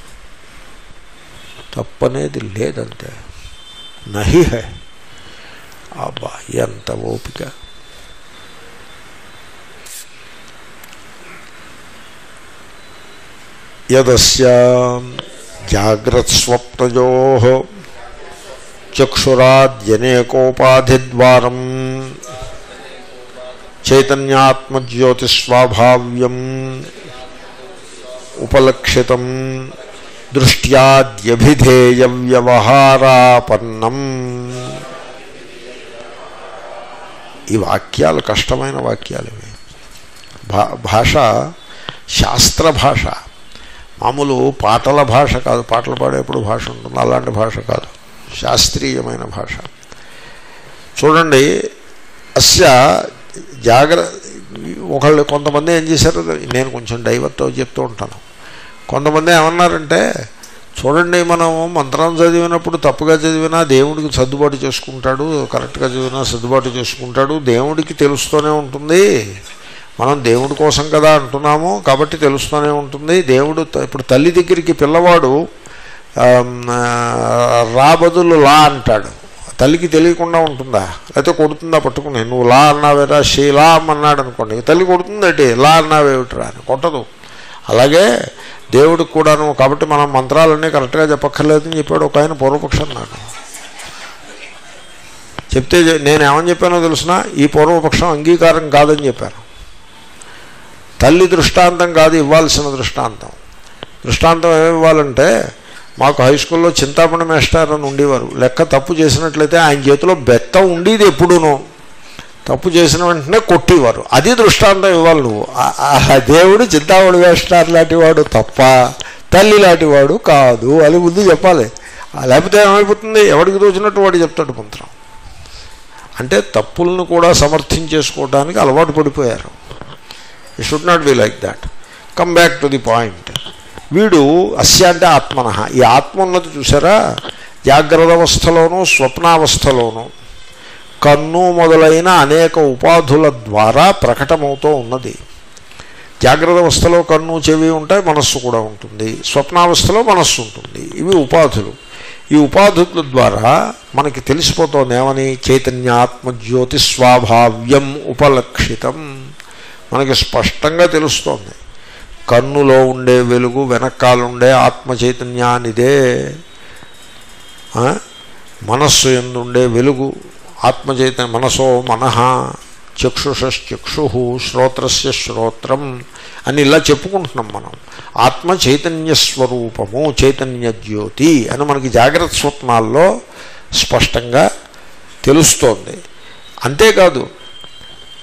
తప్పు అనేది లేదంతే నహి హై అబ్బా ఎంత ఓపిక యదస్య జాగ్రత్స్వప్నజో చక్షురాద్యనేకోపాధిద్వారం చైతన్యాత్మజ్యోతిస్వాభావ్యం ఉపలక్షితం దృష్ట్యాద్యభిధేయ వ్యవహారాపన్నం ఈ వాక్యాలు కష్టమైన వాక్యాలు ఇవి భా భాష శాస్త్ర భాష మామూలు పాటల భాష కాదు పాటలు పాడేప్పుడు భాష ఉంటుంది అలాంటి భాష కాదు శాస్త్రీయమైన భాష చూడండి అస్య జాగ్ర ఒకళ్ళు కొంతమంది ఏం చేశారు నేను కొంచెం డైవర్తో చెప్తూ ఉంటాను కొంతమంది ఏమన్నారంటే చూడండి మనం మంత్రం చదివినప్పుడు తప్పుగా చదివినా దేవుడికి సర్దుబాటు చేసుకుంటాడు కరెక్ట్గా చదివినా సర్దుబాటు చేసుకుంటాడు దేవుడికి తెలుస్తూనే ఉంటుంది మనం దేవుడి కోసం కదా అంటున్నాము కాబట్టి తెలుస్తూనే ఉంటుంది దేవుడు త- ఇప్పుడు తల్లి దగ్గరికి పిల్లవాడు ఆమ్, ఆ, రా బదులు లా అంటాడు తల్లికి తెలియకుండా ఉంటుందా లేకపోతే కొడుతుందా పట్టుకుని నువ్వు లా అన్నావేరా షీలా అన్నాడు అనుకోండి తల్లి కొడుతుందటి లా అన్నావేమిట్రా అని కొట్టదు అలాగే దేవుడికి కూడాను కాబట్టి మనం మంత్రాలన్నీ కరెక్ట్గా చెప్పక్కర్లేదని చెప్పాడు ఒక ఆయన పూర్వపక్షం నాకు చెప్తే చె- నేను ఏమని చెప్పానో తెలిసిన ఈ పూర్వపక్షం అంగీకారం కాదని చెప్పాను తల్లి దృష్టాంతం కాదు ఇవ్వాల్సిన దృష్టాంతం దృష్టాంతం ఏమి ఇవ్వాలంటే మాకు హై స్కూల్లో చింతామణి మేస్టర్ అని ఉండేవారు లెక్క తప్పు చేసినట్లయితే ఆయన చేతిలో బెత్తం ఉండేది ఎప్పుడూనూ తప్పు చేసిన వెంటనే కొట్టేవారు అది దృష్టాంతం ఇవ్వాలి నువ్వు ఆ- ఆ దేవుడు చింతామణి మేస్టర్ లాంటి వాడు తప్ప తల్లి లాంటి వాడు కాదు అది ముందు చెప్పాలి ఆ లేకపోతే ఏమైపోతుంది ఎవడికి తోచినట్టు వాడు చెప్తాడు మంత్రం అంటే తప్పులను కూడా సమర్థించేసుకోవడానికి అలవాటు పడిపోయారు ఈ should not be like that come back to the point వీడు అస్య అంటే ఆత్మన ఈ ఆత్మ ఉన్నది చూసారా జాగ్రత్త అవస్థలోనూ స్వప్నావస్థలోనూ కన్ను మొదలైన అనేక ఉపాధుల ద్వారా ప్రకటమవుతూ ఉన్నది జాగ్రత్త అవస్థలో కన్ను చెవి ఉంటాయి మనస్సు కూడా ఉంటుంది స్వప్నావస్థలో మనస్సు ఉంటుంది ఇవి ఉపాధులు ఈ ఉపాధుల ద్వారా మనకి తెలిసిపోతుంది ఏమని చైతన్యాత్మ జ్యోతి స్వాభావ్యం ఉపలక్షితం మనకి స్పష్టంగా తెలుస్తోంది కన్నులో ఉండే వెలుగు వెనకాలుండే ఆత్మ చైతన్యానిదే ఆ? మనస్సు ఎందుండే వెలుగు ఆత్మ చైతన్య మనసో మనః చక్షుషశ్చక్షు శ్రోత్రస్య శ్రోత్రం అని ఇలా చెప్పుకుంటున్నాం మనం ఆత్మ చైతన్య స్వరూపము చైతన్య జ్యోతి అని మనకి జాగ్రత్త స్వప్నాల్లో స్పష్టంగా తెలుస్తోంది అంతేకాదు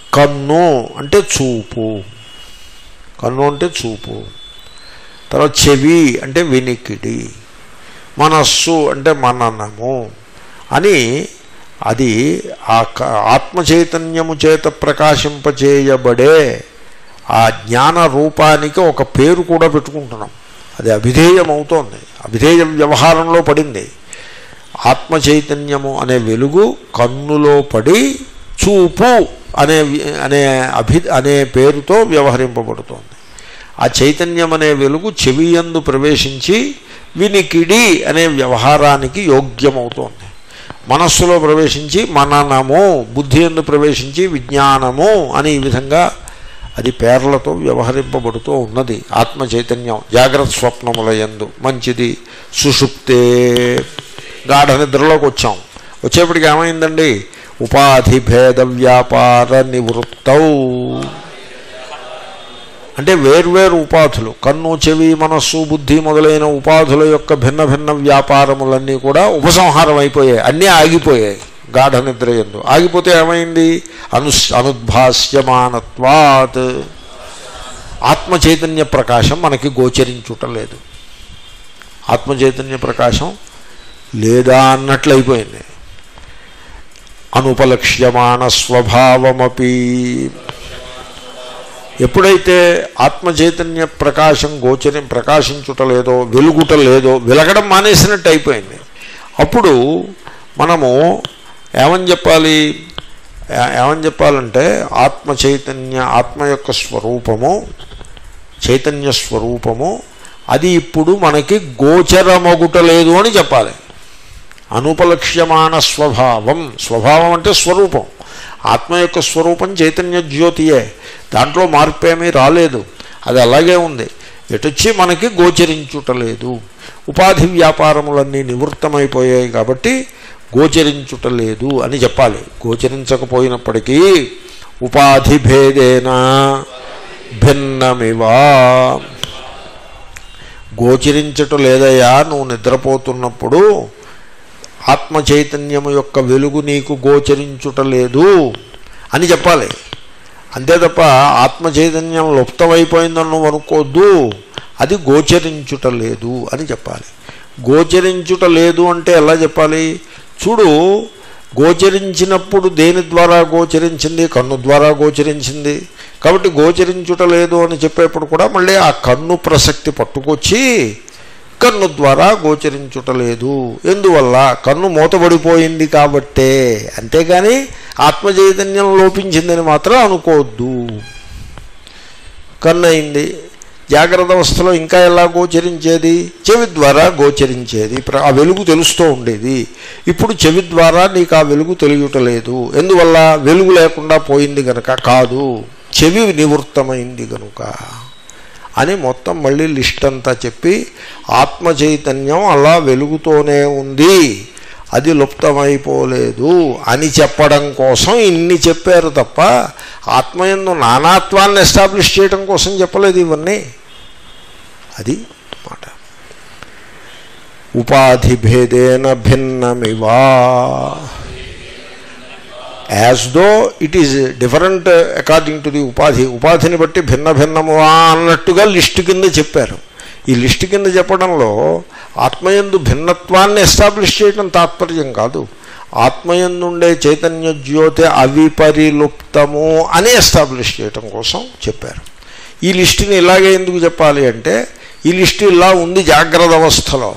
కన్ను అంటే చూపు కన్ను అంటే చూపు తర్వాత చెవి అంటే వినికిడి మనస్సు అంటే మననము అని అది ఆ క- ఆత్మ చైతన్యము చేత ప్రకాశింపచేయబడే ఆ జ్ఞాన రూపానికి ఒక పేరు కూడా పెట్టుకుంటున్నాం అది అభిధేయం అవుతోంది అభిధేయ వ్యవహారంలో పడింది ఆత్మ చైతన్యము అనే వెలుగు కన్నులో పడి చూపు అనే వి- అనే అభి అనే పేరుతో వ్యవహరింపబడుతోంది ఆ చైతన్యం అనే వెలుగు చెవియందు ప్రవేశించి వినికిడి అనే వ్యవహారానికి యోగ్యమవుతోంది మనస్సులో ప్రవేశించి మననము బుద్ధి ఎందు ప్రవేశించి విజ్ఞానము అని ఈ విధంగా అది పేర్లతో వ్యవహరింపబడుతూ ఉన్నది ఆత్మ చైతన్యం జాగ్రత్త స్వప్నముల యందు మంచిది సుషుప్తే గాఢ నిద్రలోకి వచ్చాం వచ్చేప్పటికి ఏమైందండి ఉపాధి భేద వ్యాపార నివృత్తౌ అంటే వేర్వేరు ఉపాధులు కన్ను చెవి మనస్సు బుద్ధి మొదలైన ఉపాధుల యొక్క భిన్న భిన్న వ్యాపారములన్నీ కూడా ఉపసంహారం అయిపోయాయి అన్నీ ఆగిపోయాయి గాఢ నిద్ర ఎందు ఆగిపోతే ఏమైంది అను అనుద్భాస్యమానత్వాత్ ఆత్మ చైతన్య ప్రకాశం మనకి గోచరించుటలేదు ఆత్మ చైతన్య ప్రకాశం లేదా అన్నట్లు అయిపోయింది అనుపలక్ష్యమాన స్వభావమపి ఎప్పుడైతే ఆత్మ చైతన్య ప్రకాశం గోచరం ప్రకాశించుటలేదో వెలుగుట లేదో వెలగడం మానేసినట్టు అయిపోయింది అప్పుడు మనము ఏమని చెప్పాలి ఏ- ఏమని చెప్పాలంటే ఆత్మ చైతన్య ఆత్మ యొక్క స్వరూపము చైతన్య స్వరూపము అది ఇప్పుడు మనకి గోచరమగుట లేదు అని చెప్పాలి అనుపలక్ష్యమాన స్వభావం స్వభావం అంటే స్వరూపం ఆత్మ యొక్క స్వరూపం చైతన్య జ్యోతియే దాంట్లో మార్పేమీ రాలేదు అది అలాగే ఉంది ఎటొచ్చి మనకి గోచరించుటలేదు ఉపాధి వ్యాపారములన్నీ నివృత్తమైపోయాయి కాబట్టి గోచరించుటలేదు అని చెప్పాలి గోచరించకపోయినప్పటికీ ఉపాధి భేదేన భిన్నమివా గోచరించటం లేదయ్యా నువ్వు నిద్రపోతున్నప్పుడు ఆత్మ చైతన్యము యొక్క వెలుగు నీకు గోచరించుటలేదు అని చెప్పాలి అంతే తప్ప ఆత్మ చైతన్యం లుప్తమైపోయిందని నువ్వు అనుకోవద్దు అది గోచరించుటలేదు అని చెప్పాలి గోచరించుట లేదు అంటే ఎలా చెప్పాలి చూడు గోచరించినప్పుడు దేని ద్వారా గోచరించింది కన్ను ద్వారా గోచరించింది కాబట్టి గోచరించుట లేదు అని చెప్పేప్పుడు కూడా మళ్ళీ ఆ కన్ను ప్రసక్తి పట్టుకొచ్చి కన్ను ద్వారా గోచరించుటలేదు ఎందువల్ల కన్ను మూతబడిపోయింది కాబట్టే అంతేగాని ఆత్మ చైతన్యం లోపించిందని మాత్రం అనుకోవద్దు కన్ను అయింది జాగ్రత్త అవస్థలో ఇంకా ఎలా గోచరించేది చెవి ద్వారా గోచరించేది ప్ర- ఆ వెలుగు తెలుస్తూ ఉండేది ఇప్పుడు చెవి ద్వారా నీకు ఆ వెలుగు తెలియటలేదు ఎందువల్ల వెలుగు లేకుండా పోయింది గనక కాదు చెవి నివృత్తమైంది గనుక అని మొత్తం మళ్ళీ లిస్ట్ అంతా చెప్పి ఆత్మ చైతన్యం అలా వెలుగుతోనే ఉంది అది లుప్తమైపోలేదు అని చెప్పడం కోసం ఇన్ని చెప్పారు తప్ప ఆత్మయందు నానాత్వాన్ని ఎస్టాబ్లిష్ చేయడం కోసం చెప్పలేదు ఇవన్నీ అది మాట ఉపాధి భేదేన భిన్నమివా as though it is different according to the ఉపాధి ఉపాధిని బట్టి భిన్న భిన్నమువా అన్నట్టుగా లిస్టు కింద చెప్పారు ఈ లిస్టు కింద చెప్పడంలో ఆత్మయందు భిన్నత్వాన్ని ఎస్టాబ్లిష్ చేయడం తాత్పర్యం కాదు ఆత్మయందుండే చైతన్య జ్యోతి అవిపరిలుప్తము అని ఎస్టాబ్లిష్ చేయటం కోసం చెప్పారు ఈ లిస్టుని ఇలాగే ఎందుకు చెప్పాలి అంటే ఈ లిస్టు ఇలా ఉంది జాగ్రత్త అవస్థలో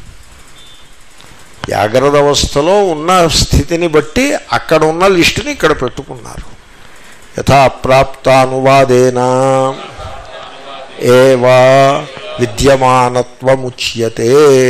జాగ్రత్త అవస్థలో ఉన్న స్థితిని బట్టి అక్కడ ఉన్న లిస్టుని ఇక్కడ పెట్టుకున్నారు యథా ప్రాప్తానువాదేనా ఏవా విద్యమానత్వముచ్యతే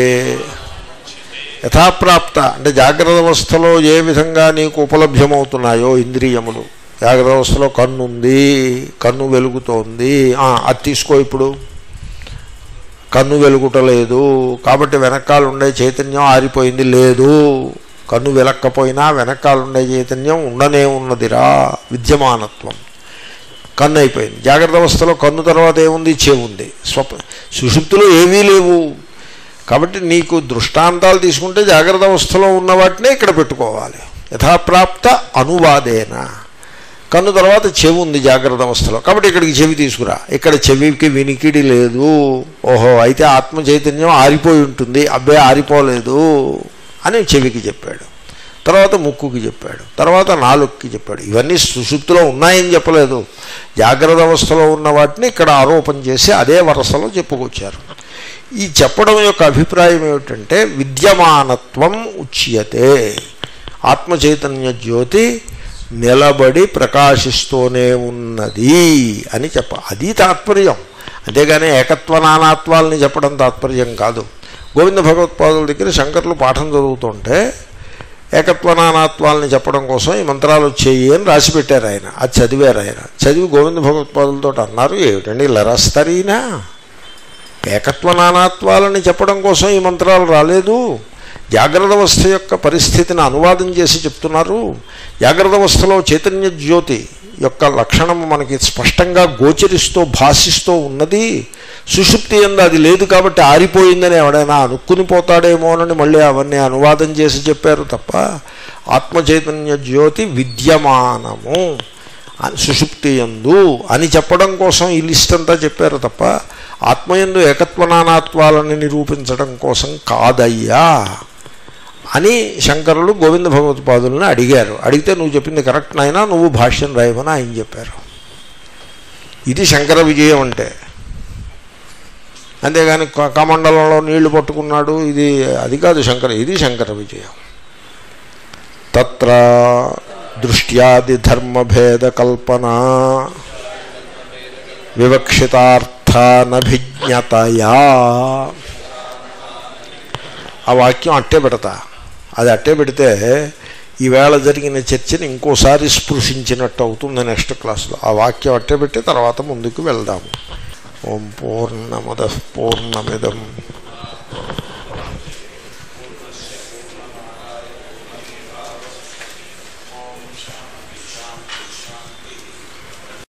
యథాప్రాప్త అంటే జాగ్రత్త అవస్థలో ఏ విధంగా నీకు ఉపలభ్యమవుతున్నాయో ఇంద్రియములు జాగ్రత్త అవస్థలో కన్ను ఉంది కన్ను వెలుగుతోంది ఆ, అది తీసుకో ఇప్పుడు కన్ను వెలుగుటలేదు కాబట్టి వెనకాల ఉండే చైతన్యం ఆరిపోయింది లేదు కన్ను వెలక్కపోయినా వెనకాల ఉండే చైతన్యం ఉండనే ఉన్నదిరా విద్యమానత్వం కన్ను అయిపోయింది జాగ్రత్త అవస్థలో కన్ను తర్వాత ఏముంది చెవుంది స్వప్న సుషుప్తులు ఏవీ లేవు కాబట్టి నీకు దృష్టాంతాలు తీసుకుంటే జాగ్రత్త అవస్థలో ఉన్న వాటినే ఇక్కడ పెట్టుకోవాలి యథాప్రాప్త అనువాదేన కన్ను తర్వాత చెవి ఉంది జాగ్రత్త అవస్థలో కాబట్టి ఇక్కడికి చెవి తీసుకురా ఇక్కడ చెవికి వినికిడి లేదు ఓహో అయితే ఆత్మ చైతన్యం ఆరిపోయి ఉంటుంది అబ్బే ఆరిపోలేదు అని చెవికి చెప్పాడు తర్వాత ముక్కుకి చెప్పాడు తర్వాత నాలుగుకి చెప్పాడు ఇవన్నీ సుషుప్తిలో ఉన్నాయని చెప్పలేదు జాగ్రత్త అవస్థలో ఉన్న వాటిని ఇక్కడ ఆరోపణ చేసి అదే వరసలో చెప్పుకొచ్చారు ఈ చెప్పడం యొక్క అభిప్రాయం ఏమిటంటే విద్యమానత్వం ఉచ్యతే ఆత్మ చైతన్య జ్యోతి నిలబడి ప్రకాశిస్తూనే ఉన్నది అని చెప్ప అది తాత్పర్యం అంతేగాని ఏకత్వ నానాత్వాలని చెప్పడం తాత్పర్యం కాదు గోవింద భగవత్పాదుల దగ్గర శంకర్లు పాఠం చదువుతుంటే ఏకత్వ నానాత్వాలని చెప్పడం కోసం ఈ మంత్రాలు వచ్చేయి అని రాసి పెట్టారు ఆయన అది చదివారు ఆయన చదివి గోవింద భగవత్పాదులతో అన్నారు ఏమిటండి ఇలా రాస్తారు ఈయన ఏకత్వ నానాత్వాలని చెప్పడం కోసం ఈ మంత్రాలు రాలేదు జాగ్రత్త అవస్థ యొక్క పరిస్థితిని అనువాదం చేసి చెప్తున్నారు జాగ్రత్త అవస్థలో చైతన్య జ్యోతి యొక్క లక్షణం మనకి స్పష్టంగా గోచరిస్తూ భాషిస్తూ ఉన్నది సుషుప్తి ఎందు అది లేదు కాబట్టి ఆరిపోయిందని ఎవడైనా అనుకుని పోతాడేమోనని మళ్ళీ అవన్నీ అనువాదం చేసి చెప్పారు తప్ప ఆత్మ చైతన్య జ్యోతి విద్యమానము అని సుషుప్తి ఎందు అని చెప్పడం కోసం ఈ లిస్ట్ అంతా చెప్పారు తప్ప ఆత్మయందు ఏకత్వనానాత్వాలని నిరూపించడం కోసం కాదయ్యా అని శంకరులు గోవింద భగవత్పాదులను అడిగారు అడిగితే నువ్వు చెప్పింది కరెక్ట్ నాయనా నువ్వు భాష్యం రాయమని ఆయన చెప్పారు ఇది శంకర విజయం అంటే అంతేగాని క- కమండలంలో నీళ్లు పట్టుకున్నాడు ఇది అది కాదు శంకర ఇది శంకర విజయం తత్ర దృష్ట్యాది ధర్మభేద కల్పన వివక్షితార్థానభిజ్ఞతయా ఆ వాక్యం అట్టే పెడతా అది అట్టే పెడితే ఈవేళ జరిగిన చర్చని ఇంకోసారి స్పృశించినట్టు అవుతుంది నెక్స్ట్ క్లాస్లో ఆ వాక్యం అట్టే పెట్టి తర్వాత ముందుకు వెళ్దాము ఓం పూర్ణమద పూర్ణమిదం